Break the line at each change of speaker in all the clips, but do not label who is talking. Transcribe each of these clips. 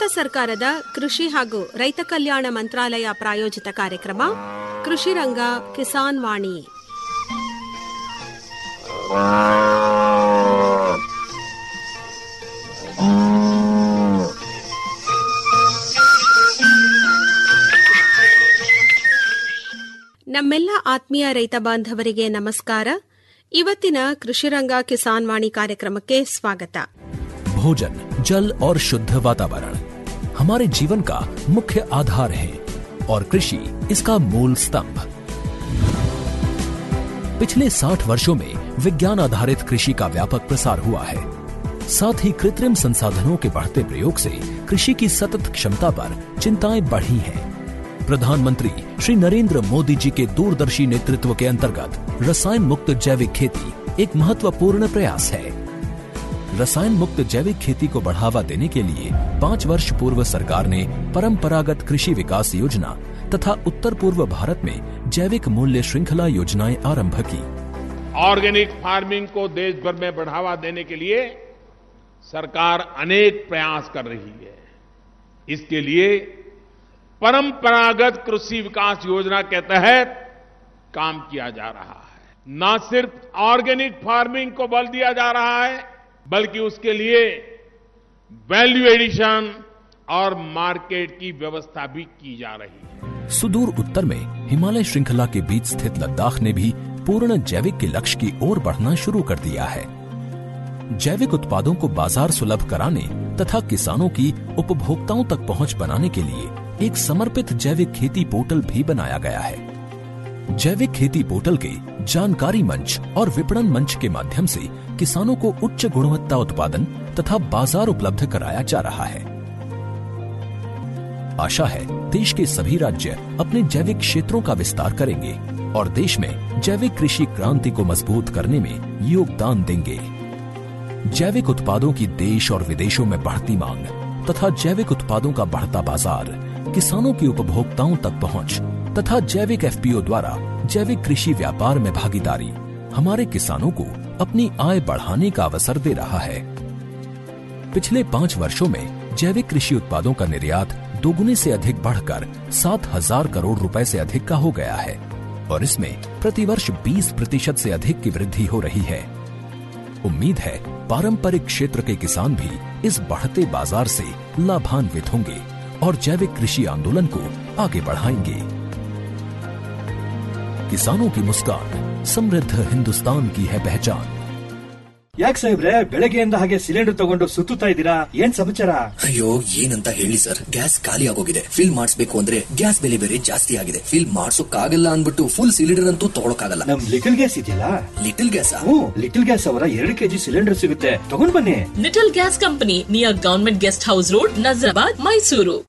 ಸರ್ಕಾರದ ಕೃಷಿ ಹಾಗೂ ರೈತ ಕಲ್ಯಾಣ ಮಂತ್ರಾಲಯ ಪ್ರಾಯೋಜಿತ ಕಾರ್ಯಕ್ರಮ ಕೃಷಿ ರಂಗ ಕಿಸಾನ್ ವಾಣಿ ನಮ್ಮೆಲ್ಲ ಆತ್ಮೀಯ ರೈತ ಬಾಂಧವರಿಗೆ ನಮಸ್ಕಾರ ಇವತ್ತಿನ ಕೃಷಿರಂಗ ಕಿಸಾನ್ ವಾಣಿ ಕಾರ್ಯಕ್ರಮಕ್ಕೆ ಸ್ವಾಗತ
भोजन जल और शुद्ध वातावरण हमारे जीवन का मुख्य आधार है और कृषि इसका मूल स्तंभ पिछले 60 वर्षों में विज्ञान आधारित कृषि का व्यापक प्रसार हुआ है साथ ही कृत्रिम संसाधनों के बढ़ते प्रयोग से कृषि की सतत क्षमता पर चिंताएं बढ़ी हैं प्रधानमंत्री श्री नरेंद्र मोदी जी के दूरदर्शी नेतृत्व के अंतर्गत रसायन मुक्त जैविक खेती एक महत्वपूर्ण प्रयास है रसायन मुक्त जैविक खेती को बढ़ावा देने के लिए पाँच वर्ष पूर्व सरकार ने परंपरागत कृषि विकास योजना तथा उत्तर पूर्व भारत में जैविक मूल्य श्रृंखला योजनाएं आरंभ की
ऑर्गेनिक फार्मिंग को देश भर में बढ़ावा देने के लिए सरकार अनेक प्रयास कर रही है इसके लिए परंपरागत कृषि विकास योजना के तहत काम किया जा रहा है न सिर्फ ऑर्गेनिक फार्मिंग को बल दिया जा रहा है बल्कि उसके लिए वैल्यू एडिशन और मार्केट की व्यवस्था भी की जा रही है
सुदूर उत्तर में हिमालय श्रृंखला के बीच स्थित लद्दाख ने भी पूर्ण जैविक के लक्ष्य की ओर बढ़ना शुरू कर दिया है जैविक उत्पादों को बाजार सुलभ कराने तथा किसानों की उपभोक्ताओं तक पहुंच बनाने के लिए एक समर्पित जैविक खेती पोर्टल भी बनाया गया है जैविक खेती पोर्टल के जानकारी मंच और विपणन मंच के माध्यम से किसानों को उच्च गुणवत्ता उत्पादन तथा बाजार उपलब्ध कराया जा रहा है आशा है देश के सभी राज्य अपने जैविक क्षेत्रों का विस्तार करेंगे और देश में जैविक कृषि क्रांति को मजबूत करने में योगदान देंगे जैविक उत्पादों की देश और विदेशों में बढ़ती मांग तथा जैविक उत्पादों का बढ़ता बाजार किसानों की उपभोक्ताओं तक पहुंच तथा जैविक एफपीओ द्वारा जैविक कृषि व्यापार में भागीदारी हमारे किसानों को अपनी आय बढ़ाने का अवसर दे रहा है पिछले पाँच वर्षों में जैविक कृषि उत्पादों का निर्यात दोगुने से अधिक बढ़कर सात हजार करोड़ रुपए से अधिक का हो गया है और इसमें प्रतिवर्ष 20 प्रतिशत से अधिक की वृद्धि हो रही है उम्मीद है पारंपरिक क्षेत्र के किसान भी इस बढ़ते बाजार से लाभान्वित होंगे और जैविक कृषि आंदोलन को आगे बढ़ाएंगे किसानों की मुस्कान समृद्ध हिंदुस्तान की है पहचान
ಯಾಕೆ ಸಾಹೇಬ್ರೆ ಬೆಳಗ್ಗೆಯಿಂದ ಹಾಗೆ ಸಿಲಿಂಡರ್ ತಗೊಂಡು ಸುತ್ತುತ್ತಾ ಇದ್ದೀರಾ ಏನ್ ಸಮಾಚಾರ
ಅಯ್ಯೋ ಏನಂತ ಹೇಳಿ ಸರ್ ಗ್ಯಾಸ್ ಖಾಲಿ ಆಗೋಗಿದೆ ಫಿಲ್ ಮಾಡಿಸ್ಬೇಕು ಅಂದ್ರೆ ಗ್ಯಾಸ್ ಬೆಲೆ ಬೇರೆ ಜಾಸ್ತಿ ಆಗಿದೆ ಫಿಲ್ ಮಾಡ್ಸೋಕ್ಕಾಗಲ್ಲ ಅನ್ಬಿಟ್ಟು ಫುಲ್ ಸಿಲಿಂಡರ್ ಅಂತೂ ತಗೊಳಕಾಗಲ್ಲ
ನಮ್ ಲಿಟಲ್ ಗ್ಯಾಸ್ ಇದೆಯಲ್ಲ
little gas
hmm little gas ಅವರ ಎರಡು ಕೆಜಿ ಸಿಲಿಂಡರ್ ಸಿಗುತ್ತೆ ತಗೊಂಡ್ ಬನ್ನಿ
little gas company near government guest house road Nazarabad Mysuru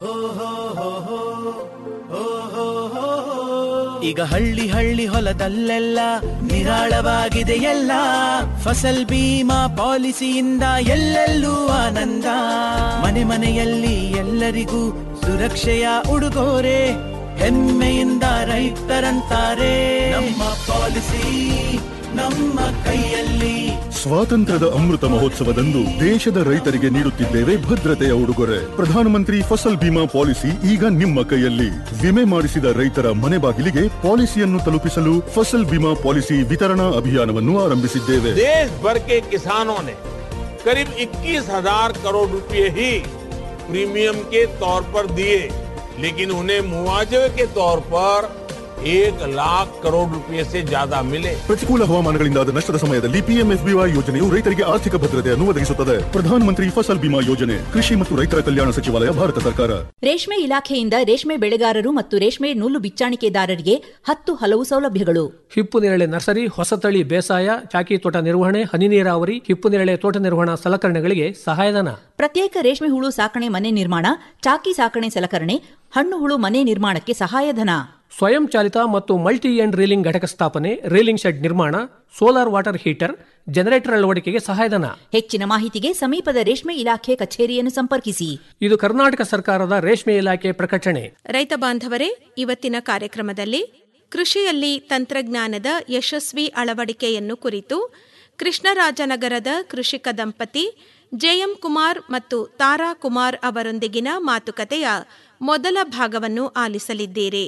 ಈಗ ಹಳ್ಳಿ ಹಳ್ಳಿ ಹೊಲದಲ್ಲೆಲ್ಲ ನಿರಾಳವಾಗಿದೆ ಎಲ್ಲ ಫಸಲ್ ಬೀಮಾ ಪಾಲಿಸಿಯಿಂದ ಎಲ್ಲೆಲ್ಲೂ ಆನಂದ ಮನೆ ಮನೆಯಲ್ಲಿ ಎಲ್ಲರಿಗೂ ಸುರಕ್ಷೆಯ ಉಡುಗೊರೆ ಹೆಮ್ಮೆಯಿಂದ ರೈತರಂತಾರೆ ನಮ್ಮ ಪಾಲಿಸಿ ನಮ್ಮ ಕೈಯಲ್ಲಿ
ಸ್ವಾತಂತ್ರ್ಯದ ಅಮೃತ ಮಹೋತ್ಸವದಂದು ದೇಶದ ರೈತರಿಗೆ ನೀಡುತ್ತಿದ್ದೇವೆ ಭದ್ರತೆಯ ಉಡುಗೊರೆ ಪ್ರಧಾನಮಂತ್ರಿ ಫಸಲ್ ಬಿಮಾ ಪಾಲಿಸಿ ಈಗ ನಿಮ್ಮ ಕೈಯಲ್ಲಿ ವಿಮೆ ಮಾಡಿಸಿದ ರೈತರ ಮನೆ ಬಾಗಿಲಿಗೆ ಪಾಲಿಸಿಯನ್ನು ತಲುಪಿಸಲು ಫಸಲ್ ಬಿಮಾ ಪಾಲಿಸಿ ವಿತರಣಾ ಅಭಿಯಾನವನ್ನು ಆರಂಭಿಸಿದ್ದೇವೆ
देश भर के किसानों ने करीब 21,000 करोड़ रुपए ही प्रीमियम के तौर पर दिए लेकिन उन्हें मुआवजे के तौर पर एक लाख करोड़ रुपए से ज्यादा मिले
ಪ್ರತಿಕೂಲ ಹವಾಮಾನಗಳಿಂದಾದ ನಷ್ಟದ ಸಮಯದಲ್ಲಿ ಪಿಎಂಎಫ್ಬಿವೈ ಯೋಜನೆಯು ರೈತರಿಗೆ ಆರ್ಥಿಕ ಭದ್ರತೆಯನ್ನು ಒದಗಿಸುತ್ತದೆ ಪ್ರಧಾನಮಂತ್ರಿ ಫಸಲ್ ಬಿಮಾ ಯೋಜನೆ ಕೃಷಿ ಮತ್ತು ರೈತರ ಕಲ್ಯಾಣ ಸಚಿವಾಲಯ ಭಾರತ ಸರ್ಕಾರ
ರೇಷ್ಮೆ ಇಲಾಖೆಯಿಂದ ರೇಷ್ಮೆ ಬೆಳೆಗಾರರು ಮತ್ತು ರೇಷ್ಮೆ ನೂಲು ಬಿಚ್ಚಾಣಿಕೆದಾರರಿಗೆ ಹತ್ತು ಹಲವು ಸೌಲಭ್ಯಗಳು
ಹಿಪ್ಪು ನೇರಳೆ ನರ್ಸರಿ ಹೊಸತಳಿ ಬೇಸಾಯ ಚಾಕಿ ತೋಟ ನಿರ್ವಹಣೆ ಹನಿ ನೀರಾವರಿ ಹಿಪ್ಪು ನೇರಳೆ ತೋಟ ನಿರ್ವಹಣಾ ಸಲಕರಣೆಗಳಿಗೆ ಸಹಾಯಧನ
ಪ್ರತ್ಯೇಕ ರೇಷ್ಮೆ ಹುಳು ಸಾಕಣೆ ಮನೆ ನಿರ್ಮಾಣ ಚಾಕಿ ಸಾಕಣೆ ಸಲಕರಣೆ ಹಣ್ಣು ಹುಳು ಮನೆ ನಿರ್ಮಾಣಕ್ಕೆ ಸಹಾಯಧನ
ಸ್ವಯಂ ಚಾಲಿತ ಮತ್ತು ಮಲ್ಟಿ ಎಂಡ್ ರೀಲಿಂಗ್ ಘಟಕ ಸ್ಥಾಪನೆ ರೀಲಿಂಗ್ ಶೆಡ್ ನಿರ್ಮಾಣ ಸೋಲಾರ್ ವಾಟರ್ ಹೀಟರ್ ಜನರೇಟರ್ ಅಳವಡಿಕೆಗೆ ಸಹಾಯಧನ
ಹೆಚ್ಚಿನ ಮಾಹಿತಿಗೆ ಸಮೀಪದ ರೇಷ್ಮೆ ಇಲಾಖೆ ಕಚೇರಿಯನ್ನು ಸಂಪರ್ಕಿಸಿ
ಇದು ಕರ್ನಾಟಕ ಸರ್ಕಾರದ ರೇಷ್ಮೆ ಇಲಾಖೆ ಪ್ರಕಟಣೆ
ರೈತ ಬಾಂಧವರೇ ಇವತ್ತಿನ ಕಾರ್ಯಕ್ರಮದಲ್ಲಿ ಕೃಷಿಯಲ್ಲಿ ತಂತ್ರಜ್ಞಾನದ ಯಶಸ್ವಿ ಅಳವಡಿಕೆಯನ್ನು ಕುರಿತು ಕೃಷ್ಣರಾಜನಗರದ ಕೃಷಿಕ ದಂಪತಿ ಜೆಎಂ ಕುಮಾರ್ ಮತ್ತು ತಾರಾ ಕುಮಾರ್ ಅವರೊಂದಿಗಿನ ಮಾತುಕತೆಯ ಮೊದಲ ಭಾಗವನ್ನು ಆಲಿಸಲಿದ್ದೀರಿ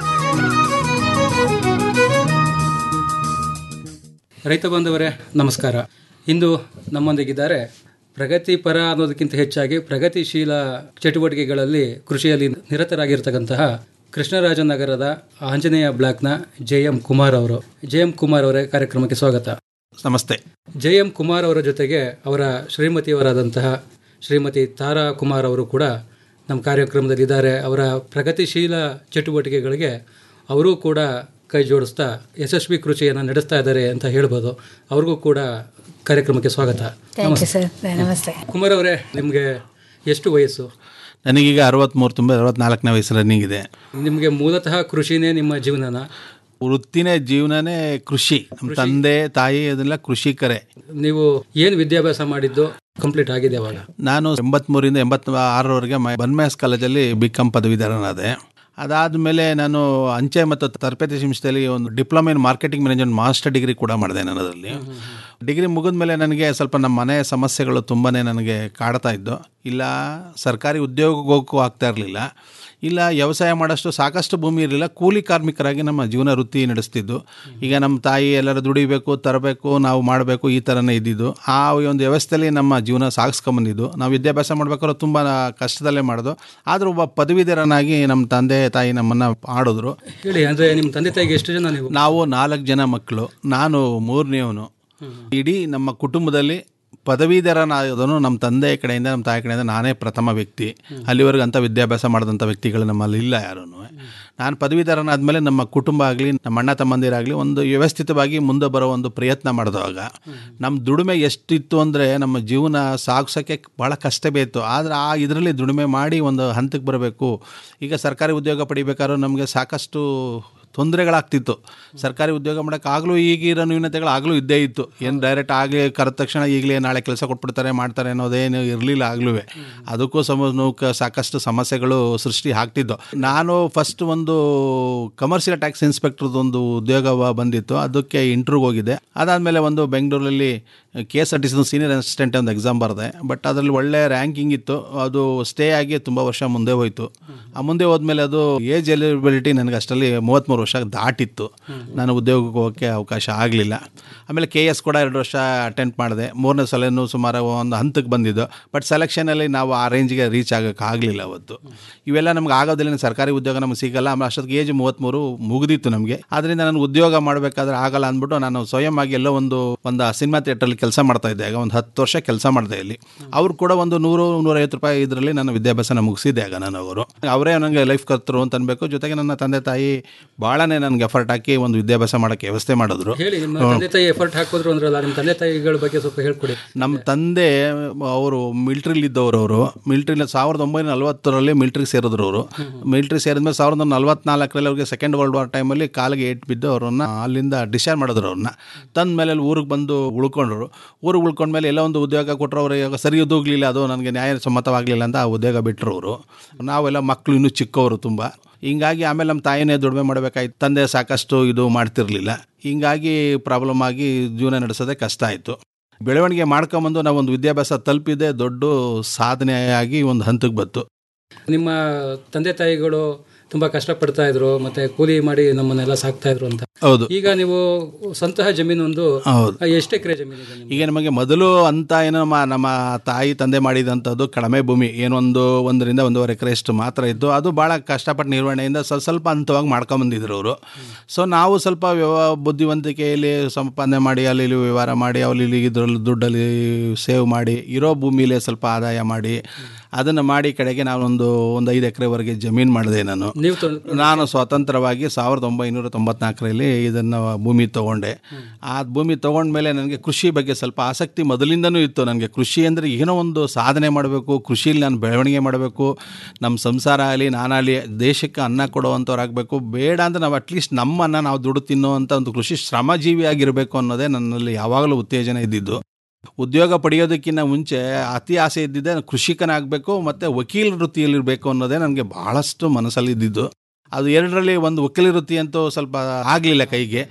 ರೈತ ಬಾಂಧವರೇ ನಮಸ್ಕಾರ ಇಂದು ನಮ್ಮೊಂದಿಗಿದ್ದಾರೆ ಪ್ರಗತಿಪರ ಅನ್ನೋದಕ್ಕಿಂತ ಹೆಚ್ಚಾಗಿ ಪ್ರಗತಿಶೀಲ ಚಟುವಟಿಕೆಗಳಲ್ಲಿ ಕೃಷಿಯಲ್ಲಿ ನಿರತರಾಗಿರ್ತಕ್ಕಂತಹ ಕೃಷ್ಣರಾಜನಗರದ ಆಂಜನೇಯ ಬ್ಲಾಕ್ನ ಜೆ ಎಂ ಕುಮಾರ್ ಅವರು ಜೆ ಎಂ ಕುಮಾರ್ ಅವರೇ ಕಾರ್ಯಕ್ರಮಕ್ಕೆ ಸ್ವಾಗತ
ನಮಸ್ತೆ
ಜೆ ಎಂ ಕುಮಾರ್ ಅವರ ಜೊತೆಗೆ ಅವರ ಶ್ರೀಮತಿಯವರಾದಂತಹ ಶ್ರೀಮತಿ ತಾರಾ ಕುಮಾರ್ ಅವರು ಕೂಡ ನಮ್ಮ ಕಾರ್ಯಕ್ರಮದಲ್ಲಿದ್ದಾರೆ ಅವರ ಪ್ರಗತಿಶೀಲ ಚಟುವಟಿಕೆಗಳಿಗೆ ಅವರೂ ಕೂಡ ಕೈ ಜೋಡಿಸ್ತಾ ಯಶಸ್ವಿ ಕೃಷಿಯನ್ನು ನಡೆಸ್ತಾ ಇದ್ದಾರೆ ಅಂತ ಹೇಳ್ಬೋದು ಅವ್ರಿಗೂ ಕೂಡ ಕಾರ್ಯಕ್ರಮಕ್ಕೆ ಸ್ವಾಗತ
ಥ್ಯಾಂಕ್ ಯು ಸರ್ ನಮಸ್ತೆ
ಕುಮಾರ್ ಅವರೇ ನಿಮಗೆ ಎಷ್ಟು ವಯಸ್ಸು
ನನಗೀಗ ಅರವತ್ತ್ಮೂರು ತುಂಬ ಅರವತ್ನಾಲ್ಕನೇ ವಯಸ್ಸು ರನ್ನಿಂಗ್ ಇದೆ
ನಿಮಗೆ ಮೂಲತಃ ಕೃಷಿನೇ ನಿಮ್ಮ ಜೀವನನ
ವೃತ್ತಿನೇ ಜೀವನನೇ ಕೃಷಿ ನಮ್ಮ ತಂದೆ ತಾಯಿ ಅದೆಲ್ಲ ಕೃಷಿಕರೇ
ನೀವು ಏನು ವಿದ್ಯಾಭ್ಯಾಸ ಮಾಡಿದ್ದು ಕಂಪ್ಲೀಟ್ ಆಗಿದೆ ಅವಾಗ
ನಾನು ಎಂಬತ್ಮೂರಿಂದ ಎಂಬತ್ತ ಆರರವರೆಗೆ ಬನ್ಮ್ಯಾಸ್ ಕಾಲೇಜಲ್ಲಿ ಬಿ ಕಾಮ್ ಪದವೀಧರನಾದೆ ಅದಾದಮೇಲೆ ನಾನು ಅಂಚೆ ಮತ್ತು ತರಬೇತಿ ಸಂಸ್ಥೆಯಲ್ಲಿ ಒಂದು diploma in marketing management master degree ಕೂಡ ಮಾಡಿದೆ ನಾನು ಅದರಲ್ಲಿ ಡಿಗ್ರಿ ಮುಗಿದ ಮೇಲೆ ನನಗೆ ಸ್ವಲ್ಪ ನಮ್ಮ ಮನೆ ಸಮಸ್ಯೆಗಳು ತುಂಬಾ ನನಗೆ ಕಾಡ್ತಾ ಇದ್ದು ಇಲ್ಲ ಸರ್ಕಾರಿ ಉದ್ಯೋಗಕ್ಕೆ ಹೋಗೋಕ್ಕೂ ಆಗ್ತಾ ಇರಲಿಲ್ಲ ಇಲ್ಲ ವ್ಯವಸಾಯ ಮಾಡೋಷ್ಟು ಸಾಕಷ್ಟು ಭೂಮಿ ಇರಲಿಲ್ಲ ಕೂಲಿ ಕಾರ್ಮಿಕರಾಗಿ ನಮ್ಮ ಜೀವನ ವೃತ್ತಿ ನಡೆಸ್ತಿದ್ದು ಈಗ ನಮ್ಮ ತಾಯಿ ಎಲ್ಲರೂ ದುಡಿಬೇಕು ತರಬೇಕು ನಾವು ಮಾಡಬೇಕು ಈ ಥರನೇ ಇದ್ದಿದ್ದು ಆ ಒಂದು ವ್ಯವಸ್ಥೆಯಲ್ಲಿ ನಮ್ಮ ಜೀವನ ಸಾಗಿಸ್ಕೊಂಬಂದಿದ್ದು ನಾವು ವಿದ್ಯಾಭ್ಯಾಸ ಮಾಡ್ಬೇಕಾದ್ರೆ ತುಂಬ ಕಷ್ಟದಲ್ಲೇ ಮಾಡೋದು ಆದರೂ ಒಬ್ಬ ಪದವೀಧರನಾಗಿ ನಮ್ಮ ತಂದೆ ತಾಯಿ ನಮ್ಮನ್ನು ಆಡಿದ್ರು
ಹೇಳಿ ಅಂದರೆ ನಿಮ್ಮ ತಂದೆ ತಾಯಿಗೆ ಎಷ್ಟು ಜನ ನೀವು
ನಾವು ನಾಲ್ಕು ಜನ ಮಕ್ಕಳು ನಾನು ಮೂರನೇವನು ಇಡೀ ನಮ್ಮ ಕುಟುಂಬದಲ್ಲಿ ಪದವೀಧರನಾದನು ನಮ್ಮ ತಂದೆ ಕಡೆಯಿಂದ ನಮ್ಮ ತಾಯಿ ಕಡೆಯಿಂದ ನಾನೇ ಪ್ರಥಮ ವ್ಯಕ್ತಿ ಅಲ್ಲಿವರೆಗೂ ಅಂಥ ವಿದ್ಯಾಭ್ಯಾಸ ಮಾಡಿದಂಥ ವ್ಯಕ್ತಿಗಳು ನಮ್ಮಲ್ಲಿ ಇಲ್ಲ ಯಾರೂ ನಾನು ಪದವೀಧರನಾದ್ಮೇಲೆ ನಮ್ಮ ಕುಟುಂಬ ಆಗಲಿ ನಮ್ಮ ಅಣ್ಣ ತಮ್ಮಂದಿರಾಗಲಿ ಒಂದು ವ್ಯವಸ್ಥಿತವಾಗಿ ಮುಂದೆ ಬರೋ ಒಂದು ಪ್ರಯತ್ನ ಮಾಡಿದಾಗ ನಮ್ಮ ದುಡಿಮೆ ಎಷ್ಟಿತ್ತು ಅಂದರೆ ನಮ್ಮ ಜೀವನ ಸಾಗಿಸೋಕ್ಕೆ ಭಾಳ ಕಷ್ಟ ಬೇಯಿತ್ತು ಆದರೆ ಆ ಇದರಲ್ಲಿ ದುಡಿಮೆ ಮಾಡಿ ಒಂದು ಹಂತಕ್ಕೆ ಬರಬೇಕು ಈಗ ಸರ್ಕಾರಿ ಉದ್ಯೋಗ ಪಡಿಬೇಕಾದ್ರೂ ನಮಗೆ ಸಾಕಷ್ಟು ತೊಂದರೆಗಳಾಗ್ತಿತ್ತು ಸರ್ಕಾರಿ ಉದ್ಯೋಗ ಮಾಡೋಕ್ಕಾಗಲೂ ಈಗಿರೋ ನ್ಯೂನತೆಗಳು ಆಗಲೂ ಇದ್ದೇ ಇತ್ತು ಏನು ಡೈರೆಕ್ಟ್ ಆಗಲಿ ಕರೆದ ತಕ್ಷಣ ಈಗಲೇ ನಾಳೆ ಕೆಲಸ ಕೊಟ್ಬಿಡ್ತಾರೆ ಮಾಡ್ತಾರೆ ಅನ್ನೋದೇನು ಇರಲಿಲ್ಲ ಆಗಲೂ ಅದಕ್ಕೂ ಸಮ ಸಾಕಷ್ಟು ಸಮಸ್ಯೆಗಳು ಸೃಷ್ಟಿ ಆಗ್ತಿದ್ದು ನಾನು ಫಸ್ಟ್ ಒಂದು ಕಮರ್ಷಿಯಲ್ ಟ್ಯಾಕ್ಸ್ ಇನ್ಸ್ಪೆಕ್ಟರ್ದು ಒಂದು ಉದ್ಯೋಗ ಬಂದಿತ್ತು ಅದಕ್ಕೆ ಇಂಟ್ರ್ಯೂಗೆ ಹೋಗಿದ್ದೆ ಅದಾದಮೇಲೆ ಒಂದು ಬೆಂಗಳೂರಲ್ಲಿ K S R T C senior assistant ಒಂದು ಎಕ್ಸಾಮ್ ಬರೆದೆ ಬಟ್ ಅದರಲ್ಲಿ ಒಳ್ಳೆ ರ್ಯಾಂಕಿಂಗ್ ಇತ್ತು ಅದು ಸ್ಟೇ ಆಗಿ ತುಂಬ ವರ್ಷ ಮುಂದೆ ಹೋಯಿತು ಆ ಮುಂದೆ ಹೋದ್ಮೇಲೆ ಅದು ಏಜ್ ಎಲಿಜಿಬಿಲಿಟಿ ನನಗೆ ಅಷ್ಟರಲ್ಲಿ ಮೂವತ್ತ್ಮೂರು ವರ್ಷ ದಾಟಿತ್ತು ನಾನು ಉದ್ಯೋಗಕ್ಕೆ ಹೋಗೋಕ್ಕೆ ಅವಕಾಶ ಆಗಲಿಲ್ಲ ಆಮೇಲೆ ಕೆ ಎಸ್ ಕೂಡ ಎರಡು ವರ್ಷ ಅಟೆಂಪ್ಟ್ ಮಾಡಿದೆ ಮೂರನೇ ಸಲನೂ ಸುಮಾರು ಒಂದು ಹಂತಕ್ಕೆ ಬಂದಿದ್ದು ಬಟ್ ಸೆಲೆಕ್ಷನಲ್ಲಿ ನಾವು ಆ ರೇಂಜ್ಗೆ ರೀಚ್ ಆಗೋಕ್ಕೆ ಆಗಲಿಲ್ಲ ಅವತ್ತು ಇವೆಲ್ಲ ನಮ್ಗೆ ಆಗೋದಿಲ್ಲ ಸರ್ಕಾರಿ ಉದ್ಯೋಗ ನಮ್ಗೆ ಸಿಗಲ್ಲ ಆಮೇಲೆ ಅಷ್ಟೊತ್ತಿಗೆ ಏಜ್ ಮೂವತ್ತ್ಮೂರು ಮುಗಿದಿತ್ತು ನಮಗೆ ಅದರಿಂದ ನಾನು ಉದ್ಯೋಗ ಮಾಡಬೇಕಾದ್ರೆ ಆಗಲ್ಲ ಅಂದ್ಬಿಟ್ಟು ನಾನು ಸ್ವಯಂ ಆಗಿ ಎಲ್ಲೋ ಒಂದು ಒಂದು ಸಿನಿಮಾ ಥಿಯೇಟ್ರಲ್ಲಿ ಕೆಲಸ ಮಾಡ್ತಾ ಇದ್ದೆ ಆಗ ಒಂದು ಹತ್ತು ವರ್ಷ ಕೆಲಸ ಮಾಡಿದೆ ಇಲ್ಲಿ ಅವ್ರು ಕೂಡ ಒಂದು ನೂರು ನೂರೈವತ್ತು ರೂಪಾಯಿ ಇದರಲ್ಲಿ ನಾನು ವಿದ್ಯಾಭ್ಯಾಸನ ಮುಗಿಸಿದ್ದೆ ಆಗ ನಾನು ಅವರು ಅವರೇ ನನಗೆ ಲೈಫ್ ಕರ್ತರು ಅಂತ ಅನ್ಬೇಕು ಜೊತೆಗೆ ನನ್ನ ತಂದೆ ತಾಯಿ ಭಾಳನೇ ನನಗೆ ಎಫರ್ಟ್ ಹಾಕಿ ಒಂದು ವಿದ್ಯಾಭ್ಯಾಸ ಮಾಡೋಕ್ಕೆ ವ್ಯವಸ್ಥೆ ಮಾಡಿದ್ರು
ಹೇಳಿ ನಿಮ್ಮ ತಂದೆ ತಾಯಿ ಎಫರ್ಟ್ ಹಾಕಿದ್ರು ಅಂದ್ರಲ್ಲ ನಿಮ್ಮ ತಂದೆ ತಾಯಿಗಳ ಬಗ್ಗೆ ಸ್ವಲ್ಪ ಹೇಳ್ಕೊಡಿ
ನಮ್ಮ ತಂದೆ ಅವರು ಮಿಲ್ಟ್ರಿಲಿ ಇದ್ದವರು ಅವರು ಮಿಲ್ಟ್ರಿಲಿ ಸಾವಿರದ ಒಂಬೈನೂರ ನಲ್ವತ್ತರಲ್ಲಿ ಮಿಲ್ಟ್ರಿಗೆ ಸೇರಿದ್ರು ಅವರು ಮಿಲ್ಟ್ರಿ ಸೇರಿದ್ಮೇಲೆ ಸಾವಿರದ ನಲ್ವತ್ನಾಲ್ಕರಲ್ಲಿ ಅವ್ರಿಗೆ ಸೆಕೆಂಡ್ ವರ್ಲ್ಡ್ ವಾರ್ ಟೈಮಲ್ಲಿ ಕಾಲಿಗೆ ಏಟ್ ಬಿದ್ದು ಅವ್ರನ್ನ ಅಲ್ಲಿಂದ ಡಿಸ್ಚಾರ್ಜ್ ಮಾಡಿದ್ರು ಅವ್ರನ್ನ ತಂದ ಮೇಲೆ ಅಲ್ಲಿ ಊರಿಗೆ ಬಂದು ಉಳ್ಕೊಂಡ್ರು ಊರಿಗೆ ಉಳ್ಕೊಂಡ್ಮೇಲೆ ಎಲ್ಲ ಒಂದು ಉದ್ಯೋಗ ಕೊಟ್ಟರು ಅವರು ಇವಾಗ ಸರಿ ಹೋಗ್ಲಿಲ್ಲ ಅದು ನನಗೆ ನ್ಯಾಯ ಸಮ್ಮತವಾಗಲಿಲ್ಲ ಅಂತ ಆ ಉದ್ಯೋಗ ಬಿಟ್ಟರು ಅವರು ನಾವೆಲ್ಲ ಮಕ್ಕಳು ಇನ್ನೂ ಚಿಕ್ಕವರು ತುಂಬ ಹಿಂಗಾಗಿ ಆಮೇಲೆ ನಮ್ಮ ತಾಯಿನೇ ದುಡಿಮೆ ಮಾಡಬೇಕಾಯ್ತು ತಂದೆ ಸಾಕಷ್ಟು ಇದು ಮಾಡ್ತಿರ್ಲಿಲ್ಲ ಹಿಂಗಾಗಿ ಪ್ರಾಬ್ಲಮ್ ಆಗಿ ಜೀವನ ನಡೆಸೋದೇ ಕಷ್ಟ ಆಯಿತು ಬೆಳವಣಿಗೆ ಮಾಡ್ಕೊಂಬಂದು ನಾವು ಒಂದು ವಿದ್ಯಾಭ್ಯಾಸ ತಲುಪಿದೆ ದೊಡ್ಡ ಸಾಧನೆಯಾಗಿ ಒಂದು ಹಂತಕ್ಕೆ ಬಂತು
ನಿಮ್ಮ ತಂದೆ ತಾಯಿಗಳು ತುಂಬಾ ಕಷ್ಟಪಡ್ತಾ ಇದ್ರು ಮತ್ತೆ ಕೂಲಿ ಮಾಡಿ ನಮ್ಮನ್ನೆಲ್ಲ ಸಾಕ್ತಾ ಇದ್ರು ಅಂತ
ಹೌದು
ಈಗ ನೀವು ಸ್ವಂತಹ ಜಮೀನು ಒಂದು
ಹೌದು.
ಎಷ್ಟು ಎಕರೆ ಜಮೀನು ಇದೆ ನಿಮ್ದು?
ಈಗ ನಮಗೆ ಮೊದಲು ಅಂತ ಏನೋ ನಮ್ಮ ನಮ್ಮ ತಾಯಿ ತಂದೆ ಮಾಡಿದಂಥದ್ದು ಕಡಿಮೆ ಭೂಮಿ ಏನೊಂದು ಒಂದರಿಂದ ಒಂದೂವರೆ ಎಕರೆಯಷ್ಟು ಮಾತ್ರ ಇದ್ದು ಅದು ಭಾಳ ಕಷ್ಟಪಟ್ಟು ನಿರ್ವಹಣೆಯಿಂದ ಸ್ವಲ್ಪ ಸ್ವಲ್ಪ ಹಂತವಾಗಿ ಮಾಡ್ಕೊಂಬಂದಿದ್ರು ಅವರು ಸೊ ನಾವು ಸ್ವಲ್ಪ ವ್ಯವ ಬುದ್ಧಿವಂತಿಕೆಯಲ್ಲಿ ಸಂಪಾದನೆ ಮಾಡಿ ಅಲ್ಲಿ ಇಲ್ಲಿ ವ್ಯವಹಾರ ಮಾಡಿ ಅಲ್ಲಿ ಇಲ್ಲಿ ಇದ್ರಲ್ಲಿ ದುಡ್ಡಲ್ಲಿ ಸೇವ್ ಮಾಡಿ ಇರೋ ಭೂಮಿಲೇ ಸ್ವಲ್ಪ ಆದಾಯ ಮಾಡಿ ಅದನ್ನು ಮಾಡಿ ಕಡೆಗೆ ನಾನೊಂದು ಒಂದು ಐದು ಎಕರೆವರೆಗೆ ಜಮೀನು ಮಾಡಿದೆ ನಾನು
ನೀವು ತಂದು-
ನಾನು ಸ್ವತಂತ್ರವಾಗಿ ಸಾವಿರದ ಒಂಬೈನೂರ ತೊಂಬತ್ನಾಲ್ಕರಲ್ಲಿ ಇದನ್ನು ಭೂಮಿ ತೊಗೊಂಡೆ ಆ ಭೂಮಿ ತೊಗೊಂಡ್ಮೇಲೆ ನನಗೆ ಕೃಷಿ ಬಗ್ಗೆ ಸ್ವಲ್ಪ ಆಸಕ್ತಿ ಮೊದಲಿಂದನೂ ಇತ್ತು ನನಗೆ ಕೃಷಿ ಅಂದರೆ ಏನೋ ಒಂದು ಸಾಧನೆ ಮಾಡಬೇಕು ಕೃಷಿಲಿ ನಾನು ಬೆಳವಣಿಗೆ ಮಾಡಬೇಕು ನಮ್ಮ ಸಂಸಾರ ಆಗಲಿ ನಾನಾಗಲಿ ದೇಶಕ್ಕೆ ಅನ್ನ ಕೊಡುವಂಥವ್ರಾಗಬೇಕು ಬೇಡ ಅಂದರೆ ನಾವು ಅಟ್ಲೀಸ್ಟ್ ನಮ್ಮ ಅನ್ನ ನಾವು ದುಡ್ಡು ತಿನ್ನುವಂಥ ಒಂದು ಕೃಷಿ ಶ್ರಮಜೀವಿಯಾಗಿರಬೇಕು ಅನ್ನೋದೇ ನನ್ನಲ್ಲಿ ಯಾವಾಗಲೂ ಉತ್ತೇಜನ ಇದ್ದಿದ್ದು ಉದ್ಯೋಗ ಪಡೆಯೋದಕ್ಕಿಂತ ಮುಂಚೆ ಅತಿ ಆಸೆ ಇದ್ದಿದ್ದೆ ನಾನು ಕೃಷಿಕನಾಗಬೇಕು ಮತ್ತು ವಕೀಲ ವೃತ್ತಿಯಲ್ಲಿರಬೇಕು ಅನ್ನೋದೇ ನನಗೆ ಭಾಳಷ್ಟು ಮನಸ್ಸಲ್ಲಿ ಇದ್ದಿದ್ದು ಅದು ಎರಡರಲ್ಲಿ ಒಂದು ವಕೀಲ ವೃತ್ತಿ ಅಂತೂ ಸ್ವಲ್ಪ ಆಗಲಿಲ್ಲ ಕೈಗೆ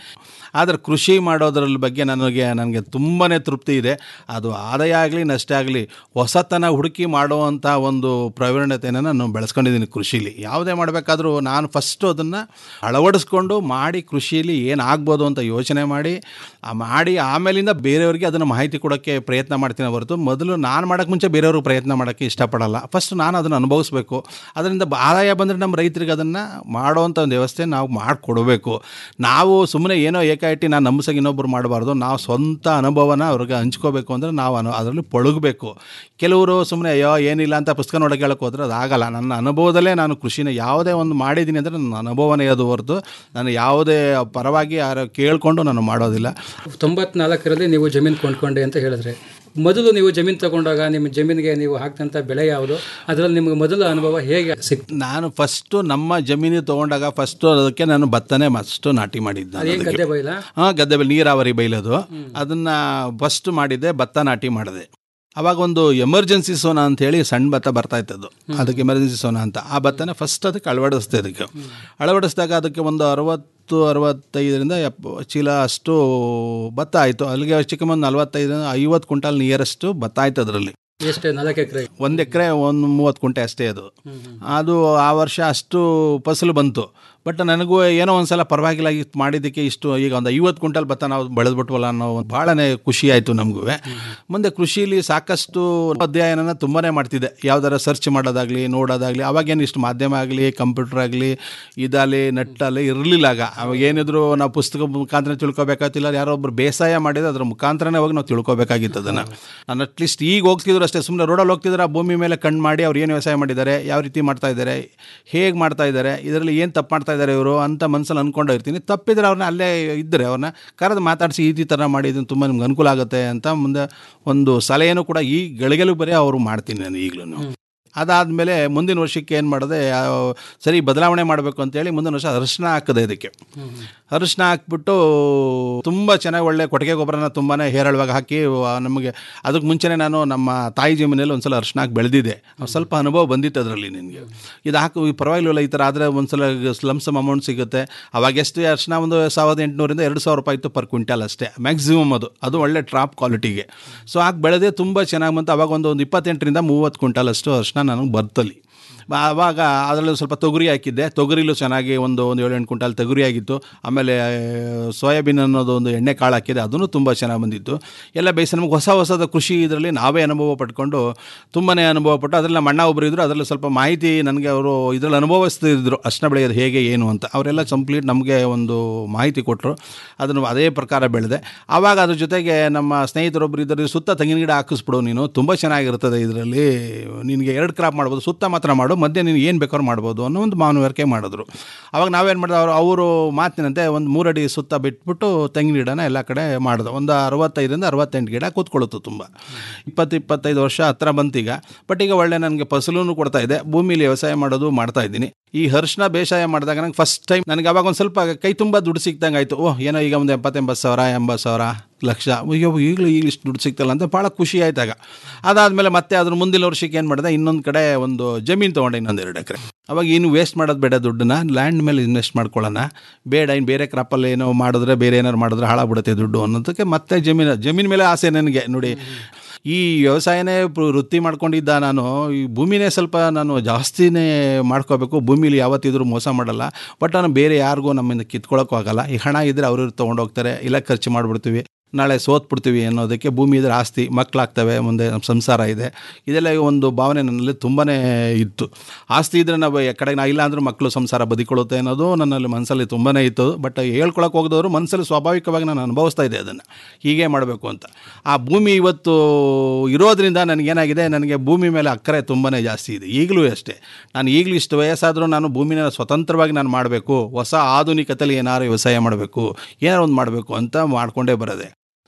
ಆದರೆ ಕೃಷಿ ಮಾಡೋದ್ರ ಬಗ್ಗೆ ನನಗೆ ನನಗೆ ತುಂಬಾ ತೃಪ್ತಿ ಇದೆ ಅದು ಆದಾಯ ಆಗಲಿ ನಷ್ಟ ಆಗಲಿ ಹೊಸತನ ಹುಡುಕಿ ಮಾಡುವಂಥ ಒಂದು ಪ್ರವೀಣತೆಯನ್ನು ನಾನು ಬೆಳೆಸ್ಕೊಂಡಿದ್ದೀನಿ ಕೃಷಿಲಿ ಯಾವುದೇ ಮಾಡಬೇಕಾದ್ರೂ ನಾನು ಫಸ್ಟು ಅದನ್ನು ಅಳವಡಿಸ್ಕೊಂಡು ಮಾಡಿ ಕೃಷಿಯಲ್ಲಿ ಏನಾಗ್ಬೋದು ಅಂತ ಯೋಚನೆ ಮಾಡಿ ಆ ಮಾಡಿ ಆಮೇಲಿಂದ ಬೇರೆಯವರಿಗೆ ಅದನ್ನು ಮಾಹಿತಿ ಕೊಡೋಕ್ಕೆ ಪ್ರಯತ್ನ ಮಾಡ್ತೀನಿ ಹೊರತು ಮೊದಲು ನಾನು ಮಾಡೋಕ್ಕೆ ಮುಂಚೆ ಬೇರೆಯವ್ರಿಗೆ ಪ್ರಯತ್ನ ಮಾಡೋಕ್ಕೆ ಇಷ್ಟಪಡಲ್ಲ ಫಸ್ಟ್ ನಾನು ಅದನ್ನು ಅನುಭವಿಸ್ಬೇಕು ಅದರಿಂದ ಬ- ಆದಾಯ ಬಂದರೆ ನಮ್ಮ ರೈತರಿಗೆ ಅದನ್ನು ಮಾಡೋವಂಥ ಒಂದು ವ್ಯವಸ್ಥೆ ನಾವು ಮಾಡಿಕೊಡಬೇಕು ನಾವು ಸುಮ್ಮನೆ ಏನೋ ಏಕಾಏಟಿ ನಾನು ನಂಬಿಸಾಗಿ ಇನ್ನೊಬ್ಬರು ಮಾಡಬಾರ್ದು ನಾವು ಸ್ವಂತ ಅನುಭವನ ಅವ್ರಿಗೆ ಹಂಚ್ಕೋಬೇಕು ಅಂದರೆ ನಾವು ಅನು ಅದರಲ್ಲಿ ಪಳಗಬೇಕು ಕೆಲವರು ಸುಮ್ಮನೆ ಅಯ್ಯೋ ಏನಿಲ್ಲ ಅಂತ ಪುಸ್ತಕ ನೋಡೋಕೆ ಹೇಳಕ್ಕೆ ಹೋದ್ರೆ ಅದಾಗಲ್ಲ ನನ್ನ ಅನುಭವದಲ್ಲೇ ನಾನು ಕೃಷಿನ ಯಾವುದೇ ಒಂದು ಮಾಡಿದ್ದೀನಿ ಅಂದರೆ ನನ್ನ ಅನುಭವನೇ ಅದು ಹೊರತು ನಾನು ಯಾವುದೇ ಪರವಾಗಿ ಯಾರು ಕೇಳಿಕೊಂಡು ನಾನು ಮಾಡೋದಿಲ್ಲ
ತೊಂಬತ್ನಾಲ್ಕರಲ್ಲಿ ನೀವು ಜಮೀನು ಕೊಂಡ್ಕೊಂಡೆ ಅಂತ ಹೇಳಿದ್ರೆ ಮೊದಲು ನೀವು ಜಮೀನು ತಗೊಂಡಾಗ ನಿಮ್ಮ ಜಮೀನಿಗೆ ನೀವು ಹಾಕಿದಂಥ ಬೆಳೆ ಯಾವುದು ಅದರಲ್ಲಿ ನಿಮಗೆ ಮೊದಲ ಅನುಭವ ಹೇಗೆ ಸಿಕ್ತು
ನಾನು ಫಸ್ಟು ನಮ್ಮ ಜಮೀನು ತೊಗೊಂಡಾಗ ಫಸ್ಟು ಅದಕ್ಕೆ ನಾನು ಭತ್ತನೇ ಫಸ್ಟು ನಾಟಿ ಮಾಡಿದ್ದೆ ನಾನು
ಅದೇನು
ಅದಕ್ಕೆ.
ಗದ್ದೆ ಬೈಲ
ಹಾಂ ಗದ್ದೆ ಬೆಳೆ ನೀರಾವರಿ ಬೈಲದು ಅದನ್ನು ಫಸ್ಟ್ ಮಾಡಿದ್ದೆ ಭತ್ತ ನಾಟಿ ಮಾಡಿದೆ ಅವಾಗ ಒಂದು ಎಮರ್ಜೆನ್ಸಿ ಸೋನಾ ಅಂತ ಹೇಳಿ ಸಣ್ಣ ಭತ್ತ ಬರ್ತಾ ಇತ್ತದು ಅದಕ್ಕೆ ಎಮರ್ಜೆನ್ಸಿ ಸೋನಾ ಅಂತ ಆ ಭತ್ತನ ಫಸ್ಟ್ ಅದಕ್ಕೆ ಅಳವಡಿಸ್ದೆ ಅದಕ್ಕೆ ಅಳವಡಿಸಿದಾಗ ಅದಕ್ಕೆ ಒಂದು ಅರವತ್ತು ಅರವತ್ತೈದರಿಂದ ಎಪ್ಪ ಚೀಲ ಅಷ್ಟು ಭತ್ತ ಆಯಿತು ಅಲ್ಲಿಗೆ ಚಿಕ್ಕ ಒಂದು ನಲವತ್ತೈದು ಐವತ್ತು ಕ್ವಿಂಟಾಲ್ ನಿಯರಷ್ಟು ಭತ್ತ ಆಯ್ತು ಅದರಲ್ಲಿ
ಎಷ್ಟು ನಾಲ್ಕು ಎಕರೆ
ಒಂದು ಎಕರೆ ಒಂದು ಮೂವತ್ತು ಕುಂಟೆ ಅಷ್ಟೇ ಅದು ಅದು ಆ ವರ್ಷ ಅಷ್ಟು ಫಸಲು ಬಂತು ಬಟ್ ನನಗೂ ಏನೋ ಒಂದು ಸಲ ಪರವಾಗಿಲ್ಲ ಇಷ್ಟು ಮಾಡಿದ್ದಕ್ಕೆ ಇಷ್ಟು ಈಗ ಒಂದು ಐವತ್ತು ಕ್ವಿಂಟಲ್ ಭತ್ತ ನಾವು ಬೆಳೆದ್ಬಿಟ್ವಲ್ಲ ಅನ್ನೋ ಒಂದು ಭಾಳನೇ ಖುಷಿ ಆಯಿತು ನಮಗೂ ಮುಂದೆ ಕೃಷಿಲಿ ಸಾಕಷ್ಟು ಅಧ್ಯಯನನ ತುಂಬಾ ಮಾಡ್ತಿದ್ದೆ ಯಾವ್ದಾರ ಸರ್ಚ್ ಮಾಡೋದಾಗಲಿ ನೋಡೋದಾಗಲಿ ಅವಾಗೇನು ಇಷ್ಟು ಮಾಧ್ಯಮ ಆಗಲಿ ಕಂಪ್ಯೂಟರ್ ಆಗಲಿ ಇದಾಗಲಿ ನಟ್ಟಲ್ಲಿ ಇರಲಿಲ್ಲ ಆಗ ಅವಾಗ ಏನಿದ್ರು ನಾವು ಪುಸ್ತಕ ಮುಖಾಂತರ ತಿಳ್ಕೊಬೇಕಾಗ್ತಿಲ್ಲ ಯಾರೋ ಒಬ್ರು ಬೇಸಾಯ ಮಾಡಿದ್ರೆ ಅದ್ರ ಮುಖಾಂತರನೇ ಹೋಗಿ ನಾವು ತಿಳ್ಕೊಬೇಕಾಗಿತ್ತು ಅದನ್ನು ನಾನು ಅಟ್ಲೀಸ್ಟ್ ಈಗ ಹೋಗ್ತಿದ್ರು ಅಷ್ಟೇ ಸುಮ್ಮನೆ ರೋಡಲ್ಲಿ ಹೋಗ್ತಿದ್ರೆ ಆ ಭೂಮಿ ಮೇಲೆ ಕಣ್ಣು ಮಾಡಿ ಅವ್ರು ಏನು ವ್ಯವಸಾಯ ಮಾಡಿದ್ದಾರೆ ಯಾವ ರೀತಿ ಮಾಡ್ತಾ ಇದ್ದಾರೆ ಹೇಗೆ ಮಾಡ್ತಾ ಇದ್ದಾರೆ ಇದರಲ್ಲಿ ಏನು ತಪ್ಪು ಮಾಡ್ತಾ ಇದ್ದಾರೆ ಇವರು ಅಂತ ಮನಸ್ಸಲ್ಲಿ ಅಂದ್ಕೊಂಡು ಇರ್ತೀನಿ ತಪ್ಪಿದ್ರೆ ಅವ್ರನ್ನ ಅಲ್ಲೇ ಇದ್ದರೆ ಅವ್ರನ್ನ ಕರೆದು ಮಾತಾಡಿಸಿ ಈ ಥರ ಮಾಡಿ ಇದನ್ನು ತುಂಬ ನಿಮ್ಗೆ ಅನುಕೂಲ ಆಗುತ್ತೆ ಅಂತ ಮುಂದೆ ಒಂದು ಸಲಹೆನೂ ಕೂಡ ಈ ಗಳಿಗೆಲು ಬರೀ ಅವರು ಮಾಡ್ತೀನಿ ನಾನು ಈಗಲೂ ಅದಾದಮೇಲೆ ಮುಂದಿನ ವರ್ಷಕ್ಕೆ ಏನು ಮಾಡಿದೆ ಆ, ಸರಿ ಬದಲಾವಣೆ ಮಾಡಬೇಕು ಅಂತೇಳಿ ಮುಂದಿನ ವರ್ಷ ಅರಿಶಿನ ಹಾಕಿದೆ ಇದಕ್ಕೆ ಅರಿಶಿನ ಹಾಕ್ಬಿಟ್ಟು ತುಂಬ ಚೆನ್ನಾಗಿ ಒಳ್ಳೆ ಕೊಟ್ಟಿಗೆ ಗೊಬ್ಬರನ ತುಂಬಾ ಹೇರಳವಾಗಿ ಹಾಕಿ ಆ, ನಮಗೆ ಅದಕ್ಕೆ ಮುಂಚೆನೇ ನಾನು ನಮ್ಮ ತಾಯಿ ಜಮೀನಲ್ಲಿ ಒಂದು ಸಲ ಅರಿಶಿನ ಹಾಕಿ ಬೆಳೆದಿದ್ದೆ ಒಂದ್ ಸ್ವಲ್ಪ ಅನುಭವ ಬಂದಿತ್ತು ಅದರಲ್ಲಿ ನಿನಗೆ ಇದು ಹಾಕು ಈ ಪರವಾಗಿಲ್ಲ ಈ ಥರ ಆದರೆ ಒಂದು ಸಲ ಲಮ್ಸಮ್ ಅಮೌಂಟ್ ಸಿಗುತ್ತೆ ಅವಾಗ ಎಷ್ಟು ಅರಿಶಿನ ಒಂದು ಸಾವಿರದ ಎಂಟುನೂರಿಂದ ಎರಡು ಸಾವಿರ ರೂಪಾಯಿ ಇತ್ತು ಪರ್ ಕ್ವಿಂಟಲ್ ಅಷ್ಟೇ ಮ್ಯಾಕ್ಸಿಮಮ್ ಅದು ಅದು ಒಳ್ಳೆ ಟ್ರಾಪ್ ಕ್ವಾಲಿಟಿಗೆ ಸೊ ಹಾಕಿ ಬೆಳೆದೆ ತುಂಬ ಚೆನ್ನಾಗಿ ಬಂತು ಅವಾಗ ಒಂದು ಒಂದು ಇಪ್ಪತ್ತೆಂಟರಿಂದ ಮೂವತ್ತು ಕ್ವಿಂಟಲ್ ಅಷ್ಟು ಅರಿಶಿನ ನನಗೆ ಬರ್ತಲ್ಲಿ ಬ- ಆವಾಗ ಅದರಲ್ಲಿ ಸ್ವಲ್ಪ ತೊಗರಿ ಹಾಕಿದ್ದೆ ತೊಗರಿಲೂ ಚೆನ್ನಾಗಿ ಒಂದು ಒಂದು ಏಳು ಎಂಟು ಕ್ವಿಂಟಲ್ ತೊಗರಿ ಆಗಿತ್ತು ಆಮೇಲೆ ಸೋಯಾಬೀನ್ ಅನ್ನೋದು ಒಂದು ಎಣ್ಣೆ ಕಾಳು ಹಾಕಿದೆ ಅದನ್ನು ತುಂಬ ಚೆನ್ನಾಗಿ ಬಂದಿತ್ತು ಎಲ್ಲ ಬೇಯಿಸಿ ನಮಗೆ ಹೊಸ ಹೊಸದ ಕೃಷಿ ಇದರಲ್ಲಿ ನಾವೇ ಅನುಭವ ಪಡ್ಕೊಂಡು ತುಂಬಾ ಅನುಭವ ಪಟ್ಟು ಅದರಲ್ಲಿ ನಮ್ಮ ಅಣ್ಣ ಒಬ್ಬರು ಇದ್ದರು ಅದರಲ್ಲಿ ಸ್ವಲ್ಪ ಮಾಹಿತಿ ನನಗೆ ಅವರು ಇದರಲ್ಲಿ ಅನುಭವಿಸ್ತಿದ್ರು ಅರ್ಶಿನ ಬೆಳೆಯೋದು ಹೇಗೆ ಏನು ಅಂತ ಅವರೆಲ್ಲ ಕಂಪ್ಲೀಟ್ ನಮಗೆ ಒಂದು ಮಾಹಿತಿ ಕೊಟ್ಟರು ಅದನ್ನು ಅದೇ ಪ್ರಕಾರ ಬೆಳೆದೆ ಆವಾಗ ಅದ್ರ ಜೊತೆಗೆ ನಮ್ಮ ಸ್ನೇಹಿತರೊಬ್ಬರು ಇದ್ದರು ಸುತ್ತ ತೆಂಗಿನ ಗಿಡ ಹಾಕಿಸ್ಬಿಡು ನೀನು ತುಂಬ ಚೆನ್ನಾಗಿರ್ತದೆ ಇದರಲ್ಲಿ ನಿನಗೆ ಎರಡು ಕ್ರಾಪ್ ಮಾಡ್ಬೋದು ಸುತ್ತ ಮಾತ್ರ ಮಾಡು ಮಧ್ಯೆ ನೀನು ಏನು ಬೇಕಾದ್ರೂ ಮಾಡ್ಬೋದು ಅನ್ನೋ ಒಂದು ಮಾನವರಿಕೆ ಮಾಡಿದ್ರು ಅವಾಗ ನಾವೇನು ಮಾಡಿದೆ ಅವರು ಅವರು ಮಾತಿನಂತೆ ಒಂದು ಮೂರಡಿ ಸುತ್ತ ಬಿಟ್ಬಿಟ್ಟು ತೆಂಗಿನ ಗಿಡನ ಎಲ್ಲ ಕಡೆ ಮಾಡಿದೆ ಒಂದು ಅರವತ್ತೈದರಿಂದ ಅರವತ್ತೆಂಟು ಗಿಡ ಕೂತ್ಕೊಳ್ಳುತ್ತು ತುಂಬ ಇಪ್ಪತ್ತು ಇಪ್ಪತ್ತೈದು ವರ್ಷ ಹತ್ರ ಬಂತೀಗ ಬಟ್ ಈಗ ಒಳ್ಳೆ ನನಗೆ ಫಸಲೂ ಕೊಡ್ತಾ ಇದೆ ಭೂಮಿಲಿ ವ್ಯವಸಾಯ ಮಾಡೋದು ಮಾಡ್ತಾ ಇದ್ದೀನಿ ಈ ಹರ್ಷನ ಬೇಸಾಯ ಮಾಡಿದಾಗ ನಂಗೆ ಫಸ್ಟ್ ಟೈಮ್ ನನಗೆ ಅವಾಗ ಒಂದು ಸ್ವಲ್ಪ ಕೈ ತುಂಬ ದುಡ್ಡು ಸಿಕ್ದಂಗೆ ಆಯಿತು ಓಹ್ ಏನೋ ಈಗ ಒಂದು ಎಪ್ಪತ್ತೆಂಬತ್ತು ಸಾವಿರ ಎಂಬತ್ತು ಸಾವಿರ ಲಕ್ಷ ಅಯ್ಯೋ ಈಗಲೂ ಈಗ ಇಷ್ಟು ದುಡ್ಡು ಸಿಗ್ತಲ್ಲ ಅಂತ ಭಾಳ ಖುಷಿ ಆಯ್ತಾಗ ಅದಾದಮೇಲೆ ಮತ್ತೆ ಅದ್ರ ಮುಂದಿನ ವರ್ಷಕ್ಕೆ ಏನು ಮಾಡಿದೆ ಇನ್ನೊಂದು ಕಡೆ ಒಂದು ಜಮೀನು ತೊಗೊಂಡೆ ಇನ್ನೊಂದು ಎರಡು ಎಕರೆ ಅವಾಗ ಇನ್ನು ವೇಸ್ಟ್ ಮಾಡೋದು ಬೇಡ ದುಡ್ಡನ್ನ ಲ್ಯಾಂಡ್ ಮೇಲೆ ಇನ್ವೆಸ್ಟ್ ಮಾಡ್ಕೊಳ್ಳೋಣ ಬೇಡ ಇನ್ನು ಬೇರೆ ಕ್ರಾಪಲ್ಲಿ ಏನೋ ಮಾಡಿದ್ರೆ ಬೇರೆ ಏನಾರು ಮಾಡಿದ್ರೆ ಹಾಳಾಗ್ಬಿಡುತ್ತೆ ದುಡ್ಡು ಅನ್ನೋದಕ್ಕೆ ಮತ್ತೆ ಜಮೀನು ಜಮೀನು ಮೇಲೆ ಆಸೆ ನನಗೆ ನೋಡಿ ಈ ವ್ಯವಸಾಯನೇ ಪ್ರ- ವೃತ್ತಿ ಮಾಡ್ಕೊಂಡಿದ್ದ ನಾನು ಈ ಭೂಮಿನೇ ಸ್ವಲ್ಪ ನಾನು ಜಾಸ್ತಿನೇ ಮಾಡ್ಕೋಬೇಕು ಭೂಮಿಲಿ ಯಾವತ್ತಿದ್ರೂ ಮೋಸ ಮಾಡಲ್ಲ ಬಟ್ ನಾನು ಬೇರೆ ಯಾರಿಗೂ ನಮ್ಮಿಂದ ಕಿತ್ಕೊಳ್ಳೋಕ್ಕೂ ಆಗಲ್ಲ ಈ ಹಣ ಇದ್ದರೆ ಅವರು ತೊಗೊಂಡೋಗ್ತಾರೆ ಇಲ್ಲ ಖರ್ಚು ಮಾಡಿಬಿಡ್ತೀವಿ ನಾಳೆ ಸೋತ್ಬಿಡ್ತೀವಿ ಅನ್ನೋದಕ್ಕೆ ಭೂಮಿ ಇದ್ರೆ ಆಸ್ತಿ ಮಕ್ಕಳಾಗ್ತವೆ ಮುಂದೆ ನಮ್ಮ ಸಂಸಾರ ಇದೆ ಇದೆಲ್ಲ ಒಂದು ಭಾವನೆ ನನ್ನಲ್ಲಿ ತುಂಬಾ ಇತ್ತು ಆಸ್ತಿ ಇದ್ದರೆ ನಾವು ಕಡೆಗೆ ನಾ ಇಲ್ಲ ಅಂದರೂ ಮಕ್ಕಳು ಸಂಸಾರ ಬದಿಕೊಳ್ಳುತ್ತೆ ಅನ್ನೋದು ನನ್ನಲ್ಲಿ ಮನಸ್ಸಲ್ಲಿ ತುಂಬಾ ಇತ್ತು ಬಟ್ ಹೇಳ್ಕೊಳಕ್ಕೆ ಹೋಗಿದವರು ಮನಸ್ಸಲ್ಲಿ ಸ್ವಾಭಾವಿಕವಾಗಿ ನಾನು ಅನುಭವಿಸ್ತಾ ಇದ್ದೆ ಅದನ್ನು ಹೀಗೆ ಮಾಡಬೇಕು ಅಂತ ಆ ಭೂಮಿ ಇವತ್ತು ಇರೋದ್ರಿಂದ ನನಗೇನಾಗಿದೆ ನನಗೆ ಭೂಮಿ ಮೇಲೆ ಅಕ್ಕರೆ ತುಂಬಾ ಜಾಸ್ತಿ ಇದೆ ಈಗಲೂ ಅಷ್ಟೇ ನಾನು ಈಗಲೂ ಇಷ್ಟು ವಯಸ್ಸಾದರೂ ನಾನು ಭೂಮಿನ ಸ್ವತಂತ್ರವಾಗಿ ನಾನು ಮಾಡಬೇಕು ಹೊಸ ಆಧುನಿಕತೆಯಲ್ಲಿ ಏನಾದ್ರು ವ್ಯವಸಾಯ ಮಾಡಬೇಕು ಏನಾರು ಒಂದು ಮಾಡಬೇಕು ಅಂತ ಮಾಡಿಕೊಂಡೇ ಬರೋದೆ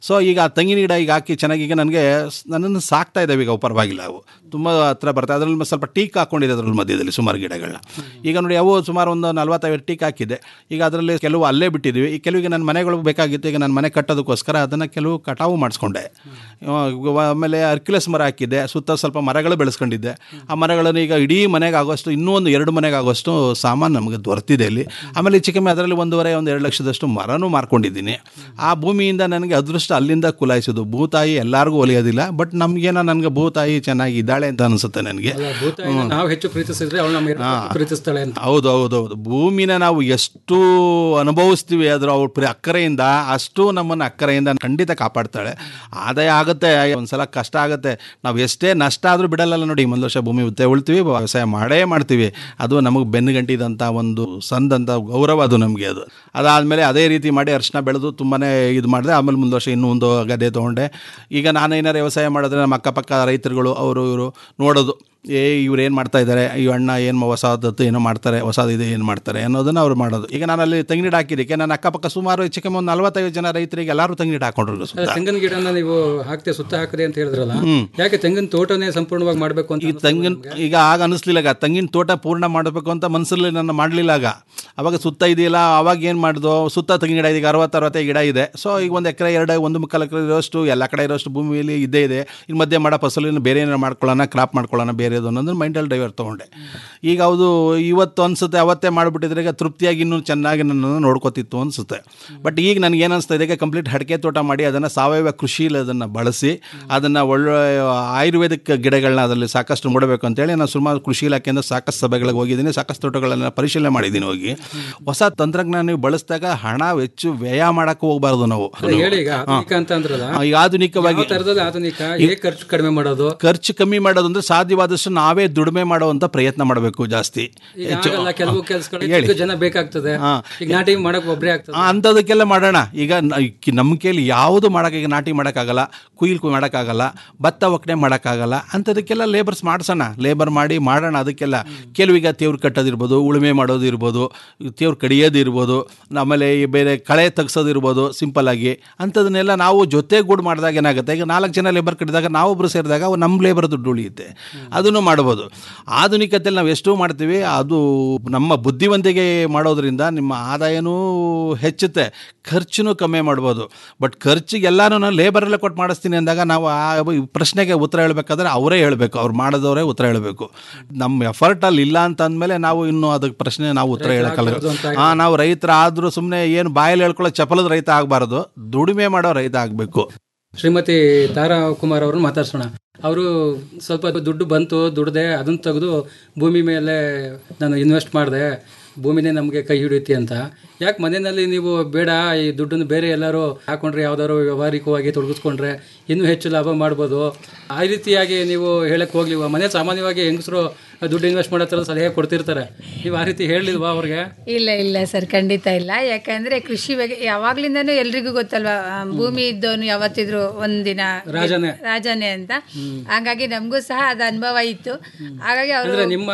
ಸೊ ಈಗ ಆ ತೆಂಗಿನ ಗಿಡ ಈಗ ಹಾಕಿ ಚೆನ್ನಾಗಿ ಈಗ ನನಗೆ ನನ್ನನ್ನು ಸಾಕ್ತಾ ಇದ್ದಾವೆ ಈಗ ಅವು ಪರವಾಗಿಲ್ಲ ಅವು ತುಂಬ ಹತ್ರ ಬರ್ತಾ ಅದರಲ್ಲಿ ಸ್ವಲ್ಪ ಟೀಕ್ ಹಾಕೊಂಡಿದೆ ಅದ್ರಲ್ಲಿ ಮಧ್ಯದಲ್ಲಿ ಸುಮಾರು ಗಿಡಗಳನ್ನ ಈಗ ನೋಡಿ ಅವು ಸುಮಾರು ಒಂದು ನಲ್ವತ್ತೈವತ್ತು ಟೀಕ್ ಹಾಕಿದೆ ಈಗ ಅದರಲ್ಲಿ ಕೆಲವು ಅಲ್ಲೇ ಬಿಟ್ಟಿದ್ವಿ ಈ ಕೆಲವಿಗೆ ನನ್ನ ಮನೆಗಳು ಬೇಕಾಗಿತ್ತು ಈಗ ನನ್ನ ಮನೆ ಕಟ್ಟೋದಕ್ಕೋಸ್ಕರ ಅದನ್ನು ಕೆಲವು ಕಟಾವು ಮಾಡಿಸ್ಕೊಂಡೆ ಇವಾಗ ಆಮೇಲೆ ಅರ್ಕ್ಯುಲಸ್ ಮರ ಹಾಕಿದ್ದೆ ಸುತ್ತ ಸ್ವಲ್ಪ ಮರಗಳು ಬೆಳೆಸ್ಕೊಂಡಿದ್ದೆ ಆ ಮರಗಳನ್ನು ಈಗ ಇಡೀ ಮನೆಗೆ ಆಗೋಷ್ಟು ಇನ್ನೂ ಒಂದು ಎರಡು ಮನೆಗೆ ಆಗೋಷ್ಟು ಸಾಮಾನು ನಮಗೆ ದೊರೆತಿದೆ ಇಲ್ಲಿ ಆಮೇಲೆ ಹೆಚ್ಚು ಕಮ್ಮಿ ಅದರಲ್ಲಿ ಒಂದೂವರೆ ಒಂದು ಎರಡು ಲಕ್ಷದಷ್ಟು ಮರನೂ ಮಾರ್ಕೊಂಡಿದ್ದೀನಿ ಆ ಭೂಮಿಯಿಂದ ನನಗೆ ಅದೃಷ್ಟ ಅಲ್ಲಿಂದ ಕುಲಾಯಿಸೋದು ಭೂತಾಯಿ ಎಲ್ಲರಿಗೂ ಒಲಿಯೋದಿಲ್ಲ ಬಟ್ ನಮಗೇನೋ ನನಗೆ ಭೂತಾಯಿ ಚೆನ್ನಾಗಿ ಇದ್ದಾಳೆ ಅಂತ ಅನಿಸುತ್ತೆ ನನಗೆ
ಭೂತಾಯಿನ ನಾವು ಹೆಚ್ಚು ಪ್ರೀತಿಸಿದ್ರೆ ಅವಳು ನಮ್ಮ ಪ್ರೀತಿಸ್ತಾಳೆ ಅಂತ
ಹೌದು ಹೌದು ಹೌದು ಭೂಮಿನ ನಾವು ಎಷ್ಟು ಅನುಭವಿಸ್ತೀವಿ ಅದ್ರ ಅವ್ರ ಪ್ರಿ ಅಕ್ಕರೆಯಿಂದ ಅಷ್ಟು ನಮ್ಮನ್ನು ಅಕ್ಕರೆಯಿಂದ ಖಂಡಿತ ಕಾಪಾಡ್ತಾಳೆ ಆದಾಯ ಆಗುತ್ತೆ ಒಂದ್ಸಲ ಕಷ್ಟ ಆಗುತ್ತೆ ನಾವು ಎಷ್ಟೇ ನಷ್ಟ ಆದರೂ ಬಿಡಲ್ಲ ನೋಡಿ ಮುಂದೆ ವರ್ಷ ಭೂಮಿ ಉತ್ತೆ ಉಳ್ತೀವಿ ವ್ಯವಸಾಯ ಮಾಡೇ ಮಾಡ್ತೀವಿ ಅದು ನಮಗೆ ಬೆನ್ನುಗಂಟಿದಂಥ ಒಂದು ಸಂದಂಥ ಗೌರವ ಅದು ನಮಗೆ ಅದು ಅದಾದಮೇಲೆ ಅದೇ ರೀತಿ ಮಾಡಿ ಅರ್ಶಿನ ಬೆಳೆದು ತುಂಬಾ ಇದು ಮಾಡಿದೆ ಆಮೇಲೆ ಮುಂದೆ ವರ್ಷ ಇನ್ನೂ ಒಂದು ಗದ್ದೆ ತೊಗೊಂಡೆ ಈಗ ನಾನು ಏನಾರು ವ್ಯವಸಾಯ ಮಾಡಿದ್ರೆ ನಮ್ಮ ಅಕ್ಕಪಕ್ಕ ರೈತರುಗಳು ಅವರು ಇವರು ನೋಡೋದು ಏ ಇವ್ರು ಏನು ಮಾಡ್ತಾ ಇದ್ದಾರೆ ಈ ಅಣ್ಣ ಏನು ಹೊಸದತ್ತು ಏನೋ ಮಾಡ್ತಾರೆ ಹೊಸದಿದೆ ಏನು ಮಾಡ್ತಾರೆ ಅನ್ನೋದನ್ನ ಅವ್ರು ಮಾಡೋದು ಈಗ ನಾನು ಅಲ್ಲಿ ತೆಂಗಿನ ಗಿಡ ಹಾಕಿದ್ದಕ್ಕೆ ನನ್ನ ಅಕ್ಕಪಕ್ಕ ಸುಮಾರು ಹೆಚ್ಚು ಕಮ್ಮಿ ಒಂದು ನಲವತ್ತೈದು ಜನ ರೈತರಿಗೆ ಎಲ್ಲರೂ ತೆಂಗಿನ ಗಿಡ ಹಾಕೊಂಡ್ರು
ಅಲ್ಲ,
ಸುತ್ತ
ತೆಂಗಿನ ಗಿಡನ ನೀವು ಹಾಕ್ತೆ ಸುತ್ತ ಹಾಕದೆ ಅಂತ ಹೇಳಿದ್ರಲ್ಲ
ಹ್ಮ್.
ಯಾಕೆ ತೆಂಗಿನ ತೋಟನೇ ಸಂಪೂರ್ಣವಾಗಿ ಮಾಡಬೇಕು ಅಂತ
ಈ ತೆಂಗಿನ ಈಗ ಆಗ ಅನಿಸ್ಲಿಲ್ಲ ಆಗ ತೆಂಗಿನ ತೋಟ ಪೂರ್ಣ ಮಾಡಬೇಕು ಅಂತ ಮನಸ್ಸಲ್ಲಿ ನನ್ನ ಮಾಡಲಿಲ್ಲ ಆಗ ಅವಾಗ ಸುತ್ತ ಇದೆಯಲ್ಲ ಅವಾಗ ಏನು ಮಾಡಿದ್ವು ಸುತ್ತ ತೆಂಗಿನ ಗಿಡ ಈಗ ಅರವತ್ತು ಅರವತ್ತೈದು ಗಿಡ ಇದೆ ಸೊ ಈಗ ಒಂದು ಎಕರೆ ಎರಡು ಒಂದು ಮುಕ್ಕಾಲು ಎಕರೆ ಇರೋಷ್ಟು ಎಲ್ಲ ಕಡೆ ಇರೋಷ್ಟು ಭೂಮಿಯಲ್ಲಿ ಇದ್ದೇ ಇದೆ ಇನ್ನು ಮಧ್ಯೆ ಮಾಡೋ ಫಸಲಿನ ಬೇರೆ ಏನಾರು ಮಾಡ್ಕೊಳ್ಳೋಣ ಕ್ರಾಪ್ ಮಾಡ್ಕೊಳ್ಳೋಣ ಬೇರೆದು ಅನ್ನೋದು ಮೈಂಡಲ್ಲಿ ಡೈವರ್ ತೊಗೊಂಡೆ ಈಗ ಅದು ಇವತ್ತು ಅನಿಸುತ್ತೆ ಅವತ್ತೇ ಮಾಡಿಬಿಟ್ಟಿದ್ರೆ ಈಗ ತೃಪ್ತಿಯಾಗಿ ಇನ್ನೂ ಚೆನ್ನಾಗಿ ನನ್ನನ್ನು ನೋಡ್ಕೋತಿತ್ತು ಅನಿಸುತ್ತೆ ಬಟ್ ಈಗ ನನಗೆ ಏನು ಅನಿಸ್ತಾ ಇದೆ ಕಂಪ್ಲೀಟ್ ಅಡಿಕೆ ತೋಟ ಮಾಡಿ ಅದನ್ನು ಸಾವಯವ ಕೃಷಿಯಲ್ಲಿ ಅದನ್ನು ಬಳಸಿ ಅದನ್ನು ಒಳ್ಳೆ ಆಯುರ್ವೇದಿಕ್ ಗಿಡಗಳನ್ನ ಅದರಲ್ಲಿ ಸಾಕಷ್ಟು ಮಾಡಬೇಕು ಅಂತೇಳಿ ನಾನು ಸುಮಾರು ಕೃಷಿ ಇಲಾಖೆಯಿಂದ ಸಾಕಷ್ಟು ಸಭೆಗಳಿಗೆ ಹೋಗಿದ್ದೀನಿ ಸಾಕಷ್ಟು ತೋಟಗಳನ್ನು ಪರಿಶೀಲನೆ ಮಾಡಿದ್ದೀನಿ ಹೋಗಿ ಹೊಸ ತಂತ್ರಜ್ಞಾನ ನೀವು ಬಳಸಿದಾಗ ಹಣ ಹೆಚ್ಚು ವ್ಯಯ ಮಾಡೋಕ್ಕೆ ಹೋಗಬಾರ್ದು ನಾವು
ಅದೇ ಹೇಳಿ ಈಗ ಆಧುನಿಕ ಅಂತ ಅಂದ್ರಲ್ಲ
ಹಾ, ಈಗ ಆಧುನಿಕವಾಗಿ
ಯಾವ ಥರದಲ್ಲಿ ಆಧುನಿಕ ಹೇಗೆ ಖರ್ಚು ಕಡಿಮೆ ಮಾಡೋದು
ಖರ್ಚು ಕಮ್ಮಿ ಮಾಡೋದು ಅಂದ್ರೆ ಸಾಧ್ಯವಾದಷ್ಟು ನಾವೇ ದುಡಿಮೆ ಮಾಡುವಂತ ಪ್ರಯತ್ನ ಮಾಡಬೇಕು ಜಾಸ್ತಿ
ಈಗ
ಹೆಚ್ಚು
ಆಗಲ್ಲ ಕೆಲವು ಕೆಲಸಗಳು
ಹೇಳಿ.
ಚಿಕ್ಕ ಜನ ಬೇಕಾಗ್ತದೆ ಈಗ ನಾಟಿ ಮಾಡಕ್ ಒಬ್ಬರೇ ಆಗ್ತದೆ
ಆ, ಅಂಥದಕ್ಕೆಲ್ಲ ಮಾಡೋಣ ಈಗ ನ- ಕಿ- ನಮ್ಮ ಕೈಲಿ ಯಾವುದು ಮಾಡೋಕೆ ಈಗ ನಾಟಿ ಮಾಡೋಕ್ಕಾಗಲ್ಲ ಕುಯ್ಲ್ ಕುಯ್ ಮಾಡೋಕ್ಕಾಗಲ್ಲ ಭತ್ತ ಒಕ್ಕಣೆ ಮಾಡೋಕ್ಕಾಗಲ್ಲ ಅಂಥದಕ್ಕೆಲ್ಲ ಲೇಬರ್ಸ್ ಮಾಡಿಸೋಣ ಲೇಬರ್ ಮಾಡಿ ಮಾಡೋಣ ಅದಕ್ಕೆಲ್ಲ ಕೆಲವೀಗ ತೇವ್ರು ಕಟ್ಟೋದಿರ್ಬೋದು ಉಳುಮೆ ಮಾಡೋದು ಇರ್ಬೋದು ತೇವ್ರು ಕಡಿಯೋದು ಇರ್ಬೋದು ಆಮೇಲೆ ಈ ಬೇರೆ ಕಳೆ ತೆಗ್ಸೋದು ಇರ್ಬೋದು ಸಿಂಪಲ್ ಆಗಿ ಅಂಥದನ್ನೆಲ್ಲ ನಾವು ಜೊತೆಗೂಡು ಮಾಡಿದಾಗ ಏನಾಗುತ್ತೆ ಈಗ ನಾಲ್ಕು ಜನ ಲೇಬರ್ ಕಟ್ಟಿದಾಗ ನಾವೊಬ್ಬರು ಸೇರಿದಾಗ ಅವು ನಮ್ಮ ಲೇಬರ್ ದುಡ್ಡು ಉಳಿಯುತ್ತೆ ಅದನ್ನು ಮಾಡ್ಬೋದು ಆಧುನಿಕತೆಯಲ್ಲಿ ನಾವು ಎಷ್ಟು ಮಾಡ್ತೀವಿ ಅದು ನಮ್ಮ ಬುದ್ಧಿವಂತಿಕೆ ಮಾಡೋದ್ರಿಂದ ನಿಮ್ಮ ಆದಾಯನೂ ಹೆಚ್ಚುತ್ತೆ ಖರ್ಚು ಕಮ್ಮಿ ಮಾಡ್ಬೋದು ಬಟ್ ಖರ್ಚಿಗೆಲ್ಲನೂ ನಾನು ಲೇಬರಲ್ಲೇ ಕೊಟ್ಟು ಮಾಡಿಸ್ತೀನಿ ಅಂದಾಗ ನಾವು ಆ ಈ ಪ್ರಶ್ನೆಗೆ ಉತ್ತರ ಹೇಳಬೇಕಾದ್ರೆ ಅವರೇ ಹೇಳಬೇಕು ಅವ್ರು ಮಾಡಿದವರೇ ಉತ್ತರ ಹೇಳಬೇಕು ನಮ್ಮ ಎಫರ್ಟ್ ಅಲ್ಲಿ ಇಲ್ಲ ಅಂತ ಅಂದಮೇಲೆ ನಾವು ಇನ್ನು ಅದಕ್ಕೆ ಪ್ರಶ್ನೆ ನಾವು ಉತ್ತರ ಹೇಳೋಕ್ಕಲ್ಲ
ರೈತರಾಗ್ಬಾರ್ದು ಅಂತ
ಹಾಂ ನಾವು ರೈತರ ಆದರೂ ಸುಮ್ಮನೆ ಏನು ಬಾಯಲ್ಲಿ ಹೇಳ್ಕೊಳ್ಳೋ ಚಪಲದ ರೈತ ಆಗಬಾರ್ದು ದುಡಿಮೆ ಮಾಡೋ ರೈತ ಆಗಬೇಕು
ಶ್ರೀಮತಿ ತಾರಾ ಕುಮಾರ್ ಅವ್ರನ್ನ ಮಾತಾಡ್ಸೋಣ ಅವರು ಸ್ವಲ್ಪ ದುಡ್ಡು ಬಂತು ದುಡ್ದೆ ಅದನ್ನ ತೆಗೆದು ಭೂಮಿ ಮೇಲೆ ನಾನು ಇನ್ವೆಸ್ಟ್ ಮಾಡಿದೆ ಭೂಮಿನೇ ನಮಗೆ ಕೈ ಹಿಡಿಯುತ್ತೆ ಅಂತ ಯಾಕೆ ಮನೆಯಲ್ಲಿ ನೀವು ಬೇಡ ಈ ದುಡ್ಡನ್ನು ಬೇರೆ ಎಲ್ಲರೂ ಹಾಕೊಂಡ್ರೆ ಯಾವ್ದಾದ್ರು ವ್ಯವಹಾರಿಕವಾಗಿ ತೊಡಗಿಸ್ಕೊಂಡ್ರೆ ಇನ್ನೂ ಹೆಚ್ಚು ಲಾಭ ಮಾಡ್ಬೋದು ಆ ರೀತಿಯಾಗಿ ನೀವು ಹೇಳಕ್ಕೆ ಹೋಗ್ಲಿವ ಮನೆ ಸಾಮಾನ್ಯವಾಗಿ ಹೆಂಗಸರು ದುಡ್ಡು ಇನ್ವೆಸ್ಟ್ ಮಾಡೋ ಥರ ಸಲಹೆ ಕೊಡ್ತಿರ್ತಾರೆ ನೀವು ಆ ರೀತಿ ಹೇಳಲಿಲ್ವಾ ಅವ್ರಿಗೆ
ಇಲ್ಲ ಇಲ್ಲ ಸರ್ ಖಂಡಿತ ಇಲ್ಲ ಯಾಕಂದ್ರೆ ಕೃಷಿ ಬಗ್ಗೆ ಯಾವಾಗ್ಲಿಂದನೂ ಎಲ್ರಿಗೂ ಗೊತ್ತಲ್ವಾ ಆ, ಭೂಮಿ ಇದ್ದವನು ಯಾವತ್ತಿದ್ರು ಒಂದಿನ
ರಾಜನೇ.
ರಾಜನೇ ಅಂತ ಹಾಗಾಗಿ ನಮಗೂ ಸಹ ಅದು ಅನುಭವ ಇತ್ತು ಹಾಗಾಗಿ ಅವರು
ಅಂದ್ರೆ ನಿಮ್ಮ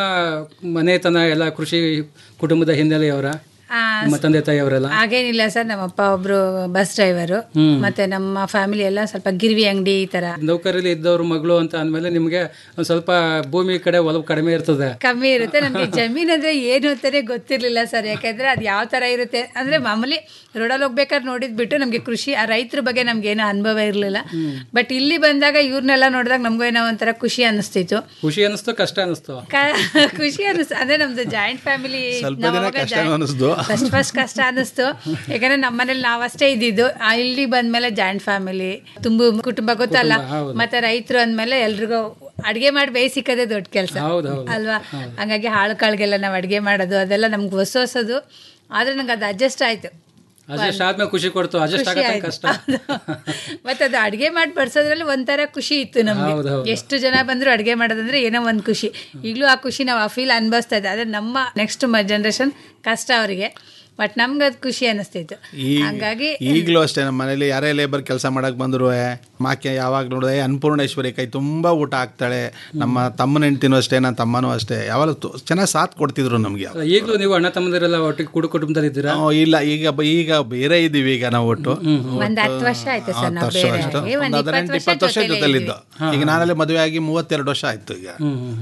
ಮನೆತನ ಎಲ್ಲ ಕೃಷಿ ಕುಟುಂಬದ ಹಿನ್ನೆಲೆಯವರ ನಿಮ್ಮ ತಂದೆ ತಾಯಿ ಅವರೆಲ್ಲ
ಹಾಗೇನಿಲ್ಲ ಸರ್ ನಮ್ಮಪ್ಪ ಒಬ್ರು ಬಸ್ ಡ್ರೈವರು
ಹ್ಮ್.
ಮತ್ತೆ ನಮ್ಮ ಫ್ಯಾಮಿಲಿ ಎಲ್ಲ ಸ್ವಲ್ಪ ಗಿರ್ವಿ ಅಂಗಡಿ ಈ ತರ
ನೌಕರಲ್ಲಿ ಇದ್ದವ್ರ ಮಗಳು ಅಂತ ಅಂದಮೇಲೆ ನಿಮಗೆ ಒಂದು ಸ್ವಲ್ಪ ಭೂಮಿ ಕಡೆ ಒಲವು ಕಡಿಮೆ ಇರ್ತದೆ
ಕಮ್ಮಿ ಇರುತ್ತೆ ನಮಗೆ ಜಮೀನ್ ಅಂದ್ರೆ ಏನು ಅಂತಾನೆ ಗೊತ್ತಿರ್ಲಿಲ್ಲ ಸರ್ ಯಾಕಂದ್ರೆ ಅದು ಯಾವ ತರ ಇರುತ್ತೆ ಅಂದ್ರೆ ಮಾಮೂಲಿ ರೋಡಲ್ಲಿ ಹೋಗ್ಬೇಕಾದ್ರೆ ನೋಡಿದ್ ಬಿಟ್ಟು ನಮಗೆ ಕೃಷಿ ಆ ರೈತರ ಬಗ್ಗೆ ನಮ್ಗೆ ಏನೋ ಅನುಭವ ಇರಲಿಲ್ಲ ಬಟ್ ಇಲ್ಲಿ ಬಂದಾಗ ಇವ್ರನ್ನೆಲ್ಲ ನೋಡಿದಾಗ ನಮಗೂ ಏನೋ ಒಂಥರ ಖುಷಿ ಅನಿಸ್ತಿತ್ತು
ಖುಷಿ ಅನಿಸ್ತು ಕಷ್ಟ ಅನಿಸ್ತು
ಕ- ಖುಷಿ ಅನಿಸ್ತು ಅಂದ್ರೆ ನಮ್ದು ಜಾಯಿಂಟ್ ಫ್ಯಾಮಿಲಿ
ಸ್ವಲ್ಪ ದಿನ ಕಷ್ಟನೂ ಅನಿಸ್ತು.
ಫಸ್ಟ್ ಫಸ್ಟ್ ಕಷ್ಟ ಅನಿಸ್ತು ಯಾಕಂದ್ರೆ ನಮ್ಮನೇಲಿ ನಾವಷ್ಟೇ ಇದ್ದಿದ್ದು ಆ, ಇಲ್ಲಿ ಬಂದ್ಮೇಲೆ ಜಾಯಿಂಟ್ ಫ್ಯಾಮಿಲಿ ತುಂಬು ಕುಟುಂಬ ಗೊತ್ತಲ್ಲ
ಕುಟುಂಬ, ಹೌದು.
ಮತ್ತೆ ರೈತರು ಅಂದ್ಮೇಲೆ ಎಲ್ರಿಗೂ ಅಡ್ಗೆ ಮಾಡಿ ಬೇಯಿಸಿಕ್ಕದೇ ದೊಡ್ಡ ಕೆಲಸ
ಹೌದು, ಹೌದು.
ಅಲ್ವಾ ಹಂಗಾಗಿ ಹಾಳು ಕಾಳಿಗೆಲ್ಲ ನಾವು ಅಡ್ಗೆ ಮಾಡೋದು ಅದೆಲ್ಲ ನಮ್ಗೆ ಹೊಸ ಹೊಸದು ಆದ್ರೆ ನಂಗೆ ಅದು ಅಡ್ಜಸ್ಟ್ ಆಯ್ತು
ಅಡ್ಜಸ್ಟ್ ಆದ್ಮೇಲೆ ಖುಷಿ ಕೊಡ್ತು ಅಡ್ಜಸ್ಟ್
ಖುಷಿ
ಆಗತ್ತೆ
ಆಯ್ತು.
ಕಷ್ಟ
ಮತ್ತೆ ಅದು ಅಡ್ಗೆ ಮಾಡಿ ಬಡ್ಸೋದ್ರಲ್ಲಿ ಒಂಥರ ಖುಷಿ ಇತ್ತು ನಮ್ಗೆ
ಹೌದು, ಹೌದು.
ಎಷ್ಟು ಜನ ಬಂದ್ರು ಅಡ್ಗೆ ಮಾಡೋದಂದ್ರೆ ಏನೋ ಒಂದು ಖುಷಿ ಈಗಲೂ ಆ ಖುಷಿ ನಾವು ಆ ಫೀಲ್ ಅನುಭವಿಸ್ತಾ ಇದ್ದೆ ಆದ್ರೆ ನಮ್ಮ ನೆಕ್ಸ್ಟ್ ಜನ್ರೇಷನ್ ಕಷ್ಟ ಅವರಿಗೆ ಬಟ್ ನಮ್ಗೆ ಅದು ಖುಷಿ ಅನಿಸ್ತಿತ್ತು
ಈ-
ಹಂಗಾಗಿ
ಈಗಲೂ ಅಷ್ಟೇ ನಮ್ಮ ಮನೇಲಿ ಯಾರೇ ಲೇಬರ್ ಕೆಲಸ ಮಾಡಕ್ ಬಂದ್ರು ಮಾಕೆ ಯಾವಾಗ ನೋಡಿದೆ ಅನ್ನಪೂರ್ಣೇಶ್ವರಿ ಕೈ ತುಂಬಾ ಊಟ ಹಾಕ್ತಾಳೆ ನಮ್ಮ ತಮ್ಮನ ಹೆಂಡ್ತಿನೂ ಅಷ್ಟೇ ನನ್ನ ತಮ್ಮನೂ ಅಷ್ಟೇ ಯಾವಾಗ ಚೆನ್ನಾಗಿ ಸಾಥ್ ಕೊಡ್ತಿದ್ರು ನಮಗೆ
ಈಗಲೂ ನೀವು ಅಣ್ಣ ತಮ್ಮಂದಿರೆಲ್ಲ ಒಟ್ಟಿಗೆ ಕುಡು ಕುಟುಂಬದಲ್ಲಿ ಇದ್ದೀರಾ
ಇಲ್ಲ ಈಗ ಬ- ಈಗ ಬೇರೆ ಇದೀವಿ ಈಗ ನಾವು ಒಟ್ಟು
ಒಂದ್ ಹತ್ತು ವರ್ಷ ಆಯ್ತು ಸರ್
ಹತ್ತು
ನಾವು
ವರ್ಷ
ಬೇರೆ
ಅಷ್ಟು
ಆಗಿ. ಒಂದ್
ಒಂದು ಹದಿನೆಂಟು
ಇಪ್ಪತ್ತು
ಇಪ್ಪತ್ತು ವರ್ಷ
ವರ್ಷ
ಜೊತೆಲಿದ್ದು
ಜೊತೆಲಿದ್ವಿ.
ಈಗ ನಾನಲ್ಲಿ ಮದುವೆ ಆಗಿ ಮೂವತ್ತೆರಡು ವರ್ಷ ಆಯ್ತು ಈಗ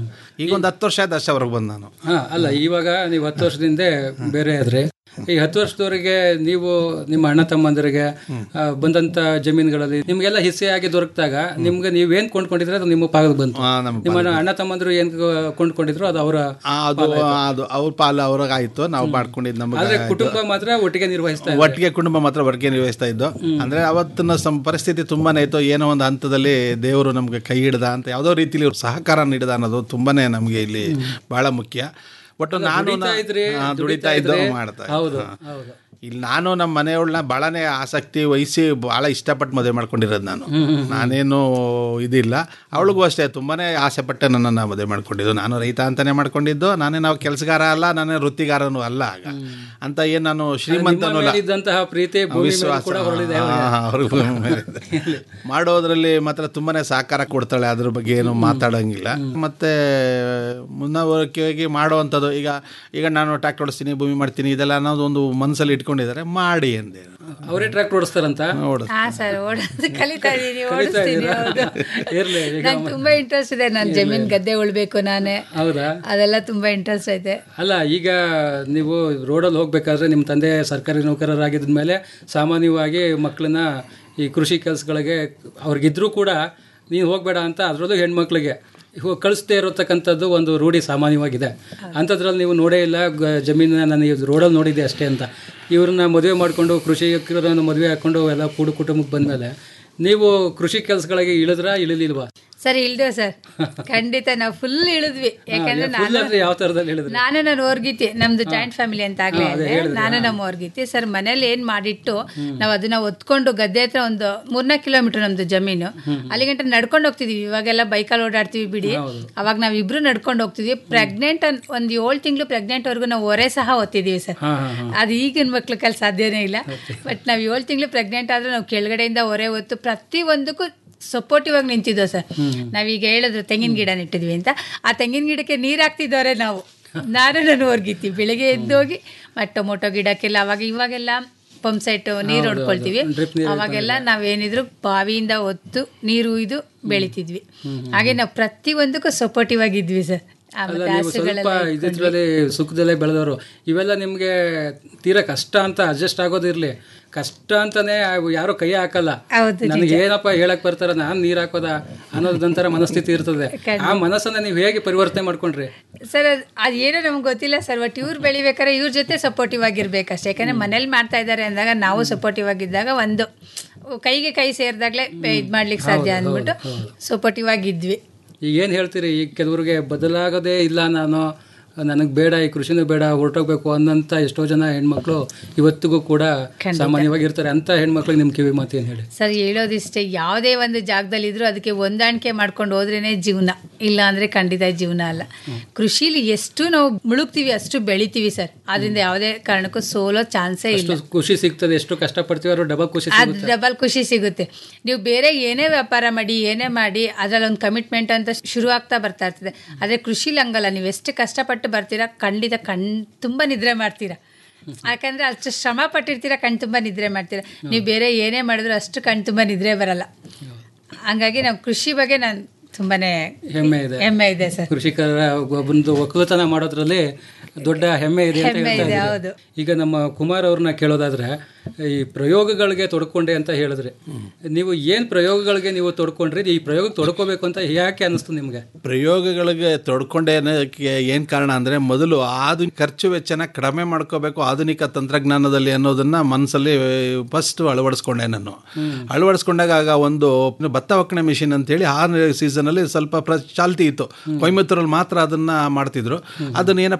ಈಗ ಒಂದು ಹತ್ತು ವರ್ಷ ಆಯ್ತು ಅಷ್ಟೇ ಅವ್ರಿಗೆ ಬಂದು ನಾನು
ಹಾ ಅಲ್ಲ ಇವಾಗ ನೀವು ಹತ್ತು ವರ್ಷದಿಂದ ಬೇರೆ ಆದ್ರೆ ಈ ಹತ್ತು ವರ್ಷದವರೆಗೆ ನೀವು ನಿಮ್ಮ ಅಣ್ಣ ತಮ್ಮಂದಿರಿಗೆ ಆ, ಬಂದಂತ ಜಮೀನುಗಳಲ್ಲಿ ನಿಮ್ಗೆಲ್ಲ ಹಿಸ್ಸೆಯಾಗಿ ದೊರಕಿದಾಗ ನಿಮ್ಗೆ ನೀವೇನ್ ಕೊಂಡ್ಕೊಂಡಿದ್ರೆ ಅದು ನಿಮ್ಮ ಪಾಗ ಬಂತು ನಿಮ್ಮ ಅಣ್ಣ ತಮ್ಮಂದಿರು ಏನ್ ಕೊಂಡ್ಕೊಂಡಿದ್ರು ಅದು ಅವರ
ಆ, ಅದು ಅದು ಅವ್ರ ಪಾಲು ಅವ್ರಿಗೆ ಆಯ್ತು ನಾವು ಮಾಡ್ಕೊಂಡಿದ್ದು
ಆದ್ರೆ
ನಮಗೆ
ಕುಟುಂಬ ಮಾತ್ರ ಒಟ್ಟಿಗೆ ನಿರ್ವಹಿಸ್ತಾ ಇದ್ದಾರೆ.
ಒಟ್ಟಿಗೆ ಕುಟುಂಬ ಮಾತ್ರ ಒಟ್ಟಿಗೆ ನಿರ್ವಹಿಸ್ತಾ ಇದ್ದು ಅಂದ್ರೆ ಅವತ್ತಿನ ಸಂ ಪರಿಸ್ಥಿತಿ ತುಂಬಾನೇ ಇತ್ತು ಏನೋ ಒಂದು ಹಂತದಲ್ಲಿ ದೇವರು ನಮ್ಗೆ ಕೈ ಹಿಡ್ದ ಅಂತ ಯಾವುದೋ ರೀತಿಲಿ ಇವ್ರು ಸಹಕಾರ ನೀಡಿದ ಅನ್ನೋದು ತುಂಬಾನೇ ನಮಗೆ ಇಲ್ಲಿ ಬಹಳ ಮುಖ್ಯ ಒಟ್ಟು
ಅಲ್ಲ,
ನಾನು
ದುಡಿತಾ ಇದ್ರಿ,
ಹಾ,
ದುಡಿತಾ
ದುಡಿತಾ ಇದ್ದು
ಇದ್ರಿ.
ಮಾಡ್ತಾ ಇದ್ದೆ.
ಹೌದು,
ಹಾ.
ಹೌದು.
ಇಲ್ಲಿ ನಾನು ನಮ್ಮ ಮನೆಯವಳನ್ನ ಭಾಳನೇ ಆಸಕ್ತಿ ವಹಿಸಿ ಭಾಳ ಇಷ್ಟಪಟ್ಟು ಮದುವೆ ಮಾಡ್ಕೊಂಡಿರೋದು ನಾನು ನಾನೇನು ಇದಿಲ್ಲ ಅವಳಿಗೂ ಅಷ್ಟೇ ತುಂಬಾನೇ ಆಸೆ ಪಟ್ಟೆ ನನ್ನನ್ನು ಮದುವೆ ಮಾಡ್ಕೊಂಡಿದ್ದು ನಾನು ರೈತ ಅಂತಾನೆ ಮಾಡ್ಕೊಂಡಿದ್ದು ನಾನೇ ನಾವು ಕೆಲಸಗಾರ ಅಲ್ಲ ನಾನೇ ವೃತ್ತಿಗಾರನೂ ಅಲ್ಲ ಆಗ ಅಂತ ಏನು ನಾನು ಶ್ರೀಮಂತನೂ
ನಿಮ್ಮ
ಅಲ್ಲ
ಮೇಲಿದ್ದಂತಹ ಪ್ರೀತಿ ಭೂಮಿ ಮೇಲೆ
ವಿಶ್ವಾಸ
ಕೂಡ ಹೊರಳಿದೆ
ಹಾ, ಹಾ, ಅವ್ರಿಗೆ ಭೂಮಿ ಮೇಲೆ ಇದೆ. ಮಾಡೋದ್ರಲ್ಲಿ ಮಾತ್ರ ತುಂಬಾನೇ ಸಹಕಾರ ಕೊಡ್ತಾಳೆ ಅದ್ರ ಬಗ್ಗೆ ಏನು ಮಾತಾಡಂಗಿಲ್ಲ ಮತ್ತೆ ಮುನ್ನವರಿಕೆಯಾಗಿ ಮಾಡುವಂಥದ್ದು ಈಗ ಈಗ ನಾನು ಟ್ರ್ಯಾಕ್ಟರ್ ಓಡಿಸ್ತೀನಿ ಭೂಮಿ ಮಾಡ್ತೀನಿ ಇದೆಲ್ಲ ಅನ್ನೋದು ಒಂದು ಮನಸ್ಸಲ್ಲಿ ಇಟ್ಕೊಂಡಿದ್ದಾರೆ ಮಾಡಿ ಅಂದೆ
ಅವರೇ ಟ್ರ್ಯಾಕ್ಟರ್ ಓಡಿಸ್ತಾರಂತ
ಹಾ ಸರ್ ಓಡೋದು ಕಲಿತಾ ಇದೀನಿ
ಕಲಿತಾ
ಓಡಿಸ್ತೀನಿ
ಇದ್ದೀರಾ?
ಹೌದು
ಇರ್ಲಿ ಈಗ
ನಂಗೆ ತುಂಬಾ ಇಂಟ್ರೆಸ್ಟ್ ಇದೆ ನಾನು ಜಮೀನ್ ಗದ್ದೆ ಉಳ್ಬೇಕು ನಾನೇ
ಹೌದಾ
ಅದೆಲ್ಲ ತುಂಬಾ ಇಂಟ್ರೆಸ್ಟ್ ಐತೆ
ಅಲ್ಲ ಈಗ ನೀವು ರೋಡಲ್ಲಿ ಹೋಗ್ಬೇಕಾದ್ರೆ ನಿಮ್ಮ ತಂದೆ ಸರ್ಕಾರಿ ನೌಕರರಾಗಿದ್ದ ಮೇಲೆ ಸಾಮಾನ್ಯವಾಗಿ ಮಕ್ಕಳನ್ನ ಈ ಕೃಷಿ ಕೆಲಸಗಳಿಗೆ ಅವ್ರಿಗಿದ್ರೂ ಕೂಡ ನೀನು ಹೋಗಬೇಡ ಅಂತ ಅದರಲ್ಲೂ ಹೆಣ್ಮಕ್ಳಿಗೆ ಹೋ- ಕಳಿಸ್ದೇ ಇರತಕ್ಕಂಥದ್ದು ಒಂದು ರೂಢಿ ಸಾಮಾನ್ಯವಾಗಿದೆ ಅಂಥದ್ರಲ್ಲಿ ನೀವು ನೋಡೇ ಇಲ್ಲ ಗ- ಜಮೀನನ್ನ ನಾನು ಇದು ರೋಡಲ್ಲಿ ನೋಡಿದ್ದೆ ಅಷ್ಟೇ ಅಂತ ಇವ್ರನ್ನ ಮದುವೆ ಮಾಡಿಕೊಂಡು ಕೃಷಿಕರನ್ನು ಮದುವೆ ಹಾಕ್ಕೊಂಡು ಎಲ್ಲ ಕೂಡು ಕುಟುಂಬಕ್ಕೆ ಬಂದಮೇಲೆ ನೀವು ಕೃಷಿ ಕೆಲಸಗಳಿಗೆ ಇಳಿದ್ರಾ ಇಳಿಲಿಲ್ವಾ
ಸರ್ ಇಳ್ದೇವ್ ಸರ್ ಖಂಡಿತ ನಾವು ಫುಲ್ ಇಳಿದ್ವಿ ಯಾಕಂದ್ರೆ
ಫುಲ್
ನಾನು
ಅಂದ್ರೆ ಯಾವ ಥರದಲ್ಲಿ ಇಳಿದ್ರಿ
ನಾನು ನನ್ನ ಓರ್ಗಿತಿ ನಮ್ದು ಜಾಯಿಂಟ್ ಫ್ಯಾಮಿಲಿ ಅಂತ ಆಗ್ಲೇ
ಹಾ, ಅದೇ
ಇದೆ
ಹೇಳಿದ್ರಿ,
ನಾನು
ಹಾ.
ನಮ್ಮ ಓರ್ಗಿತಿ ಸರ್ ಮನೇಲಿ ಏನ್ ಮಾಡಿಟ್ಟು ನಾವು ಅದನ್ನ ಒತ್ಕೊಂಡು ಗದ್ದೆ ಹತ್ರ ಒಂದು ಮೂರ್ನಾಲ್ಕು ಕಿಲೋಮೀಟರ್ ನಮ್ದು ಜಮೀನು ಅಲ್ಲಿಗಂಟ ನಡ್ಕೊಂಡು ಹೋಗ್ತಿದೀವಿ ಇವಾಗೆಲ್ಲ ಬೈಕಲ್ಲಿ ಓಡಾಡ್ತೀವಿ ಬಿಡಿ ಅವಾಗ ನಾವ್ ಇಬ್ರು ನಡ್ಕೊಂಡು ಹೋಗ್ತಿದ್ವಿ ಪ್ರೆಗ್ನೆಂಟ್ ಒಂದ್ ಏಳು ತಿಂಗಳು ಪ್ರೆಗ್ನೆಂಟ್ ವರ್ಗು ನಾವು ಹೊರೆ ಸಹ ಒತ್ತಿದೀವಿ ಸರ್
ಹಾ, ಹಾ, ಹಾ.
ಅದು ಈಗಿನ ಮಕ್ಳ ಕಲ್ ಸಾಧ್ಯನೇ ಇಲ್ಲ ಬಟ್ ನಾವು ಏಳು ತಿಂಗಳು ಪ್ರೆಗ್ನೆಂಟ್ ಆದ್ರೆ ನಾವು ಕೆಳಗಡೆಯಿಂದ ಹೊರೆ ಹೊತ್ತು ಪ್ರತಿ ಒಂದಕ್ಕೂ ಸಪೋರ್ಟಿವ್ ಆಗಿ ನಿಂತಿದ್ದೋ ಸರ್ ನಾವೀಗ ಹೇಳಿದ್ರು ತೆಂಗಿನ ಗಿಡ ನೆಟ್ಟಿದ್ವಿ ಅಂತ ಆ ತೆಂಗಿನ ಗಿಡಕ್ಕೆ ನೀರು ಹಾಕ್ತಿದ್ದವ್ರೆ ನಾವು ನಾನು ನಾನು ಹೊರ್ಗಿತ್ತಿ ಬೆಳಿಗ್ಗೆ ಎದ್ದೋಗಿ ಮತ್ತು ಟೊಮೊಟೊ ಗಿಡಕ್ಕೆಲ್ಲ ಅವಾಗ ಇವಾಗೆಲ್ಲ ಪಂಪ್ ಸೆಟ್ ನೀರು
ಹೌದು,
ಹೊಡ್ಕೊಳ್ತೀವಿ
ಹೌದು. Drip ನೀರು
ಅವಾಗೆಲ್ಲ ನಾವೇನಿದ್ರು ಬಾವಿಯಿಂದ ಒತ್ತು ನೀರು ಇದು ಬೆಳಿತಿದ್ವಿ ಹಾಗೆ ನಾವು ಪ್ರತಿ ಒಂದಕ್ಕೂ ಸಪೋರ್ಟಿವ್ ಆಗಿದ್ವಿ ಸರ್ ಆ,
ಅಲ್ಲ
ಮತ್ತೆ
ನೀವು ಸ್ವಲ್ಪ
ಹಸುಗಳೆಲ್ಲ ಇಟ್ಕೊಂಡು.
ಇದ್ರಲ್ಲಿ ಸುಖದಲ್ಲೇ ಬೆಳೆದವರು ಇವೆಲ್ಲ ನಿಮಗೆ ತೀರಾ ಕಷ್ಟ ಅಂತ ಅಡ್ಜಸ್ಟ್ ಆಗೋದಿರ್ಲಿ ಕಷ್ಟ ಅಂತಾನೆ ಅವು ಯಾರೋ ಕೈ ಹಾಕಲ್ಲ
ಹೌದು,
ನನಗೆ ಏನಪ್ಪ ಹೇಳಕ್ ಬರ್ತಾರ ನಾನ್ ನೀರ್ ಹಾಕೋದ ಅನ್ನೋದಂತರ ಮನಸ್ಥಿತಿ ಇರ್ತದೆ ಆ ಮನಸ್ಸನ್ನ ನೀವು ಹೇಗೆ ಪರಿವರ್ತನೆ ಮಾಡ್ಕೊಂಡ್ರಿ
ಸರ್ ಅದ್- ಅದೇನೋ ನಮ್ಗೆ ಗೊತ್ತಿಲ್ಲ ಸರ್ ಬಟ್ ಇವ್ರು ಬೆಳಿಬೇಕಾದ್ರೆ ಇವ್ರ ಜೊತೆ ಸಪೋರ್ಟಿವ್ ಆಗಿರ್ಬೇಕಷ್ಟೇ ಯಾಕಂದ್ರೆ ಮನೇಲಿ ಮಾಡ್ತಾ ಇದ್ದಾರೆ ಅಂದಾಗ ನಾವು ಸಪೋರ್ಟಿವ್ ಆಗಿದ್ದಾಗ ಒಂದು ಕೈಗೆ ಕೈ ಸೇರಿದಾಗಲೇ ಇದು ಮಾಡ್ಲಿಕ್ಕೆ ಸಾಧ್ಯ
ಹೌದು,
ಅಂದ್ಬಿಟ್ಟು
ಹೌದು,
ಸಪೋರ್ಟಿವ್ ಆಗಿದ್ವಿ
ಈಗ ಏನು ಹೇಳ್ತೀರಿ ಈಗ ಕೆಲವ್ರಿಗೆ ಬದಲಾಗೋದೇ ಇಲ್ಲ ನಾನು ನನಗೆ ಬೇಡ ಈ ಕೃಷಿನೂ ಬೇಡ ಹೊರಟೋಗ್ಬೇಕು ಅನ್ನಂತ ಎಷ್ಟೋ ಜನ ಹೆಣ್ಮಕ್ಳು ಇವತ್ತಿಗೂ ಕೂಡ ಸಾಮಾನ್ಯವಾಗಿ ಇರ್ತಾರೆ ಅಂತ ಹೆಣ್ಮಕ್ಳಿಗೆ ನಿಮ್ಮ ಕಿವಿ ಮಾತು ಏನು ಹೇಳಿ
ಸರ್ ಹೇಳೋದಿಷ್ಟೇ ಯಾವುದೇ ಒಂದು ಜಾಗದಲ್ಲಿ ಇದ್ರೂ ಅದಕ್ಕೆ ಹೊಂದಾಣಿಕೆ ಮಾಡ್ಕೊಂಡು ಹೋದ್ರೇನೆ ಜೀವನ ಇಲ್ಲ ಅಂದ್ರೆ ಖಂಡಿತ ಜೀವನ ಅಲ್ಲ ಕೃಷಿಲಿ ಎಷ್ಟು ನಾವು ಮುಳುಗ್ತೀವಿ ಅಷ್ಟು ಬೆಳಿತೀವಿ ಸರ್ ಅದರಿಂದ ಯಾವುದೇ ಕಾರಣಕ್ಕೂ ಸೋಲೋ ಚಾನ್ಸೇ ಇಲ್ಲ
ಎಷ್ಟು ಖುಷಿ ಸಿಗ್ತದೆ ಎಷ್ಟು ಕಷ್ಟಪಡ್ತೀವಿ ಅವ್ರು ಡಬಲ್ ಖುಷಿ
ಅದು
ಸಿಗುತ್ತೆ
ಡಬಲ್ ಖುಷಿ ಸಿಗುತ್ತೆ ನೀವು ಬೇರೆ ಏನೇ ವ್ಯಾಪಾರ ಮಾಡಿ ಏನೇ ಮಾಡಿ ಅದ್ರಲ್ಲಿ ಒಂದು ಕಮಿಟ್ಮೆಂಟ್ ಅಂತ ಶುರು ಆಗ್ತಾ ಬರ್ತಾ ಇರ್ತದೆ ಆದರೆ ಕೃಷಿಲಿ ಹಂಗಲ್ಲ ನೀವು ಎಷ್ಟು ಕಷ್ಟಪಟ್ಟು ಬರ್ತೀರಾ ಖಂಡಿತ ಕಣ್ ತುಂಬ ನಿದ್ರೆ ಮಾಡ್ತೀರಾ ಯಾಕಂದ್ರೆ ಅಷ್ಟು ಶ್ರಮ ಪಟ್ಟಿರ್ತೀರಾ ಕಣ್ ತುಂಬ ನಿದ್ರೆ ಮಾಡ್ತೀರಾ ನೀವು ಬೇರೆ ಏನೇ ಮಾಡಿದ್ರು ಅಷ್ಟು ಕಣ್ ತುಂಬ ನಿದ್ರೆ ಬರಲ್ಲ ಹಂಗಾಗಿ ನಾವು ಕೃಷಿ ಬಗ್ಗೆ ನಾನು ತುಂಬಾನೇ
ಹೆಮ್ಮೆ ಇದೆ
ಹೆಮ್ಮೆ ಇದೆ ಸರ್
ಕೃಷಿಕರ ಒಂದು ಒಕ್ಕಲತನ ಮಾಡೋದ್ರಲ್ಲಿ ದೊಡ್ಡ ಹೆಮ್ಮೆ ಇದೆ ಅಂತ
ಹೆಮ್ಮೆ
ಹೇಳ್ತಾ
ಇದೆ,
ಇದ್ದೀರಿ.
ಹೌದು.
ಈಗ ನಮ್ಮ ಕುಮಾರ್ ಅವ್ರನ್ನ ಕೇಳೋದಾದ್ರೆ ಈ ಪ್ರಯೋಗಗಳಿಗೆ ತೊಡ್ಕೊಂಡೆ ಅಂತ ಹೇಳಿದ್ರೆ ನೀವು ಏನ್ ಪ್ರಯೋಗಗಳಿಗೆ ನೀವು ತೊಡ್ಕೊಂಡ್ರಿ ಈ ಪ್ರಯೋಗ ತೊಡ್ಕೋಬೇಕು ಅಂತ ಯಾಕೆ ಅನಿಸ್ತು ನಿಮ್ಗೆ
ಪ್ರಯೋಗಗಳಿಗೆ ತೊಡ್ಕೊಂಡೆ ಅನ್ನೋದಕ್ಕೆ ಏನು ಕಾರಣ ಅಂದರೆ ಮೊದಲು ಆಧುನಿಕ ಖರ್ಚು ವೆಚ್ಚನ ಕಡಿಮೆ ಮಾಡ್ಕೋಬೇಕು ಆಧುನಿಕ ತಂತ್ರಜ್ಞಾನದಲ್ಲಿ ಅನ್ನೋದನ್ನ ಮನಸ್ಸಲ್ಲಿ ಫಸ್ಟ್ ಅಳವಡಿಸ್ಕೊಂಡೆ ನಾನು ಅಳವಡಿಸ್ಕೊಂಡಾಗ ಆಗ ಒಂದು ಭತ್ತ ಒಕ್ಕಣೆ ಮಿಷಿನ್ ಅಂತೇಳಿ ಆ ಸೀಸನಲ್ಲಿ ಸ್ವಲ್ಪ ಪ್ರ ಚಾಲ್ತಿ ಇತ್ತು ಕೊಯಮತ್ತೂರಲ್ಲಿ ಮಾತ್ರ ಅದನ್ನ ಮಾಡ್ತಿದ್ರು ಅದನ್ನ ಏನಪ್ಪ ಅಂದ್ರೆ ಭತ್ತ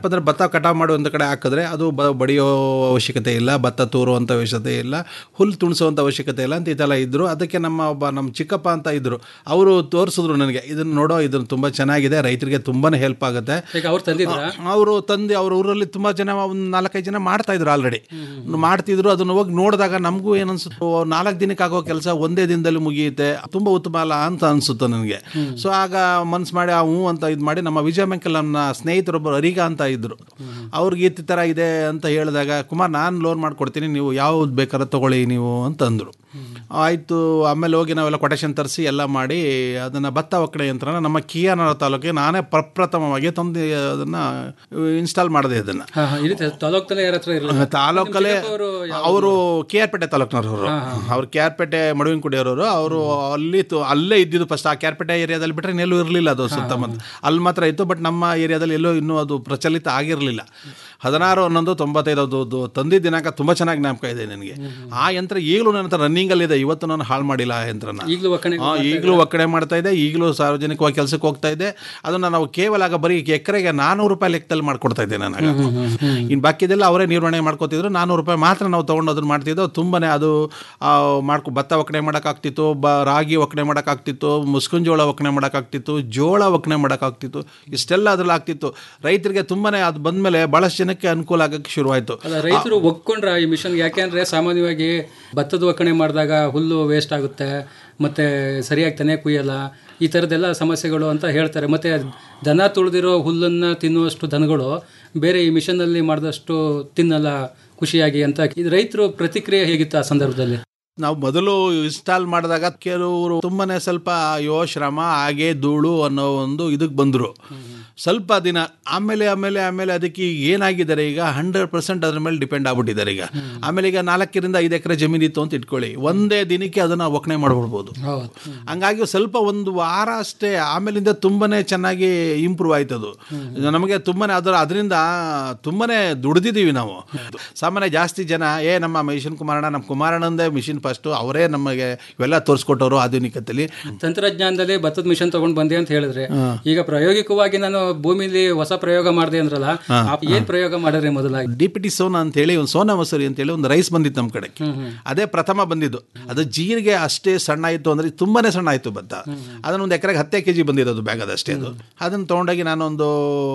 ಕಟಾವು ಮಾಡೋ ಒಂದು ಕಡೆ ಹಾಕಿದ್ರೆ ಅದು ಬ ಬಡಿಯೋ ಅವಶ್ಯಕತೆ ಇಲ್ಲ ಭತ್ತ ತೂರುವಂಥ ಅವಶ್ಯಕತೆ ಇಲ್ಲ ಹುಲ್ಲು ತುಣಿಸುವಂಥ ಅವಶ್ಯಕತೆ ಇಲ್ಲ ಅಂತ ಇದೆಲ್ಲ ಇದ್ದರು ಅದಕ್ಕೆ ನಮ್ಮ ಒಬ್ಬ ನಮ್ಮ ಚಿಕ್ಕಪ್ಪ ಅಂತ ಇದ್ದರು ಅವರು ತೋರಿಸಿದ್ರು ನನಗೆ ಇದನ್ನು ನೋಡೋ ಇದನ್ನು ತುಂಬ ಚೆನ್ನಾಗಿದೆ ರೈತರಿಗೆ ತುಂಬಾ ಹೆಲ್ಪ್ ಆಗುತ್ತೆ
ಈಗ ಅವ್ರು ತಂದಿದ್ರಾ
ಅವರು ತಂದು ಅವ್ರ ಊರಲ್ಲಿ ತುಂಬ ಜನ ಒಂದು ನಾಲ್ಕೈದು ಜನ ಮಾಡ್ತಾ ಇದ್ರು ಆಲ್ರೆಡಿ ಮಾಡ್ತಿದ್ರು ಅದನ್ನ ಹೋಗಿ ನೋಡಿದಾಗ ನಮಗೂ ಏನು ಅನ್ಸುತ್ತೆ ನಾಲ್ಕು ದಿನಕ್ಕೆ ಆಗೋ ಕೆಲಸ ಒಂದೇ ದಿನದಲ್ಲಿ ಮುಗಿಯುತ್ತೆ ತುಂಬ ಉತ್ತಮ ಅಲ್ಲ ಅಂತ ಅನ್ಸುತ್ತೆ ನನಗೆ ಸೊ ಆಗ ಮನ್ಸು ಮಾಡಿ ಆ ಹ್ಞೂ ಅಂತ ಇದು ಮಾಡಿ ನಮ್ಮ ವಿಜಯ ಮೆಂಕಲ್ ನನ್ನ ಸ್ನೇಹಿತರೊಬ್ಬರು ಅರಿಗ ಅಂತ ಇದ್ರು ಅವ್ರಿಗೆ ಈ ಥರ ಇದೆ ಅಂತ ಹೇಳಿದಾಗ ಕುಮಾರ್ ನಾನು ಲೋನ್ ಮಾಡ್ಕೊಡ್ತೀನಿ ನೀವು ಯಾವ್ದು ಬೇಕಾದ್ರೆ ತಗೊಳ್ಳಿ ನೀವು ಅಂತ ಅಂದರು ಆಯಿತು ಆಮೇಲೆ ಹೋಗಿ ನಾವೆಲ್ಲ ಕೊಟೇಶನ್ ತರಿಸಿ ಎಲ್ಲ ಮಾಡಿ ಅದನ್ನು ಭತ್ತ ಒಕ್ಕಣೆ ಯಂತ್ರನ ನಮ್ಮ ಕಿಯಾನಗರ ತಾಲೂಕಿಗೆ ನಾನೇ ಪ್ರಪ್ರಥಮವಾಗಿ ತಂದು ಅದನ್ನು ಇನ್ಸ್ಟಾಲ್ ಮಾಡಿದೆ ಅದನ್ನು
ಹಾ, ಹಾ, ಈ ರೀತಿ ತಾಲೂಕಲ್ಲೇ ಯಾರ ಹತ್ರ ಇರಲಿಲ್ಲ
ತಾಲೂಕಲ್ಲೇ ಅವರು ಕೆ ಆರ್ ಪೇಟೆ ತಾಲೂಕಿನವರು ಅವ್ರು ಕೆ ಆರ್ ಪೇಟೆ ಮಡುವಿನಕುಡಿಯವರು ಅವರು ಅಲ್ಲಿ ತು- ಅಲ್ಲೇ ಇದ್ದಿದ್ದು ಫಸ್ಟ್ ಆ ಕೆ ಆರ್ ಪೇಟೆ ಏರಿಯಾದಲ್ಲಿ ಬಿಟ್ಟರೆ ಎಲ್ಲೂ ಇರಲಿಲ್ಲ ಅದು ಸುತ್ತಮುತ್ತ ಅಲ್ಲಿ ಮಾತ್ರ ಇತ್ತು ಬಟ್ ನಮ್ಮ ಏರಿಯಾದಲ್ಲಿ ಎಲ್ಲೂ ಇನ್ನೂ ಅದು ಪ್ರಚಲಿತ ಆಗಿರಲಿಲ್ಲ ಹದಿನಾರು ಹನ್ನೊಂದು ತೊಂಬತ್ತೈದು ಅದು ಅದು ತಂದಿದ್ದ ದಿನಾಂಕ ತುಂಬ ಚೆನ್ನಾಗಿ ಜ್ಞಾಪಕ ಇದೆ ನನಗೆ ಆ ಯಂತ್ರ ಈಗಲೂ ನನ್ನ ಹತ್ರ ರನ್ನಿಂಗಲ್ಲಿದೆ ಇವತ್ತು ನಾನು ಹಾಳು ಮಾಡಿಲ್ಲ ಆ ಯಂತ್ರನ
ಈಗಲೂ ಒಕ್ಕಣೆ
ಆ, ಈಗಲೂ ಒಕ್ಕಣೆ ಮಾಡ್ತಾ ಇದೆ ಈಗಲೂ ಸಾರ್ವಜನಿಕವಾಗಿ ಕೆಲಸಕ್ಕೆ ಹೋಗ್ತಾ ಇದೆ ಅದನ್ನು ನಾವು ಕೇವಲ ಆಗ ಬರೀ ಎಕರೆಗೆ ನಾನ್ನೂರು ರೂಪಾಯಿ ಲೆಕ್ಕದಲ್ಲಿ ಮಾಡ್ಕೊಡ್ತಾ ಇದ್ದೆ ನಾನು ಆಗ. ಇನ್ನು ಬಾಕಿದೆಲ್ಲ ಅವರೇ ನಿರ್ವಹಣೆ ಮಾಡ್ಕೋತಿದ್ರು ನಾನ್ನೂರು ರೂಪಾಯಿ ಮಾತ್ರ ನಾವು ತೊಗೊಂಡು ಅದನ್ನು ಮಾಡ್ತಿದ್ದೋ ತುಂಬನೇ ಅದು ಆ, ಮಾಡ್ಕೊ ಭತ್ತ ಒಕ್ಕಣೆ ಮಾಡೋಕ್ಕಾಗ್ತಿತ್ತು ಬ ರಾಗಿ ಒಕ್ಕಣೆ ಮಾಡೋಕ್ಕಾಗ್ತಿತ್ತು ಮುಸ್ಕಿನ ಜೋಳ ಒಕ್ಕಣೆ ಮಾಡೋಕ್ಕಾಗ್ತಿತ್ತು ಜೋಳ ಒಕ್ಕಣೆ ಮಾಡೋಕ್ಕಾಗ್ತಿತ್ತು ಇಷ್ಟೆಲ್ಲ ಅದ್ರಲ್ಲಿ ಆಗ್ತಿತ್ತು ರೈತರಿಗೆ ತುಂಬನೇ ಅದು ಬಂದಮೇಲೆ ಭಾಳಷ್ಟು ಜನಕ್ಕೆ ಅನುಕೂಲ ಆಗಕ್ಕೆ ಶುರುವಾಯಿತು
ಅಲ್ಲ ರೈತರು ಒಪ್ಕೊಂಡ್ರ ಈ ಮಿಷನ್ ಯಾಕೆಂದ್ರೆ ಸಾಮಾನ್ಯವಾಗಿ ಭತ್ತದ ಒಕ್ಕಣೆ ಮಾಡಿದಾಗ ಹುಲ್ಲು ವೇಸ್ಟ್ ಆಗುತ್ತೆ ಮತ್ತೆ ಸರಿಯಾಗಿ ತೆನೆ ಕುಯ್ಯಲ್ಲ ಈ ಥರದ್ದೆಲ್ಲ ಸಮಸ್ಯೆಗಳು ಅಂತ ಹೇಳ್ತಾರೆ ಮತ್ತೆ ದನ ತುಳಿದಿರೋ ಹುಲ್ಲನ್ನು ತಿನ್ನುವಷ್ಟು ದನಗಳು ಬೇರೆ ಈ ಮಿಷನ್ನಲ್ಲಿ ಮಾಡಿದಷ್ಟು ತಿನ್ನಲ್ಲ ಖುಷಿಯಾಗಿ ಅಂತ ಇದು ರೈತರು ಪ್ರತಿಕ್ರಿಯೆ ಹೇಗಿತ್ತು ಆ ಸಂದರ್ಭದಲ್ಲಿ
ನಾವು ಮೊದಲು ಇನ್ಸ್ಟಾಲ್ ಮಾಡಿದಾಗ ಕೆಲವರು ತುಂಬಾನೇ ಸ್ವಲ್ಪ ಅಯ್ಯೋ ಶ್ರಮ ಹಾಗೆ ಧೂಳು ಅನ್ನೋ ಒಂದು ಇದಕ್ಕೆ ಬಂದರು ಸ್ವಲ್ಪ ದಿನ ಆಮೇಲೆ ಆಮೇಲೆ ಆಮೇಲೆ ಅದಕ್ಕೆ ಈಗ ಏನಾಗಿದ್ದಾರೆ ಈಗ ಹಂಡ್ರೆಡ್ ಪರ್ಸೆಂಟ್ ಅದ್ರ ಮೇಲೆ ಡಿಪೆಂಡ್ ಆಗ್ಬಿಟ್ಟಿದ್ದಾರೆ ಈಗ ಆಮೇಲೆ ಈಗ ನಾಲ್ಕರಿಂದ ಐದು ಎಕರೆ ಜಮೀನು ಇತ್ತು ಅಂತ ಇಟ್ಕೊಳ್ಳಿ ಒಂದೇ ದಿನಕ್ಕೆ ಅದನ್ನ ಒಕ್ಕಣೆ ಮಾಡ್ಬಿಡ್ಬೋದು ಹಂಗಾಗಿ ಸ್ವಲ್ಪ ಒಂದು ವಾರ ಅಷ್ಟೇ ಆಮೇಲಿಂದ ತುಂಬಾನೇ ಚೆನ್ನಾಗಿ ಇಂಪ್ರೂವ್ ಆಯ್ತದು ನಮಗೆ ತುಂಬಾನೇ ಅದರ ಅದರಿಂದ ತುಂಬಾನೇ ದುಡ್ದಿದ್ದೀವಿ ನಾವು ಸಾಮಾನ್ಯ ಜಾಸ್ತಿ ಜನ ಏ ನಮ್ಮ ಮಿಷನ್ ಕುಮಾರಣ್ಣ ನಮ್ಮ ಕುಮಾರಣ್ಣಂದೇ ಮಿಷಿನ್ ಫಸ್ಟು ಅವರೇ ನಮಗೆ ಇವೆಲ್ಲ ತೋರಿಸ್ಕೊಟ್ಟವರು ಆಧುನಿಕತೆಯಲ್ಲಿ
ತಂತ್ರಜ್ಞಾನದಲ್ಲಿ ಭತ್ತದ ಮಿಷನ್ ತಗೊಂಡ್ ಬಂದೆ ಅಂತ ಹೇಳಿದ್ರೆ ಈಗ ಪ್ರಾಯೋಗಿಕವಾಗಿ ನಾನು ಭೂಮಿಲಿ ಹೊಸ ಪ್ರಯೋಗ ಮಾಡಿದೆ ಅಂದ್ರಲ್ಲ
ಹಾ,
ಆ ಏನ್ ಪ್ರಯೋಗ ಮಾಡಿದ್ರಿ ಮೊದಲಾಗಿ
ಡಿ ಪಿ ಟಿ ಸೋನಾ ಅಂತೇಳಿ ಒಂದು ಸೋನಾ ಮಸೂರಿ ಅಂತೇಳಿ ಒಂದು ರೈಸ್ ಬಂದಿತ್ತು ನಮ್ಮ ಕಡೆ ಅದೇ ಪ್ರಥಮ ಬಂದಿದ್ದು ಅದು ಜೀರಿಗೆ ಅಷ್ಟೇ ಸಣ್ಣ ಆಯಿತು ಅಂದರೆ ತುಂಬಾನೇ ಸಣ್ಣ ಆಯಿತು ಭತ್ತ ಅದನ್ನ ಒಂದು ಎಕರೆಗೆ ಹತ್ತೇ ಕೆ ಜಿ ಬಂದಿದ್ದು ಅದು ಬ್ಯಾಗ್ ಅದಷ್ಟೇ ಅದು ಅದನ್ನು ತೊಗೊಂಡೋಗಿ ನಾನೊಂದು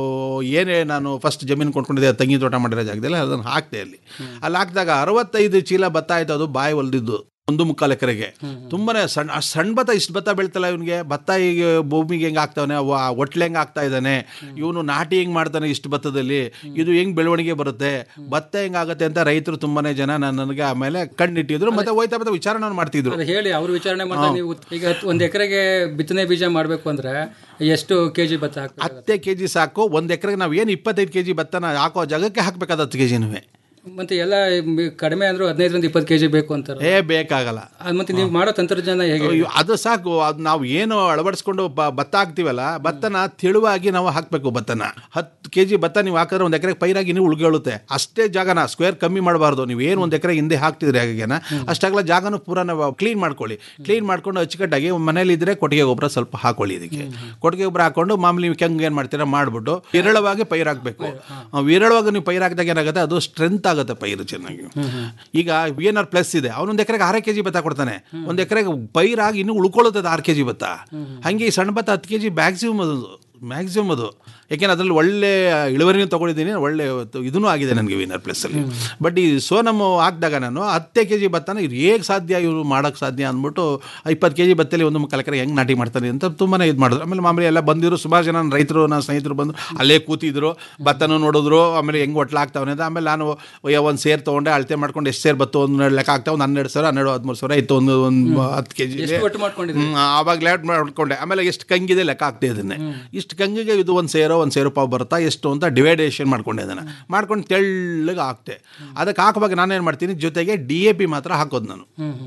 ಏನೇ ನಾನು ಫಸ್ಟ್ ಜಮೀನು ಕೊಂಡ್ಕೊಂಡಿದ್ದೆ ತಂಗಿ ತೋಟ ಮಾಡಿರೋ ಜಾಗದಲ್ಲಿ ಅದನ್ನು ಹಾಕ್ದೆ ಅಲ್ಲಿ ಅಲ್ಲಿ ಹಾಕಿದಾಗ ಅರವತ್ತೈದು ಚೀಲ ಭತ್ತ ಆಯಿತು ಅದು ಬಾಯಿ ಹೊಲ್ದಿದ್ದು ಒಂದು ಮುಕ್ಕಾಲು ಎಕರೆಗೆ ತುಂಬಾನೇ ಸಣ್ಣ ಅಷ್ಟ್ ಸಣ್ಣ ಭತ್ತ ಇಷ್ಟು ಭತ್ತ ಬೆಳ್ತಲ್ಲ ಇವನಿಗೆ ಭತ್ತ ಈಗ ಭೂಮಿಗೆ ಹೆಂಗೆ ಆಗ್ತಾವನೆ ಒಟ್ಲೆ ಹೆಂಗೆ ಆಗ್ತಾ ಇದ್ದಾನೆ ಇವನು ನಾಟಿ ಹೆಂಗೆ ಮಾಡ್ತಾನೆ ಇಷ್ಟು ಭತ್ತದಲ್ಲಿ ಇದು ಹೆಂಗ್ ಬೆಳವಣಿಗೆ ಬರುತ್ತೆ ಭತ್ತ ಹೆಂಗಾಗುತ್ತೆ ಅಂತ ರೈತರು ತುಂಬಾನೇ ಜನ ನನ್ನ- ನನಗೆ ಆಮೇಲೆ ಕಣ್ಣಿಟ್ಟಿದ್ರು ಮತ್ತೆ ಹೋಯ್ತಾ ಬರ್ತಾ ವಿಚಾರಣೆ ಮಾಡ್ತಿದ್ರು
ಅದು ಹೇಳಿ ಅವ್ರು ವಿಚಾರಣೆ ಮಾಡಿದಾಗ ನೀವು ಈಗ ಒಂದ್ ಎಕರೆಗೆ ಬಿತ್ತನೆ ಬೀಜ ಮಾಡ್ಬೇಕು ಅಂದ್ರೆ ಎಷ್ಟು ಕೆಜಿ ಭತ್ತ ಹಾಕ್ಬೇಕು
ಹತ್ತೇ ಕೆ ಜಿ ಸಾಕು ಒಂದು ಎಕರೆಗೆ ನಾವು ಏನು ಇಪ್ಪತ್ತೈದು ಕೆ ಜಿ ಭತ್ತನ ಹಾಕೋ ಜಾಗಕ್ಕೆ ಹಾಕ್ಬೇಕಾದ ಹತ್ತು ಕೆ ಜಿನುವೆ
ಮತ್ತೆ ಎಲ್ಲ ಮಿ- ಕಡಿಮೆ ಅಂದ್ರೂ ಹದಿನೈದರಿಂದ ಇಪ್ಪತ್ತು ಕೆಜಿ ಬೇಕು ಅಂತಾರೆ
ಏ ಬೇಕಾಗಲ್ಲ
ಅದ್ ಮತ್ತೆ ನೀವು ಮಾಡೋ ತಂತ್ರಜ್ಞಾನ ಹೇಗೆ
ಅಯ್ಯೋ, ಅದು ಸಾಕು ಅದು ನಾವು ಏನು ಅಳವಡಿಸ್ಕೊಂಡು ಬ- ಭತ್ತ ಹಾಕ್ತೀವಲ್ಲ ಭತ್ತನ ತೆಳುವಾಗಿ ನಾವು ಹಾಕಬೇಕು ಭತ್ತನ ಹತ್ತು ಕೆ ಜಿ ಭತ್ತ ನೀವು ಹಾಕಿದ್ರೆ ಒಂದು ಎಕರೆಗೆ ಪೈರಾಗಿ ನೀವು ಉಳ್ಕೊಳ್ಳುತ್ತೆ ಅಷ್ಟೇ ಜಾಗನ ಸ್ಕ್ವೇರ್ ಕಮ್ಮಿ ಮಾಡಬಾರ್ದು ನೀವು ಏನು ಒಂದು ಎಕರೆ ಹಿಂದೆ ಹಾಕ್ತಿದ್ರಿ ಹಾಗೇನ ಅಷ್ಟಾಗಲ ಜಾಗನೂ ಪೂರ ನಾವು ಕ್ಲೀನ್ ಮಾಡ್ಕೊಳ್ಳಿ ಕ್ಲೀನ್ ಮಾಡ್ಕೊಂಡು ಅಚ್ಚುಕಟ್ಟಾಗಿ ಮನೇಲಿ ಇದ್ರೆ ಕೊಟ್ಟಿಗೆ ಗೊಬ್ಬರ ಸ್ವಲ್ಪ ಹಾಕೊಳ್ಳಿ ಇದಕ್ಕೆ ಕೊಟ್ಟಿಗೆ ಗೊಬ್ಬರ ಹಾಕೊಂಡು ಮಾಮೂಲಿ ನೀವು ಕೆಂಗ್ ಏನು ಮಾಡ್ತೀರಾ ಮಾಡ್ಬಿಟ್ಟು ವಿರಳವಾಗಿ ಪೈರ್ ಹಾಕಬೇಕು ವಿರಳವಾಗಿ ನೀವು ಪೈರ್ ಹಾಕಿದಾಗ ಏನಾಗುತ್ತೆ ಅದು ಸ್ಟ್ರೆಂತ್ ಆಗುತ್ತೆ ಪೈರು ಚೆನ್ನಾಗಿ ಈಗ ವಿ ಎನ್ ಆರ್ ಪ್ಲಸ್ ಇದೆ ಅವನೊಂದು ಎಕರೆಗೆ ಆರೇ ಕೆಜಿ ಭತ್ತ ಕೊಡ್ತಾನೆ ಒಂದು ಎಕರೆಗೆ ಪೈರಾಗಿ ಇನ್ನೂ ಉಳ್ಕೊಳ್ಳುತ್ತದೆ ಆರು ಕೆಜಿ ಭತ್ತ ಹಾಗೆ ಈ ಸಣ್ಣ ಭತ್ತ ಹತ್ತು ಕೆಜಿ ಮ್ಯಾಕ್ಸಿಮಮ್ ಅದು ಮ್ಯಾಕ್ಸಿಮಮ್ ಅದು ಯಾಕೆಂದ್ರೆ ಅದರಲ್ಲಿ ಒಳ್ಳೆ ಇಳುವರಿನೂ ತೊಗೊಂಡಿದ್ದೀನಿ ಒಳ್ಳೆ ಇದೂ ಆಗಿದೆ ನನಗೆ ವಿನರ್ ಪ್ಲಸ್ಸಲ್ಲಿ ಬಟ್ ಈ ಸೋನಮ್ ಹಾಕಿದಾಗ ನಾನು ಹತ್ತೇ ಕೆ ಜಿ ಭತ್ತನ ಇದು ಹೇಗೆ ಸಾಧ್ಯ ಇವರು ಮಾಡೋಕ್ಕೆ ಸಾಧ್ಯ ಅಂದ್ಬಿಟ್ಟು ಇಪ್ಪತ್ತು ಕೆ ಜಿ ಭತ್ತಲ್ಲಿ ಒಂದು ಮುಕ್ಕಾಲು ಎಕರೆ ಹೆಂಗೆ ನಾಟಿ ಮಾಡ್ತಾರೆ ಅಂತ ತುಂಬಾ ಇದು ಮಾಡಿದ್ರು ಆಮೇಲೆ ಮಾಮೂಲಿ ಎಲ್ಲ ಬಂದಿದ್ರು ಸುಮಾರು ಜನ ನನ್ನ ರೈತರು ನನ್ನ ಸ್ನೇಹಿತರು ಬಂದು ಅಲ್ಲೇ ಕೂತಿದ್ರು ಭತ್ತನೂ ನೋಡಿದ್ರು ಆಮೇಲೆ ಹೆಂಗೆ ಒಟ್ಲಾಗ್ತಾವನೆ ಅಂತ ಆಮೇಲೆ ನಾನು ಒಂದು ಸೇರ್ ತೊಗೊಂಡೆ ಅಳತೆ ಮಾಡ್ಕೊಂಡು ಎಷ್ಟು ಸೇರ್ ಬತ್ತು ಒಂದು ಲೆಕ್ಕ ಆಗ್ತಾವೆ ಒಂದು ಹನ್ನೆರಡು ಸಾವಿರ ಹನ್ನೆರಡು ಹದಿಮೂರು ಸಾವಿರ ಇತ್ತು ಒಂದು ಒಂದು ಹತ್ತು ಕೆ ಜಿ
ಎಷ್ಟು ಒಟ್ಟು ಮಾಡ್ಕೊಂಡಿದ್ರಿ
ಆವಾಗ ಲೇಟ್ ಮಾಡ್ಕೊಂಡೆ ಆಮೇಲೆ ಎಷ್ಟು ಕಂಗಿದೆ ಲೆಕ್ಕ ಆಗ್ತಾ ಇದನ್ನೇ ಇಷ್ಟು ಕಂಗಿಗೆ ಇದು ಒಂದು ಸೇರೋ ಒಂದು ಸೇರು ಪಾವು ಬರುತ್ತಾ ಎಷ್ಟು ಅಂತ ಡಿವೈಡೇಷನ್ ಮಾಡ್ಕೊಂಡೆ ಅದನ್ನು ಮಾಡ್ಕೊಂಡು ತೆಳ್ಳಗೆ ಹಾಕ್ತೆ ಅದಕ್ಕೆ ಹಾಕುವಾಗ ನಾನೇನು ಮಾಡ್ತೀನಿ ಜೊತೆಗೆ ಡಿ ಎ ಪಿ ಮಾತ್ರ ಹಾಕೋದು ನಾನು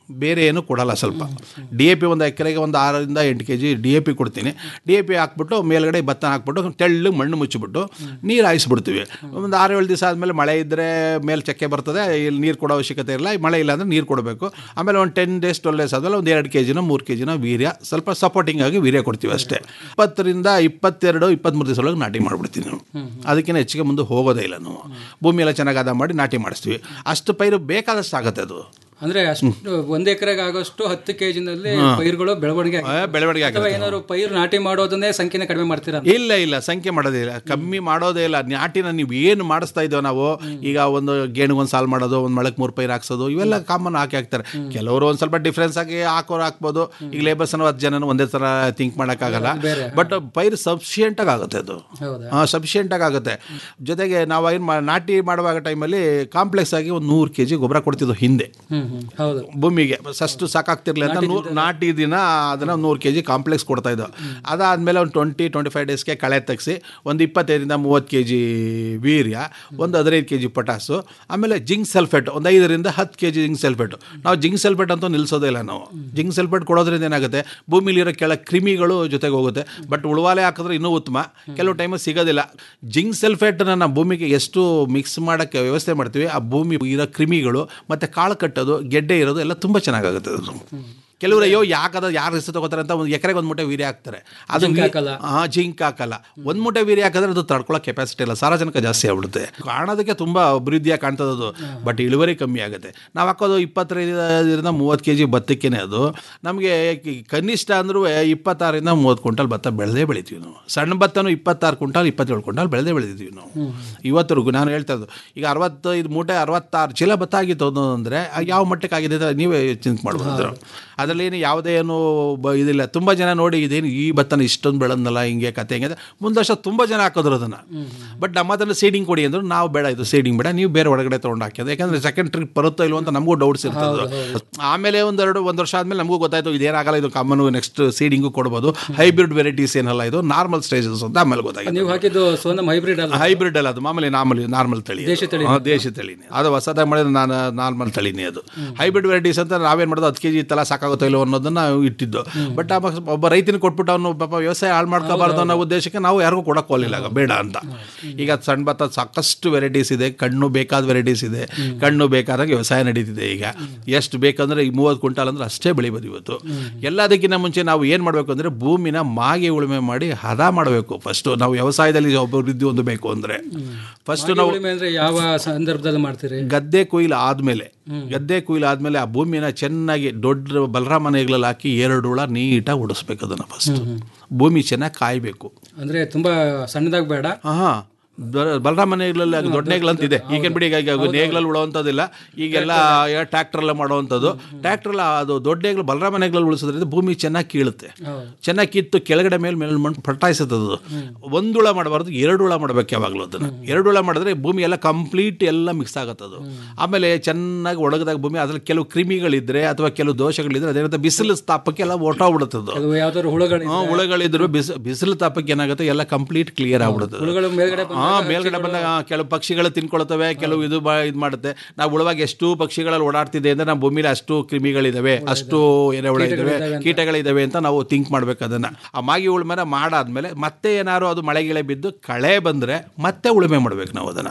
ಬೇರೆ ಏನು ಕೊಡಲ್ಲ ಸ್ವಲ್ಪ ಡಿ ಎ ಪಿ ಒಂದು ಎಕರೆಗೆ ಒಂದು ಆರರಿಂದ ಎಂಟು K G D A P ಕೊಡ್ತೀನಿ ಡಿ ಎ ಪಿ ಹಾಕ್ಬಿಟ್ಟು ಮೇಲ್ಗಡೆ ಭತ್ತ ಹಾಕ್ಬಿಟ್ಟು ತೆಳ್ಳಗೆ ಮಣ್ಣು ಮುಚ್ಚಿಬಿಟ್ಟು ನೀರು ಹಾಯಿಸ್ಬಿಡ್ತೀವಿ ಒಂದು ಆರು ಏಳು ದಿವಸ ಆದಮೇಲೆ ಮಳೆ ಇದ್ದರೆ ಮೇಲೆ ಚಕ್ಕೆ ಬರ್ತದೆ ಇಲ್ಲಿ ನೀರು ಕೊಡೋ ಅವಶ್ಯಕತೆ ಇರಲ್ಲ ಮಳೆ ಇಲ್ಲ ಅಂದರೆ ನೀರು ಕೊಡಬೇಕು ಆಮೇಲೆ ಒಂದು ಟೆನ್ ಡೇಸ್ ಟ್ವೆಲ್ ಡೇಸ್ ಆದಮೇಲೆ ಒಂದು ಎರಡು ಕೆ ಜಿನ ಮೂರು ಕೆ ಜಿನ ವೀರ್ಯ ಸ್ವಲ್ಪ ಸಪೋರ್ಟಿಂಗ್ ಆಗಿ ವೀರ್ಯ ಕೊಡ್ತೀವಿ ಅಷ್ಟೇ ಇಪ್ಪತ್ತರಿಂದ ಇಪ್ಪತ್ತೆರಡು ಇಪ್ಪತ್ತ್ಮೂರು ದಿವಸ ಒಳಗೆ ನಾಟಿ ಮಾಡಿಬಿಡ್ತೀವಿ ನಾವು ಅದಕ್ಕಿಂತ ಹೆಚ್ಚಿಗೆ ಮುಂದೆ ಹೋಗೋದೇ ಇಲ್ಲ ನಾವು ಭೂಮಿ ಎಲ್ಲ ಚೆನ್ನಾಗಿ ಹದ ಮಾಡಿ ನಾಟಿ ಮಾಡಿಸ್ತೀವಿ ಅಷ್ಟು ಪೈರು ಬೇಕಾದಷ್ಟು ಆಗುತ್ತೆ ಅದು
ಅಂದ್ರೆ ಅಷ್ಟು ಒಂದ್ ಎಕರೆಗೆ ಆಗೋಷ್ಟು ಹತ್ತು ಕೆಜಿನಲ್ಲಿ
ಹಾ.
ಪೈರುಗಳು ಬೆಳವಣಿಗೆ
ಆ, ಬೆಳವಣಿಗೆ
ಅಥವಾ
ಆಗುತ್ತೆ.
ಏನಾದ್ರು ಪೈರು ನಾಟಿ ಮಾಡೋದನ್ನೇ ಸಂಖ್ಯೆನ ಕಡಿಮೆ ಮಾಡ್ತೀರಾ
ಇಲ್ಲ ಇಲ್ಲ ಸಂಖ್ಯೆ ಮಾಡೋದೇ ಇಲ್ಲ ಕಮ್ಮಿ ಮಾಡೋದೇ ಇಲ್ಲ ನಾಟಿನ ನೀವು ಏನು ಮಾಡಿಸ್ತಾ ಇದ್ದೇವೆ ನಾವು ಈಗ ಒಂದು ಗೇಣಿಗೆ ಒಂದು ಸಾಲು ಮಾಡೋದು ಒಂದು ಮಳಕ್ಕೆ ಮೂರು ಪೈರು ಹಾಕ್ಸೋದು ಇವೆಲ್ಲ ಕಾಮನ್ ಹಾಕಿ ಹಾಕ್ತಾರೆ ಕೆಲವರು ಒಂದು ಸ್ವಲ್ಪ ಡಿಫ್ರೆನ್ಸ್ ಆಗಿ ಹಾಕೋರು ಹಾಕ್ಬೋದು ಈಗ ಲೇಬರ್ಸ್ ಅನ್ನೋ ಹತ್ತು ಜನ ಒಂದೇ ಥರ ಥಿಂಕ್ ಮಾಡೋಕ್ಕಾಗಲ್ಲ
ಬೇರೆ.
ಬಟ್ ಪೈರು ಸಫಿಷಿಯೆಂಟಾಗಿ ಆಗುತ್ತೆ ಅದು
ಹೌದಾ
ಹಾಂ ಸಫಿಷಿಯೆಂಟಾಗಿ ಆಗುತ್ತೆ ಜೊತೆಗೆ ನಾವು ಏನು ನಾಟಿ ಮಾಡುವಾಗ ಟೈಮಲ್ಲಿ ಕಾಂಪ್ಲೆಕ್ಸ್ ಆಗಿ ಒಂದು ನೂರು ಕೆ ಜಿ ಗೊಬ್ಬರ ಕೊಡ್ತಿದ್ವು ಹಿಂದೆ
ಹ್ಮ್ ಹ್ಮ್ ಹೌದು
ಭೂಮಿಗೆ ಅಷ್ಟು ಸಾಕಾಗ್ತಿರ್ಲಿ ಅಂತ ನೂರು ನಾಟಿ ದಿನ ಅದನ್ನು ನೂರು ಕೆ ಜಿ ಕಾಂಪ್ಲೆಕ್ಸ್ ಕೊಡ್ತಾ ಇದ್ದೋ ಅದಾದಮೇಲೆ ಒಂದು ಟ್ವೆಂಟಿ ಟ್ವೆಂಟಿ ಫೈವ್ ಡೇಸ್ಗೆ ಕಳೆ ತೆಗೆಸಿ ಒಂದು ಇಪ್ಪತ್ತೈದರಿಂದ ಮೂವತ್ತು ಕೆ ಜಿ ವೀರ್ಯ ಒಂದು ಹದಿನೈದು ಕೆ ಜಿ ಪೊಟಾಸು ಆಮೇಲೆ ಜಿಂಕ್ ಸಲ್ಫೇಟ್ ಒಂದು ಐದರಿಂದ ಹತ್ತು ಕೆ ಜಿ ಜಿಂಕ್ ಸಲ್ಫೇಟ್ ನಾವು ಜಿಂಕ್ ಸಲ್ಫೇಟ್ ಅಂತೂ ನಿಲ್ಲಿಸೋದೇ ಇಲ್ಲ ನಾವು ಜಿಂಕ್ ಸಲ್ಫೇಟ್ ಕೊಡೋದ್ರಿಂದ ಏನಾಗುತ್ತೆ ಭೂಮಿಲಿರೋ ಕೆಳ ಕ್ರಿಮಿಗಳು ಜೊತೆಗೆ ಹೋಗುತ್ತೆ ಬಟ್ ಉಳುವಾಲೆ ಹಾಕಿದ್ರೆ ಇನ್ನೂ ಉತ್ತಮ ಕೆಲವು ಟೈಮು ಸಿಗೋದಿಲ್ಲ ಜಿಂಕ್ ಸಲ್ಫೇಟನ್ನು ನಾವು ಭೂಮಿಗೆ ಎಷ್ಟು ಮಿಕ್ಸ್ ಮಾಡೋಕ್ಕೆ ವ್ಯವಸ್ಥೆ ಮಾಡ್ತೀವಿ ಆ ಭೂಮಿ ಇರೋ ಕ್ರಿಮಿಗಳು ಮತ್ತು ಕಾಳು ಕಟ್ಟೋದು ಗೆಡ್ಡೆ ಇರೋದು ಎಲ್ಲ ತುಂಬ ಚೆನ್ನಾಗಾಗುತ್ತೆ ಅದು ಕೆಲವರು ಅಯ್ಯೋ ಯಾಕದ ಯಾರು ಹೆಸರು ತಗೋತಾರೆ ಅಂತ ಒಂದು ಎಕರೆಗೆ ಒಂದು ಮೂಟೆ ವೀರ್ಯ ಹಾಕ್ತಾರೆ ಅದು
ಜಿಂಕ್ ಹಾಕಲ್ಲ.
ಹಾಂ ಜಿಂಕ್ ಹಾಕಲ್ಲ ಒಂದು ಮೂಟೆ ವೀರ್ಯ ಹಾಕಿದ್ರೆ ಅದು ತಡ್ಕೊಳ್ಳೋ ಕೆಪಾಸಿಟಿ ಇಲ್ಲ ಸಾರಜನಕ ಜಾಸ್ತಿ ಆಗ್ಬಿಡುತ್ತೆ ಕಾಣೋದಕ್ಕೆ ತುಂಬ ಅಭಿವೃದ್ಧಿಯಾಗಿ ಕಾಣ್ತದೆ ಅದು ಬಟ್ ಇಳುವರಿ ಕಮ್ಮಿ ಆಗುತ್ತೆ ನಾವು ಹಾಕೋದು ಇಪ್ಪತ್ತೈದರಿಂದ ಮೂವತ್ತು ಕೆ ಜಿ ಭತ್ತಕ್ಕೇನೆ ಅದು ನಮಗೆ ಕನಿಷ್ಠ ಅಂದ್ರೂ ಇಪ್ಪತ್ತಾರರಿಂದ ಮೂವತ್ತು ಕ್ವಿಂಟಲ್ ಭತ್ತ ಬೆಳೆದೇ ಬೆಳಿತೀವಿ ನಾವು ಸಣ್ಣ ಭತ್ತನೂ ಇಪ್ಪತ್ತಾರು ಕ್ವಿಂಟಲ್ ಇಪ್ಪತ್ತೇಳು ಕ್ವಿಂಟಲ್ ಬೆಳೆದೇ ಬೆಳೆದಿದ್ದೀವಿ ನಾವು ಇವತ್ತರೆಗೂ ನಾನು ಹೇಳ್ತಾ ಇದ್ದು ಈಗ ಅರವತ್ತೈದು ಮೂಟೆ ಅರವತ್ತಾರು ಚೀಲ ಭತ್ತ ಆಗಿತ್ತು ಅದು ಅಂದರೆ ಯಾವ ಮಟ್ಟಕ್ಕೆ ಆಗಿದೆ ಅಂತ ನೀವೇ ಚಿಂತೆ ಮಾಡ್ಬೋದು ಅದರಲ್ಲಿ ಏನು ಯಾವುದೇ ಏನು ಬ ಇದಿಲ್ಲ ತುಂಬ ಜನ ನೋಡಿ ಇದೇನು ಈ ಭತ್ತನ ಇಷ್ಟೊಂದು ಬೆಳೆದ್ನಲ್ಲ ಹಿಂಗೆ ಕತೆ ಹಿಂಗೆ ಅಂತ ಮುಂದೆ ವರ್ಷ ತುಂಬ ಜನ ಹಾಕಿದ್ರು ಅದನ್ನು ಬಟ್ ನಮ್ಮ ಹತ್ರ ಸೀಡಿಂಗ್ ಕೊಡಿ ಅಂದ್ರು ನಾವು ಬೇಡ ಇದು ಸೀಡಿಂಗ್ ಬೇಡ ನೀವು ಬೇರೆ ಒಳಗಡೆ ತೊಗೊಂಡು ಹಾಕಿದ್ರೆ ಯಾಕಂದರೆ ಸೆಕೆಂಡ್ ಟ್ರಿಪ್ ಬರುತ್ತೋ ಇಲ್ವೋ ಅಂತ ನಮಗೂ ಡೌಟ್ಸ್ ಇರ್ತದೆ ಆಮೇಲೆ ಒಂದೆರಡು ಒಂದು ವರ್ಷ ಆದಮೇಲೆ ನಮಗೂ ಗೊತ್ತಾಯಿತು ಇದೇನಾಗಲ್ಲ ಇದು ಕಾಮನ್ ನೆಕ್ಸ್ಟ್ ಸೀಡಿಂಗು ಕೊಡ್ಬೋದು ಹೈಬ್ರಿಡ್ ವೆರೈಟೀಸ್ ಏನಲ್ಲ ಇದು ನಾರ್ಮಲ್ ಸ್ಟೇಜಸ್ ಅಂತ ಆಮೇಲೆ ಗೊತ್ತಾಗಿದೆ
ನೀವು ಹಾಕಿದ್ದು ಸೋನಮ್ ಹೈಬ್ರಿಡ್ ಅಲ್ಲ
ಹೈಬ್ರಿಡ್ ಅಲ್ಲ ಅದು ಮಾಮೂಲಿ ನಾರ್ಮಲ್ ನಾರ್ಮಲ್ ತಳಿ ಅದು.
ದೇಶಿ ತಳಿ.
ಹಾ, ದೇಶಿ ತಳಿನೇ ಅದು ಹೊಸದಾಗಿ ಮಾಡಿದ ನಾನು ನಾರ್ಮಲ್ ತಳಿನೇ ಅದು ಹೈಬ್ರಿಡ್ ವೆರೈಟೀಸ್ ಅಂತ ನಾವೇನು ಮಾಡೋದು ಹತ್ತು ಕೆ ಜಿ ಇತ್ತಲ್ಲ ಸಾಕಾಗುತ್ತೋ ಇಲ್ಲೋ ಅನ್ನೋದನ್ನ ನಾವು ಇಟ್ಟಿದ್ದು ಬಟ್ ಆ ಮಕ್ಸ್- ಒಬ್ಬ ರೈತನಿಗೆ ಕೊಟ್ಬಿಟ್ಟು ಅವನು ಪಾಪ ವ್ಯವಸಾಯ ಹಾಳು ಮಾಡ್ಕೋಬಾರ್ದು ಅನ್ನೋ ಉದ್ದೇಶಕ್ಕೆ ನಾವು ಯಾರಿಗೂ ಕೊಡಕ್ಕೆ ಹೋಗಲಿಲ್ಲ ಆಗ, ಬೇಡ ಅಂತ ಈಗ ಸಣ್ಣ ಭತ್ತ ಸಾಕಷ್ಟು ವೆರೈಟೀಸ್ ಇದೆ ಕಣ್ಣು ಬೇಕಾದ ವೆರೈಟೀಸ್ ಇದೆ ಕಣ್ಣು ಬೇಕಾದಾಗ ವ್ಯವಸಾಯ ನಡೀತಿದೆ ಈಗ ಎಷ್ಟು ಬೇಕಂದ್ರೆ ಈ ಮೂವತ್ತು ಕ್ವಿಂಟಾಲ್ ಅಂದ್ರೆ ಅಷ್ಟೇ ಬೆಳಿಬೋದು ಇವತ್ತು ಎಲ್ಲದಕ್ಕಿಂತ ಮುಂಚೆ ನಾವು ಏನು ಮಾಡಬೇಕು ಅಂದರೆ ಭೂಮಿನ ಮಾಗಿ ಉಳುಮೆ ಮಾಡಿ ಹದ ಮಾಡಬೇಕು ಫಸ್ಟು ನಾವು ವ್ಯವಸಾಯದಲ್ಲಿ ಅಭಿವೃದ್ಧಿ ಹೊಂದಬೇಕು ಅಂದರೆ ಫಸ್ಟ್ ನಾವು
ಉಳುಮೆ ಅಂದ್ರೆ ಯಾವ ಸಂದರ್ಭದಲ್ಲಿ ಮಾಡ್ತೀರಿ
ಗದ್ದೆ ಕೊಯ್ಲು ಆದಮೇಲೆ ಗದ್ದೆ ಕೊಯ್ಲು ಆದಮೇಲೆ ಆ ಭೂಮಿನ ಚೆನ್ನಾಗಿ ದೊಡ್ಡ ಬಲರಾಮ ನೇಗ್ಲಲ್ಲಿ ಹಾಕಿ ಎರಡು ಹುಳ ನೀಟಾಗಿ ಉಡಿಸ್ಬೇಕು ಅದನ್ನು ಫಸ್ಟ್ ಭೂಮಿ ಚೆನ್ನಾಗಿ ಕಾಯಬೇಕು
ಅಂದ್ರೆ ತುಂಬಾ ಸಣ್ಣದಾಗಿ ಬೇಡ
ಹಾಂ ಬಲರಾಮ ನೇಗ್ಲಲ್ಲಿ ಅದು ದೊಡ್ಡ ನೇಗ್ಲು ಅಂತಿದೆ ಈಗೇನು ಬಿಡಿ ಈಗ ಈಗ ನೇಗ್ಲಲ್ಲಿ ಉಳೋವಂಥದ್ದಿಲ್ಲ ಈಗೆಲ್ಲ ಟ್ರ್ಯಾಕ್ಟ್ರಲ್ಲ ಮಾಡೋವಂಥದ್ದು ಟ್ರ್ಯಾಕ್ಟ್ರಲ್ಲ ಅದು ದೊಡ್ಡ ನೇಗ್ಲು ಬಲರಾಮ ನೇಗ್ಲಲ್ಲಿ ಉಳಿಸೋದ್ರಿಂದ ಭೂಮಿ ಚೆನ್ನಾಗಿ ಕೀಳುತ್ತೆ ಚೆನ್ನಾಗಿ ಕಿತ್ತು ಕೆಳಗಡೆ ಮೇಲೆ ಮೇಲೆ ಮಣ್ಣು ಪಟಾಯಿಸುತ್ತೆ ಅದು ಒಂದು ಹುಳ ಮಾಡಬಾರ್ದು ಎರಡು ಹುಳ ಮಾಡ್ಬೇಕು ಯಾವಾಗಲೂ ಅದನ್ನು ಎರಡು ಹುಳ ಮಾಡಿದ್ರೆ ಭೂಮಿ ಎಲ್ಲ ಕಂಪ್ಲೀಟ್ ಎಲ್ಲ ಮಿಕ್ಸ್ ಆಗುತ್ತೆ ಅದು ಆಮೇಲೆ ಚೆನ್ನಾಗಿ ಒಣಗಿದಾಗ ಭೂಮಿ ಅದ್ರಲ್ಲಿ ಕೆಲವು ಕ್ರಿಮಿಗಳಿದ್ರೆ ಅಥವಾ ಕೆಲವು ದೋಷಗಳಿದ್ರೆ ಅದೇನಂತ ಬಿಸಿಲು ತಾಪಕ್ಕೆ ಎಲ್ಲ ಹೊರಟೋಗ್ಬಿಡುತ್ತೆ ಅದು
ಅದು ಯಾವ್ದಾದ್ರು ಹುಳುಗಳು
ಹಾ, ಹುಳುಗಳಿದ್ರು ಬಿಸಿ ಬಿಸಿಲು ತಾಪಕ್ಕೆ ಏನಾಗುತ್ತೆ ಎಲ್ಲ ಕಂಪ್ಲೀಟ್ ಕ್ಲಿಯರ್ ಆಗ್ಬಿಡುತ್ತೆ
ಹುಳುಗಳು ಮೇಲ್ಗಡೆ
ಹಾ ಮೇಲ್ಗಡೆ ಬಂದಾಗ ಹಾ, ಕೆಲವು ಪಕ್ಷಿಗಳು ತಿನ್ಕೊಳ್ತವೆ ಕೆಲವು ಇದು ಬಾ ಇದು ಮಾಡುತ್ತೆ ನಾವು ಉಳುವಾಗ ಎಷ್ಟು ಪಕ್ಷಿಗಳಲ್ಲಿ ಓಡಾಡ್ತಿದೆ ಅಂದ್ರೆ ನಮ್ಮ ಭೂಮಿಲಿ ಅಷ್ಟು ಕ್ರಿಮಿಗಳಿದಾವೆ ಅಷ್ಟು ಎರೆಹುಳ ಇದಾವೆ ಕೀಟಗಳಿದಾವೆ ಅಂತ ನಾವು ಥಿಂಕ್ ಮಾಡ್ಬೇಕು ಅದನ್ನ ಆ ಮಾಗಿ ಉಳುಮೆನ ಮಾಡಾದ್ಮೇಲೆ ಮತ್ತೆ ಏನಾದ್ರು ಅದು ಮಳೆ ಗಿಳೆ ಬಿದ್ದು ಕಳೆ ಬಂದ್ರೆ ಮತ್ತೆ ಉಳುಮೆ ಮಾಡ್ಬೇಕು ನಾವು ಅದನ್ನ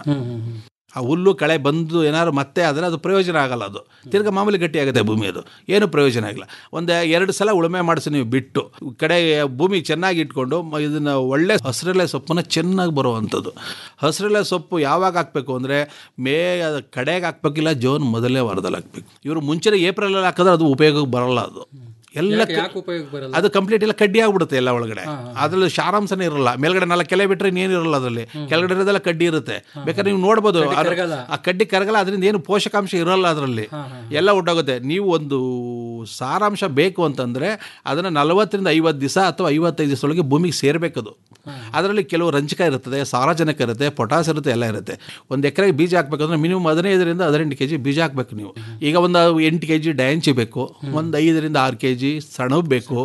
ಆ ಹುಲ್ಲು ಕಳೆ ಬಂದು ಏನಾದ್ರು ಮತ್ತೆ ಆದರೆ ಅದು ಪ್ರಯೋಜನ ಆಗಲ್ಲ ಅದು ತಿರ್ಗ ಮಾಮೂಲಿ ಗಟ್ಟಿ ಆಗುತ್ತೆ ಭೂಮಿ ಅದು ಏನು ಪ್ರಯೋಜನ ಆಗಿಲ್ಲ ಒಂದು ಎರಡು ಸಲ ಉಳುಮೆ ಮಾಡಿಸಿ ನೀವು ಬಿಟ್ಟು ಕಡೆ ಭೂಮಿ ಚೆನ್ನಾಗಿ ಇಟ್ಕೊಂಡು ಮ- ಇದನ್ನ ಒಳ್ಳೆ ಹಸಿರೆಲೆ ಸೊಪ್ಪನ್ನ ಚೆನ್ನಾಗಿ ಬರುವಂಥದ್ದು ಹಸಿರೆಲೆ ಸೊಪ್ಪು ಯಾವಾಗ ಹಾಕಬೇಕು ಅಂದರೆ ಮೇ ಅದ್ ಕಡೆಗೆ ಹಾಕ್ಬೇಕಿಲ್ಲ ಜೂನ್ ಮೊದಲನೇ ವಾರದಲ್ಲಿ ಹಾಕ್ಬೇಕು ಇವರು ಮುಂಚೆನೇ ಏಪ್ರಿಲಲ್ಲಿ ಹಾಕಿದ್ರೆ ಅದು ಉಪಯೋಗಕ್ಕೆ ಬರಲ್ಲ ಅದು ಎಲ್ಲ
ಯಾಕೆ- ಯಾಕೆ ಉಪಯೋಗ ಬರಲ್ಲ
ಅದು ಕಂಪ್ಲೀಟ್ ಎಲ್ಲ ಕಡ್ಡಿ ಆಗ್ಬಿಡುತ್ತೆ ಎಲ್ಲ ಒಳಗಡೆ ಅದ್ರಲ್ಲಿ ಸಾರಾಂಶನೇ ಇರಲ್ಲ ಮೇಲ್ಗಡೆ ನಾಲ್ಕು ಕೆಲೆ ಬಿಟ್ಟರೆ ಇನ್ನೇನು ಇರಲ್ಲ ಅದರಲ್ಲಿ ಕೆಳಗಡೆ ಇರೋದೆಲ್ಲ ಕಡ್ಡಿ ಇರುತ್ತೆ ಬೇಕಾದ್ರೆ ನೀವು ನೋಡ್ಬೋದು
ಕಡ್ಡಿ
ಅದು-
ಕರಗಲ್ಲ.
ಆ ಕಡ್ಡಿ ಕರಗಲ್ಲ ಅದರಿಂದ ಏನು ಪೋಷಕಾಂಶ ಇರಲ್ಲ ಅದರಲ್ಲಿ ಎಲ್ಲ ಒಟ್ಟೋಗುತ್ತೆ ನೀವು ಒಂದು ಸಾರಾಂಶ ಬೇಕು ಅಂತಂದ್ರೆ ಅದನ್ನ ನಲವತ್ತರಿಂದ ಐವತ್ತು ದಿವಸ ಅಥವಾ ಐವತ್ತೈದು ದಿವಸದೊಳಗೆ ಭೂಮಿಗೆ ಸೇರ್ಬೇಕದು ಅದರಲ್ಲಿ ಕೆಲವು ರಂಜಕ ಇರುತ್ತದೆ ಸಾರಜನಕ ಇರುತ್ತೆ ಪೊಟಾಸ್ ಇರುತ್ತೆ ಎಲ್ಲ ಇರುತ್ತೆ ಒಂದು ಎಕರೆಗೆ ಬೀಜ ಹಾಕ್ಬೇಕಂದ್ರೆ ಮಿನಿಮಮ್ ಹದಿನೈದರಿಂದ ಹದಿನೆಂಟು ಕೆ ಜಿ ಬೀಜ ಹಾಕ್ಬೇಕು ನೀವು ಈಗ ಒಂದು ಎಂಟು ಕೆ ಜಿ ಡ್ಯಾಂಚಿ ಬೇಕು ಒಂದು ಐದರಿಂದ ಆರು ಕೆ ಜಿ ಸೆಣಬು ಬೇಕು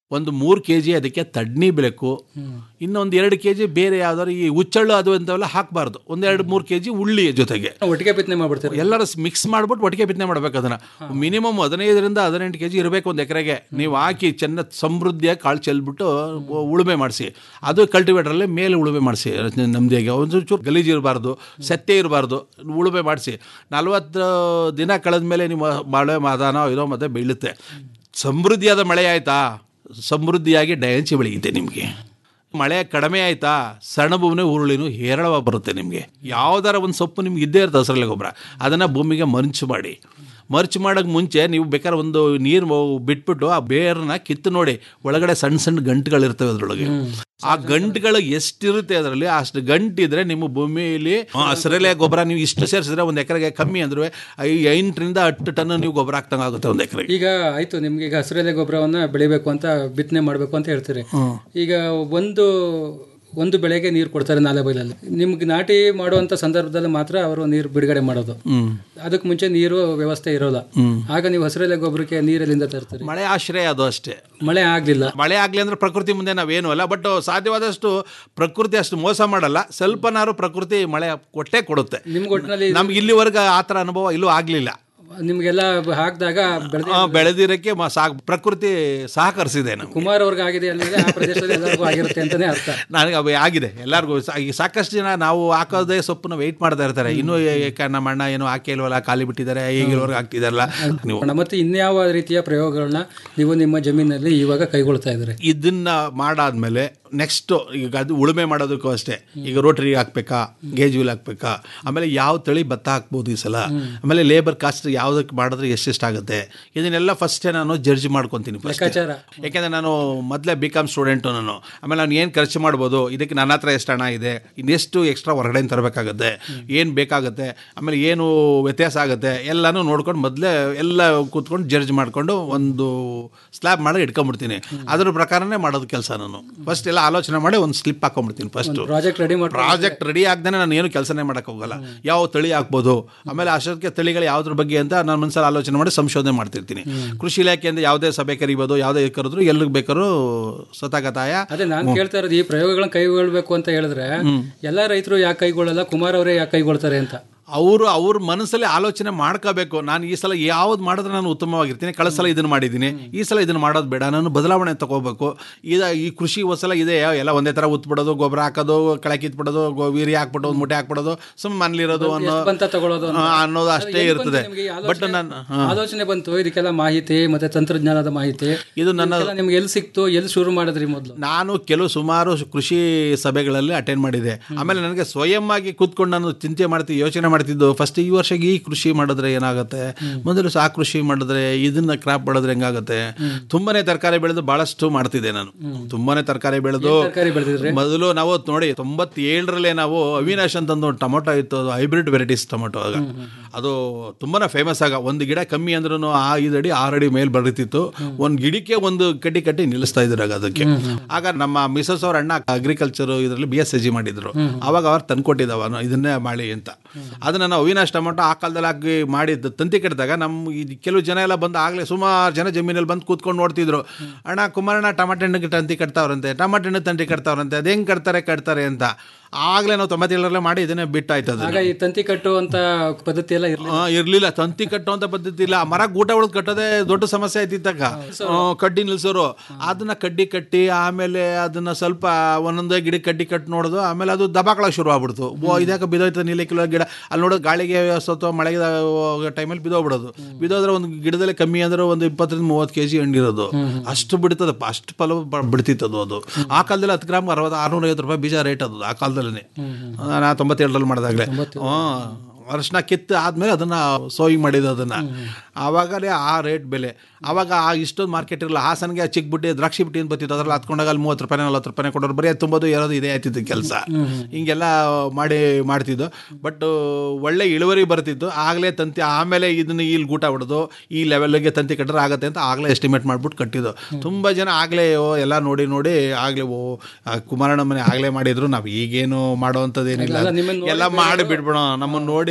ಒಂದು ಮೂರು ಕೆ ಜಿ ಅದಕ್ಕೆ ತಡ್ನಿ ಬೇಕು ಇನ್ನೊಂದು ಎರಡು ಕೆ ಜಿ ಬೇರೆ ಯಾವ್ದಾದ್ರು ಈ ಹುಚ್ಚಳ್ಳು ಅದು ಅಂತೆಲ್ಲ ಹಾಕಬಾರ್ದು ಒಂದೆರಡು ಮೂರು ಕೆ ಜಿ ಉಳ್ಳಿ ಜೊತೆಗೆ
ಒಟ್ಟಿಗೆ ಬಿತ್ತನೆ ಮಾಡ್ಬಿಡ್ತಾರೆ
ಎಲ್ಲರೂ ಮಿಕ್ಸ್ ಮಾಡ್ಬಿಟ್ಟು ಒಟ್ಟಿಗೆ ಬಿತ್ತನೆ ಮಾಡ್ಬೇಕು ಅದನ್ನ ಮಿನಿಮಮ್ ಹದಿನೈದರಿಂದ ಹದಿನೆಂಟು ಕೆ ಜಿ ಇರಬೇಕು ಒಂದು ಎಕರೆಗೆ ನೀವು ಹಾಕಿ ಚೆನ್ನ ಸಮೃದ್ಧಿಯಾಗಿ ಕಾಳು ಚೆಲ್ಬಿಟ್ಟು ಉಳುಮೆ ಮಾಡಿಸಿ ಅದು ಕಲ್ಟಿವೇಟ್ರಲ್ಲೇ ಮೇಲೆ ಉಳುಮೆ ಮಾಡಿಸಿ ನಮ್ದಿಗೆ ಒಂದು ಚೂರು ಗಲೀಜು ಇರಬಾರ್ದು ಸತ್ಯ ಇರಬಾರ್ದು ಉಳುಮೆ ಮಾಡಿಸಿ ನಲ್ವತ್ತು ದಿನ ಕಳೆದ ಮೇಲೆ ನಿಮ್ಮ ಮಳೆ ಮಾದಾನ ಇದೋ ಮತ್ತೆ ಬೀಳುತ್ತೆ ಸಮೃದ್ಧಿಯಾದ ಮಳೆ ಆಯ್ತಾ ಸಮೃದ್ಧಿಯಾಗಿ ಡಯಂಚಿ ಬೆಳೆಯುತ್ತೆ ನಿಮಗೆ ಮಳೆ ಕಡಿಮೆ ಆಯ್ತಾ ಸೆಣಬುನೇ ಉರುಳಿನೂ ಹೇರಳವಾಗಿ ಬರುತ್ತೆ ನಿಮಗೆ ಯಾವ್ದಾರ ಒಂದು ಸೊಪ್ಪು ನಿಮ್ಗೆ ಇದ್ದೇ ಇರುತ್ತೆ ಹಸಿರಲೆ ಗೊಬ್ಬರ ಅದನ್ನು ಭೂಮಿಗೆ ಮರ್ಚು ಮಾಡಿ ಮರ್ಚ್ ಮಾಡೋಕ್ಕೆ ಮುಂಚೆ ನೀವು ಬೇಕಾದ್ರೆ ಒಂದು ನೀರು ಬಿಟ್ಬಿಟ್ಟು ಆ ಬೇರನ್ನ ಕಿತ್ತು ನೋಡಿ ಒಳಗಡೆ ಸಣ್ಣ ಸಣ್ಣ ಗಂಟುಗಳಿರ್ತವೆ ಅದರೊಳಗೆ ಆ ಗಂಟುಗಳು ಎಷ್ಟಿರುತ್ತೆ ಅದರಲ್ಲಿ ಅಷ್ಟು ಗಂಟಿದ್ರೆ ನಿಮ್ಮ ಭೂಮಿಯಲ್ಲಿ ಹಸಿರೆಲೆ ಗೊಬ್ಬರ ನೀವು ಇಷ್ಟು ಸೇರಿಸಿದ್ರೆ ಒಂದು ಎಕರೆಗೆ ಕಮ್ಮಿ ಅಂದ್ರೆ ಎಂಟರಿಂದ ಹತ್ತು ಟನ್ ನೀವು ಗೊಬ್ಬರ ಹಾಕ್ದಂಗೆ ಆಗುತ್ತೆ ಒಂದು ಎಕರೆಗೆ
ಈಗ ಆಯ್ತು ನಿಮ್ಗೆ ಈಗ ಹಸಿರೆಲೆ ಗೊಬ್ಬರವನ್ನ ಬೆಳಿಬೇಕು ಅಂತ ಬಿತ್ತನೆ ಮಾಡಬೇಕು ಅಂತ ಹೇಳ್ತೀರಿ ಈಗ ಒಂದು ಒಂದು ಬೆಳೆಗೆ ನೀರು ಕೊಡ್ತಾರೆ ನಾಲೆ ಬೈಲಲ್ಲಿ ನಿಮ್ಗೆ ನಾಟಿ ಮಾಡುವಂತ ಸಂದರ್ಭದಲ್ಲಿ ಮಾತ್ರ ಅವರು ನೀರು ಬಿಡುಗಡೆ ಮಾಡೋದು
ಹ್ಮ್.
ಅದಕ್ಕೆ ಮುಂಚೆ ನೀರು ವ್ಯವಸ್ಥೆ ಇರೋಲ್ಲ
ಹ್ಮ್.
ಆಗ ನೀವು ಹಸಿರೆಲೆ ಗೊಬ್ಬರಕ್ಕೆ ನೀರೆಲ್ಲಿಂದ ತರ್ತೀರಿ
ಮಳೆ ಆಶ್ರಯ ಅದು ಅಷ್ಟೇ
ಮಳೆ ಆಗ್ಲಿಲ್ಲ
ಮಳೆ ಆಗಲಿ ಅಂದ್ರೆ ಪ್ರಕೃತಿ ಮುಂದೆ ನಾವೇನು ಅಲ್ಲ ಬಟ್ ಸಾಧ್ಯವಾದಷ್ಟು ಪ್ರಕೃತಿ ಅಷ್ಟು ಮೋಸ ಮಾಡಲ್ಲ ಸ್ವಲ್ಪನಾರು ಪ್ರಕೃತಿ ಮಳೆ ಕೊಟ್ಟೇ ಕೊಡುತ್ತೆ
ನಿಮ್ಗೆ ಒಟ್ಟಿನಲ್ಲಿ
ನಮ್ಗೆ ಇಲ್ಲಿವರೆಗೆ ಆ ಥರ ಅನುಭವ ಇಲ್ಲೂ ಆಗಲಿಲ್ಲ
ನಿಮ್ಗೆಲ್ಲ ಹಾಕಿದಾಗ ಬೆಳೆದ
ಬೆಳೆದಿರಕ್ಕೆ ಮ- ಸಾಕ್ ಪ್ರಕೃತಿ ಸಹಕರಿಸಿದೆ ನಮ್ಗೆ
ಕುಮಾರ್ ಅವ್ರಿಗೆ ಆಗಿದೆ ಅಂದ್ರೆ ಆ ಪ್ರದೇಶದಲ್ಲಿ ಎಲ್ಲರಿಗೂ ಆಗಿರುತ್ತೆ ಅಂತಾನೆ ಅರ್ಥ
ನನಗೆ ಅವು ಆಗಿದೆ ಎಲ್ಲರಿಗೂ ಸಾ- ಈಗ ಸಾಕಷ್ಟು ಜನ ನಾವು ಹಾಕೋದೇ ಸೊಪ್ಪನ್ನ ವೆಯ್ಟ್ ಮಾಡ್ತಾ ಇರ್ತಾರೆ ಇನ್ನೂ ಏಕೆ ನಮ್ಮ ಅಣ್ಣ ಏನೋ ಹಾಕೇ ಇಲ್ವಲ್ಲ ಖಾಲಿ ಬಿಟ್ಟಿದ್ದಾರೆ ಈಗಿಲ್ವರೆಗೆ ಆಗ್ತಿದಾರಲ್ಲ ನೀವು
ಮತ್ತೆ ಇನ್ಯಾವ ರೀತಿಯ ಪ್ರಯೋಗಗಳನ್ನ ನೀವು ನಿಮ್ಮ ಜಮೀನಲ್ಲಿ ಇವಾಗ ಕೈಗೊಳ್ತಾ ಇದ್ದೀರಿ
ಇದನ್ನ ಮಾಡಾದ್ಮೇಲೆ ನೆಕ್ಸ್ಟ್ ಈಗ ಅದು ಉಳುಮೆ ಮಾಡೋದಕ್ಕೂ ಅಷ್ಟೇ ಈಗ ರೋಟರಿ ಹಾಕ್ಬೇಕಾ ಗೇಜ್ ವೀಲ್ ಹಾಕ್ಬೇಕಾ ಆಮೇಲೆ ಯಾವ ತಳಿ ಭತ್ತ ಹಾಕ್ಬೋದು ಈ ಸಲ ಆಮೇಲೆ ಲೇಬರ್ ಕಾಸ್ಟ್ ಯಾವುದಕ್ಕೆ ಮಾಡಿದ್ರೆ ಎಷ್ಟೆಷ್ಟಾಗುತ್ತೆ ಇದನ್ನೆಲ್ಲ ಫಸ್ಟೇ ನಾನು ಜಡ್ಜ್ ಮಾಡ್ಕೊತೀನಿ first.
ಲೆಕ್ಕಾಚಾರ.
ಯಾಕೆಂದ್ರೆ ನಾನು ಮೊದಲೇ ಬಿ ಕಾಮ್ ಸ್ಟೂಡೆಂಟು ನಾನು ಆಮೇಲೆ ನಾನು ಏನು ಖರ್ಚು ಮಾಡ್ಬೋದು ಇದಕ್ಕೆ ನನ್ನ ಹತ್ರ ಎಷ್ಟು ಹಣ ಇದೆ ಇನ್ನೆಷ್ಟು ಎಕ್ಸ್ಟ್ರಾ ಹೊರಗಡೆ ತರಬೇಕಾಗುತ್ತೆ ಏನು ಬೇಕಾಗುತ್ತೆ ಆಮೇಲೆ ಏನು ವ್ಯತ್ಯಾಸ ಆಗುತ್ತೆ ಎಲ್ಲನೂ ನೋಡ್ಕೊಂಡು ಮೊದಲೇ ಎಲ್ಲ ಕೂತ್ಕೊಂಡು ಜಡ್ಜ್ ಮಾಡಿಕೊಂಡು ಒಂದು ಸ್ಲ್ಯಾಬ್ ಮಾಡಿ ಇಟ್ಕೊಂಡ್ಬಿಡ್ತೀನಿ ಅದ್ರ ಪ್ರಕಾರನೇ ಮಾಡೋದು ಕೆಲಸ ನಾನು ಫಸ್ಟ್ ಎಲ್ಲ ಆಲೋಚನೆ ಮಾಡಿ ಒಂದು ಸ್ಲಿಪ್ ಹಾಕೊಂಡ್ಬಿಡ್ತೀನಿ ಫಸ್ಟ್
ಪ್ರಾಜೆಕ್ಟ್ ರೆಡಿ ಮಾಡಿ
ಪ್ರಾಜೆಕ್ಟ್ ರೆಡಿ ಆಗ್ದೇನೆ ನಾನು ಏನು ಕೆಲಸನೇ ಮಾಡಕ್ಕೆ ಹೋಗಲ್ಲ ಯಾವ ತಳಿ ಹಾಕ್ಬೋದು ಆಮೇಲೆ ಅಷ್ಟೊತ್ತಿಗೆ ತಳಿಗಳು ಯಾವ್ದ್ರ ಬಗ್ಗೆ ಅಂತ ನಾನು ಒಂದ್ಸಲ ಆಲೋಚನೆ ಮಾಡಿ ಸಂಶೋಧನೆ ಮಾಡ್ತಿರ್ತೀನಿ ಕೃಷಿ ಇಲಾಖೆಯಿಂದ ಯಾವುದೇ ಸಭೆ ಕರಿಬೋದು ಯಾವುದೇ ಕರೆದ್ರು ಎಲ್ಲಿಗೆ ಬೇಕಾದ್ರೂ ಸತಾಗತಾಯ
ಅದೇ ನಾನು ಕೇಳ್ತಾ ಇರೋದು ಈ ಪ್ರಯೋಗಗಳನ್ನ ಕೈಗೊಳ್ಬೇಕು ಅಂತ ಹೇಳಿದ್ರೆ ಎಲ್ಲಾ ರೈತರು ಯಾಕೆ ಕೈಗೊಳ್ಳಲ್ಲ ಕುಮಾರ್ ಅವರೇ ಯಾಕೆ ಕೈಗೊಳ್ತಾರೆ ಅಂತ
ಅವರು ಅವ್ರ ಮನಸ್ಸಲ್ಲಿ ಆಲೋಚನೆ ಮಾಡ್ಕೋಬೇಕು ನಾನು ಈ ಸಲ ಯಾವ್ದು ಮಾಡಿದ್ರೆ ನಾನು ಉತ್ತಮವಾಗಿರ್ತೀನಿ ಕಳೆದ ಸಲ ಇದನ್ನು ಮಾಡಿದ್ದೀನಿ ಈ ಸಲ ಇದನ್ನು ಮಾಡೋದು ಬೇಡ ನಾನು ಬದಲಾವಣೆ ತಗೋಬೇಕು ಈಗ ಈ ಕೃಷಿ ಒಂದ್ಸಲ ಇದೆ ಎಲ್ಲ ಒಂದೇ ಥರ ಉತ್ಬಿಡೋದು ಗೊಬ್ಬರ ಹಾಕೋದು ಕಳೆ ಕಿತ್ಬಿಡೋದು ಗೋ ವೀರ್ಯ ಹಾಕ್ಬಿಟ್ಟು ಒಂದು ಮುಟ್ಟೆ ಹಾಕ್ಬಿಡೋದು ಸುಮ್ಮನೆ ಮನೇಲಿರೋದು ಅನ್ನೋ
ಎಷ್ಟು ಬಂತ ತಗೊಳ್ಳೋದು ಅಂತ.
ಹಾ, ಅನ್ನೋದು ಅಷ್ಟೇ
ಎಲ್ಲಿ ಬಂತು
ಇರ್ತದೆ
ನಿಮ್ಗೆ ಈ
ಬಟ್
ಆಲೋಚನೆ?
ನಾನು ಹಾ.
ಆಲೋಚನೆ ಬಂತು ಇದಕ್ಕೆಲ್ಲ ಮಾಹಿತಿ ಮತ್ತೆ ತಂತ್ರಜ್ಞಾನದ ಮಾಹಿತಿ
ಇದು ನನ್ನ
ಇದಕ್ಕೆಲ್ಲ ನಿಮ್ಗೆ ಎಲ್ಲಿ ಸಿಕ್ತು ಎಲ್ಲಿ ಶುರು ಮಾಡಿದ್ರಿ ಮೊದಲು
ನಾನು ಕೆಲವು ಸುಮಾರು ಕೃಷಿ ಸಭೆಗಳಲ್ಲಿ ಅಟೆಂಡ್ ಮಾಡಿದೆ ಆಮೇಲೆ ನನಗೆ ಸ್ವಯಂ ಆಗಿ ಕೂತ್ಕೊಂಡು ನಾನು ಚಿಂತೆ ಮಾಡ್ತಿದ್ದೆ ಯೋಚನೆ ಮಾಡ್ತಿದ್ದು ಫಸ್ಟ್ ಈ ವರ್ಷಕ್ಕೆ ಈ ಕೃಷಿ ಮಾಡಿದ್ರೆ ಏನಾಗುತ್ತೆ ಮೊದಲು ಆ ಕೃಷಿ ಮಾಡಿದ್ರೆ ಇದನ್ನ ಕ್ರಾಪ್ ಮಾಡಿದ್ರೆ ಹೆಂಗಾಗುತ್ತೆ ತುಂಬಾನೇ ತರಕಾರಿ ಬೆಳೆದು ಬಹಳಷ್ಟು ಮಾಡ್ತಿದ್ದೆ ನಾನು ತುಂಬಾನೇ ತರಕಾರಿ ಬೆಳೆದು
ಏನ್ ತರಕಾರಿ ಬೆಳೆದಿದ್ರಿ?
ಮೊದಲು ನಾವು ನೋಡಿ ತೊಂಬತ್ತೇಳರಲ್ಲೇ ನಾವು ಅವಿನಾಶ್ ಅಂತ ಒಂದು ಟೊಮೊಟೊ ಇತ್ತು ಅದು ಹೈಬ್ರಿಡ್ ವೆರೈಟೀಸ್ ಟೊಮೊಟೊ ಆಗ ಅದು ತುಂಬಾನೇ ಫೇಮಸ್ ಆಗ ಒಂದು ಗಿಡ ಕಮ್ಮಿ ಅಂದ್ರೂ ಆ ಐದು ಅಡಿ ಆರು ಅಡಿ ಮೇಲೆ ಬರೀತಿತ್ತು ಒಂದು ಗಿಡಕ್ಕೆ ಒಂದು ಕಡ್ಡಿ ಕಟ್ಟಿ ನಿಲ್ಲಿಸ್ತಾ ಇದ್ರು ಆಗ ಅದಕ್ಕೆ ಆಗ ನಮ್ಮ ಮಿಸಸ್ ಅವ್ರ ಅಣ್ಣ ಅಗ್ರಿಕಲ್ಚರ್ ಇದರಲ್ಲಿ ಬಿ ಎಸ್ ಎಜಿ ಮಾಡಿದ್ರು ಅವಾಗ ಅವ್ರು ತಂದ್ಕೊಟ್ಟಿದ್ದವ ಇದನ್ನೇ ಮಾಡಿ ಅಂತ ಅದನ್ನ ನಾವು ಅವಿನಾಶ್ ಟೊಮೊಟೊ ಆ ಕಾಲದಲ್ಲಿ ಹಾಕಿ ಮಾಡಿದ್ದು ತಂತಿ ಕಟ್ಟಿದಾಗ ನಮ್ಮ ಈ ಕೆಲವು ಜನ ಎಲ್ಲ ಬಂದು ಆಗಲೇ ಸುಮಾರು ಜನ ಜಮೀನಲ್ಲಿ ಬಂದು ಕೂತ್ಕೊಂಡು ನೋಡ್ತಿದ್ರು ಅಣ್ಣ ಕುಮಾರಣ್ಣ ಟಮಾಟೆ ಹಣ್ಣಿಗೆ ತಂತಿ ಕಟ್ತಾವ್ರಂತೆ ಟಮಾಟೆ ಹಣ್ಣು ತಂತಿ ಕಟ್ತಾವ್ರಂತೆ ಅದು ಹೆಂಗೆ ಕಟ್ತಾರೆ ಕಟ್ತಾರೆ ಅಂತ ಆಗಲೇ ನಾವು ತೊಂಬತ್ತೇಳರಲ್ಲೇ ಮಾಡಿ ಇದನ್ನೇ ಬಿಟ್ಟಾಯ್ತು ಅದು
ಆಗ ಈ ತಂತಿ ಕಟ್ಟುವಂತ ಪದ್ಧತಿ ಎಲ್ಲ ಇರ್ಲಿ
ಆ, ಇರ್ಲಿಲ್ಲ ತಂತಿ ಕಟ್ಟುವಂತ ಪದ್ಧತಿ ಇಲ್ಲ ಮರ ಗೂಟ ಉಳಿದು ಕಟ್ಟೋದೇ ದೊಡ್ಡ ಸಮಸ್ಯೆ ಆಯ್ತಿತ್ತಕ್ಕ ಆ, ಕಡ್ಡಿ ನಿಲ್ಸೋರು ಅದನ್ನ ಕಡ್ಡಿ ಕಟ್ಟಿ ಆಮೇಲೆ ಅದನ್ನ ಸ್ವಲ್ಪ ಒಂದೊಂದೇ ಗಿಡ ಕಡ್ಡಿ ಕಟ್ಟಿ ನೋಡೋದು ಆಮೇಲೆ ಅದು ದಬಾಕಳ ಶುರು ಆಗ್ಬಿಡ್ತು ಓ ಇದ್ಯಾಕೆ ಬಿದೋಯ್ತು ನೀಲೆ ಕಿಲೋ ಗಿಡ ಅಲ್ಲಿ ನೋಡೋದು ಗಾಳಿಗೆ ಅಥವಾ ಮಳೆಗೆ ಟೈಮಲ್ಲಿ ಬಿದೋಗ್ಬಿಡೋದು ಬಿದೋದ್ರೆ ಒಂದು ಗಿಡದಲ್ಲಿ ಕಮ್ಮಿ ಅಂದ್ರೆ ಒಂದು ಇಪ್ಪತ್ತರಿಂದ ಮೂವತ್ತು ಕೆ ಜಿ ಹಣ್ಣಿರೋದು ಅಷ್ಟು ಬಿಡ್ತದಪ್ಪ ಅಷ್ಟು ಫಲ ಬ- ಬಿಡ್ತಿತ್ತದು ಅದು ಆ ಕಾಲದಲ್ಲಿ ಹತ್ತು ಗ್ರಾಮ್ ಅರವತ್ತು ಆರ್ನೂರ ಐವತ್ತು ರೂಪಾಯಿ ಬೀಜ ರೇಟ್ ಅದು ಆ ಕಾಲದಲ್ಲೇ ನಾ ತೊಂಬತ್ತೇಳರಲ್ಲಿ ಮಾಡಿದಾಗಲೇ ಹ್ಞೂ ಅರಶಿನ ಕಿತ್ತು ಆದಮೇಲೆ ಅದನ್ನು ಸೋಯಿಂಗ್ ಮಾಡಿದ್ದು ಅದನ್ನು ಆವಾಗಲೇ ಆ ರೇಟ್ ಬೆಲೆ ಆವಾಗ ಆ ಇಷ್ಟೊಂದು ಮಾರ್ಕೆಟ್ ಇರಲ್ಲ ಹಾಸನ್ಗೆ ಆ ಚಿಕ್ಕ ಬುಟ್ಟಿ ದ್ರಾಕ್ಷಿ ಬುಟ್ಟಿ ಅಂತ ಬರ್ತಿತ್ತು ಅದ್ರಲ್ಲಿ ಹತ್ಕೊಂಡಾಗ ಅಲ್ಲಿ ಮೂವತ್ತು ರೂಪಾಯಿ ನಲ್ವತ್ತು ರೂಪಾಯಿ ಕೊಡೋರು ಬರೀ ಅದು ತುಂಬೋದು ಏರೋದು ಇದೇ ಆಯ್ತಿತ್ತು ಕೆಲಸ ಹಿಂಗೆಲ್ಲ ಮಾಡಿ ಮಾಡ್ತಿದ್ದು ಬಟ್ ಒಳ್ಳೆ ಇಳುವರಿ ಬರ್ತಿತ್ತು ಆಗಲೇ ತಂತಿ ಆಮೇಲೆ ಇದನ್ನ ಇಲ್ಲಿ ಗೂಟ ಹೊಡೆದು ಈ ಲೆವೆಲ್ಗೆ ತಂತಿ ಕಟ್ಟರೆ ಆಗುತ್ತೆ ಅಂತ ಆಗಲೇ ಎಸ್ಟಿಮೇಟ್ ಮಾಡ್ಬಿಟ್ಟು ಕಟ್ಟಿದ್ದು ತುಂಬ ಜನ ಆಗಲೇ ಎಲ್ಲ ನೋಡಿ ನೋಡಿ ಆಗಲೇ ಓ ಆ ಕುಮಾರಣ್ಣ ಮನೆ ಆಗಲೇ ಮಾಡಿದ್ರು ನಾವು ಈಗೇನು ಮಾಡೋವಂಥದ್ದು ಏನಿಲ್ಲ
ಅಲ್ಲ, ನಿಮ್ಮನ್ನ ನೋಡಿ
ಎಲ್ಲ ಮಾಡಿ ಬಿಡ್ಬಿಡೋಣ ನಮ್ಮನ್ನು ನೋಡಿ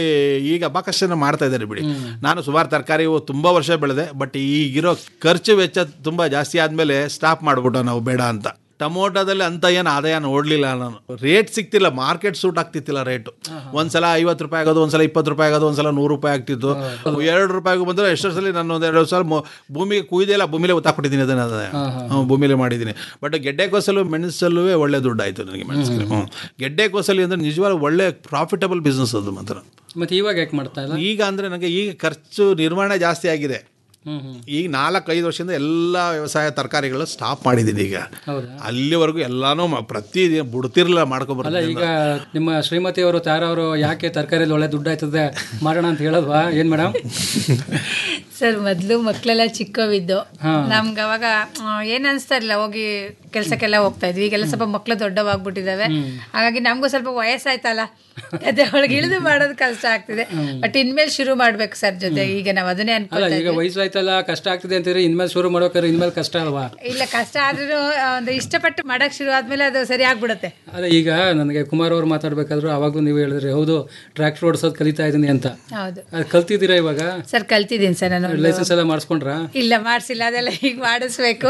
ಈಗ ಸಾಕಷ್ಟು ಜನ ಮಾಡ್ತಾ ಇದ್ದಾರೆ ಬಿಡಿ ನಾನು ಸುಮಾರು ತರಕಾರಿ ತುಂಬ ವರ್ಷ ಬೆಳೆದೆ ಬಟ್ ಈಗಿರೋ ಖರ್ಚು ವೆಚ್ಚ ತುಂಬ ಜಾಸ್ತಿ ಆದಮೇಲೆ ಸ್ಟಾಪ್ ಮಾಡಿಬಿಟ್ಟು ನಾವು ಬೇಡ ಅಂತ ಟೊಮೊಟೊದಲ್ಲಿ ಅಂತ ಏನು ಆದಾಯ ನೋಡಲಿಲ್ಲ ನಾನು ರೇಟ್ ಸಿಗ್ತಿಲ್ಲ ಮಾರ್ಕೆಟ್ ಸೂಟ್ ಆಗ್ತಿತ್ತಿಲ್ಲ ರೇಟು ಒಂದ್ಸಲ ಐವತ್ತು ರೂಪಾಯಿ ಆಗೋದು ಒಂದ್ಸಲ ಇಪ್ಪತ್ತು ರೂಪಾಯಿ ಆಗೋದು ಒಂದ್ಸಲ ನೂರು ರೂಪಾಯಿ ಆಗ್ತಿತ್ತು ಎರಡು ರೂಪಾಯಿಗೂ ಬಂದರೆ ಎಷ್ಟೋ ಸಲ ನಾನು ಒಂದು ಎರಡು ಸಲ ಮೊ- ಭೂಮಿಗೆ ಕುಯ್ದಿಲ್ಲ ಭೂಮಿಲೇ ಒತ್ತಾಕ್ಬಿಟ್ಟಿದ್ದೀನಿ ಅದನ್ನ ಹ್ಞೂ ಭೂಮಿಲೇ ಮಾಡಿದ್ದೀನಿ ಬಟ್ ಗೆಡ್ಡೆ ಕೋಸಲು ಮೆಣಸಲ್ಲೂ ಒಳ್ಳೆ ದುಡ್ಡು ಆಯಿತು ನನಗೆ ಮೆಣಸಿಗೆ ಹ್ಞೂ ಗೆಡ್ಡೆ ಕೋಸಲಿ ಅಂದರೆ ನಿಜವಾಗ್ಲೂ ಒಳ್ಳೆ ಪ್ರಾಫಿಟಬಲ್ ಬಿಸ್ನೆಸ್ ಅದು ಮಾತ್ರ
ಮತ್ತೆ ಇವಾಗ ಯಾಕೆ ಮಾಡ್ತಾ ಇಲ್ಲ
ಈಗ ಅಂದರೆ ನನಗೆ ಈಗ ಖರ್ಚು ನಿರ್ವಹಣೆ ಜಾಸ್ತಿ ಆಗಿದೆ
ಹ್ಮ್ ಹ್ಮ್
ಈಗ ನಾಲ್ಕೈದು ವರ್ಷದಿಂದ ಎಲ್ಲ ವ್ಯವಸಾಯ ತರಕಾರಿಗಳು ಸ್ಟಾಪ್ ಮಾಡಿದ್ದೀನಿ ಈಗ
ಹೌದಾ
ಅಲ್ಲಿವರೆಗೂ ಎಲ್ಲಾನು ಮ- ಪ್ರತಿ ದಿನ ಬಿಡ್ತಿರ್ಲಿಲ್ಲ
ಅಲ್ಲ
ಮಾಡ್ಕೊಬರ್ತೀನಿ
ಈಗ ನಿಮ್ಮ ಶ್ರೀಮತಿ ಅವರು ತಾರವರು ಯಾಕೆ ತರಕಾರಿಯಲ್ಲಿ ಒಳ್ಳೆ ದುಡ್ಡು ಆಯ್ತದೆ ಮಾಡೋಣ ಅಂತ ಹೇಳೋದ್ವಾ ಏನ್ ಮೇಡಮ್
ಸರ್ ಮೊದಲು ಮಕ್ಕಳೆಲ್ಲ ಚಿಕ್ಕವಿದ್ದು
ಹಾ.
ನಮ್ಗೆ ಅವಾಗ ಆ, ಏನ್ ಅನ್ಸ್ತಾ ಇರಲಿಲ್ಲ ಹೋಗಿ ಕೆಲ್ಸಕ್ಕೆಲ್ಲ ಹೋಗ್ತಾ ಇದ್ವಿ ಈಗೆಲ್ಲ ಸ್ವಲ್ಪ ಮಕ್ಕಳು ದೊಡ್ಡವಾಗ್ಬಿಟ್ಟಿದಾವೆ ಹಾಗಾಗಿ ನಮಗೂ ಸ್ವಲ್ಪ ವಯಸ್ಸಾಯ್ತಲ್ಲ ಅದೇ ಒಳಗೆ ಇಳಿದು ಮಾಡೋದು ಕಷ್ಟ ಆಗ್ತಿದೆ ಬಟ್ ಇನ್ಮೇಲೆ ಶುರು ಮಾಡ್ಬೇಕು ಸರ್ ಜೊತೆ ಈಗ ನಾವು ಅದನ್ನೇ
ಅಲ್ಲ
ಅನ್ಕೊಳ್ತಾ
ಈಗ
ಇದ್ವಿ
ವಯಸ್ಸು ಆಯ್ತಲ್ಲ ಕಷ್ಟ ಆಗ್ತಿದೆ ಅಂತೀರಿ ಇನ್ಮೇಲೆ ಶುರು ಮಾಡ್ಬೇಕಾದ್ರೆ ಇನ್ಮೇಲೆ ಕಷ್ಟ ಅಲ್ವಾ
ಇಲ್ಲ ಕಷ್ಟ ಆದ್ರೂ ಒಂದು ಇಷ್ಟಪಟ್ಟು ಮಾಡಕ್ ಶುರು ಆದ್ಮೇಲೆ ಅದು ಸರಿ ಆಗ್ಬಿಡುತ್ತೆ
ಅಲ್ಲ ಈಗ ನನಗೆ ಕುಮಾರ್ ಅವರು ಮಾತಾಡ್ಬೇಕಾದ್ರು ಅವಾಗೂ ನೀವು ಹೇಳಿದ್ರಿ ಹೌದು ಟ್ರ್ಯಾಕ್ಟರ್ ಓಡಿಸೋದು ಕಲಿತಾ ಇದ್ದೀನಿ ಅಂತ
ಹೌದು
ಅದು ಕಲ್ತಿದ್ದೀರಾ ಇವಾಗ
ಸರ್ ಕಲ್ತಿದ್ದೀನಿ ಸರ್ ನಾನು ಒಂದು-
ಲೈಸೆನ್ಸ್ ಎಲ್ಲ ಮಾಡಿಸ್ಕೊಂಡ್ರಾ
ಇಲ್ಲ ಮಾಡಿಸಿಲ್ಲ ಅದೆಲ್ಲ ಈಗ ಮಾಡಿಸ್ಬೇಕು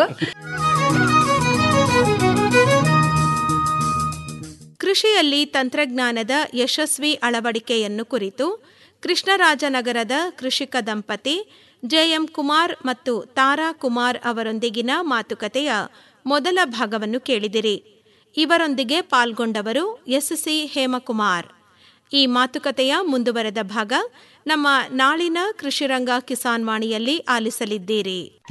ಕೃಷಿಯಲ್ಲಿ ತಂತ್ರಜ್ಞಾನದ ಯಶಸ್ವಿ ಅಳವಡಿಕೆಯನ್ನು ಕುರಿತು ಕೃಷ್ಣರಾಜನಗರದ ಕೃಷಿಕ ದಂಪತಿ ಜೆಎಂ ಕುಮಾರ್ ಮತ್ತು ತಾರಾ ಕುಮಾರ್ ಅವರೊಂದಿಗಿನ ಮಾತುಕತೆಯ ಮೊದಲ ಭಾಗವನ್ನು ಕೇಳಿದಿರಿ ಇವರೊಂದಿಗೆ ಪಾಲ್ಗೊಂಡವರು ಎಸ್ಸಿ ಹೇಮಕುಮಾರ್ ಈ ಮಾತುಕತೆಯ ಮುಂದುವರೆದ ಭಾಗ ನಮ್ಮ ನಾಳಿನ ಕೃಷಿರಂಗ ಕಿಸಾನ್ ವಾಣಿಯಲ್ಲಿ ಆಲಿಸಲಿದ್ದೀರಿ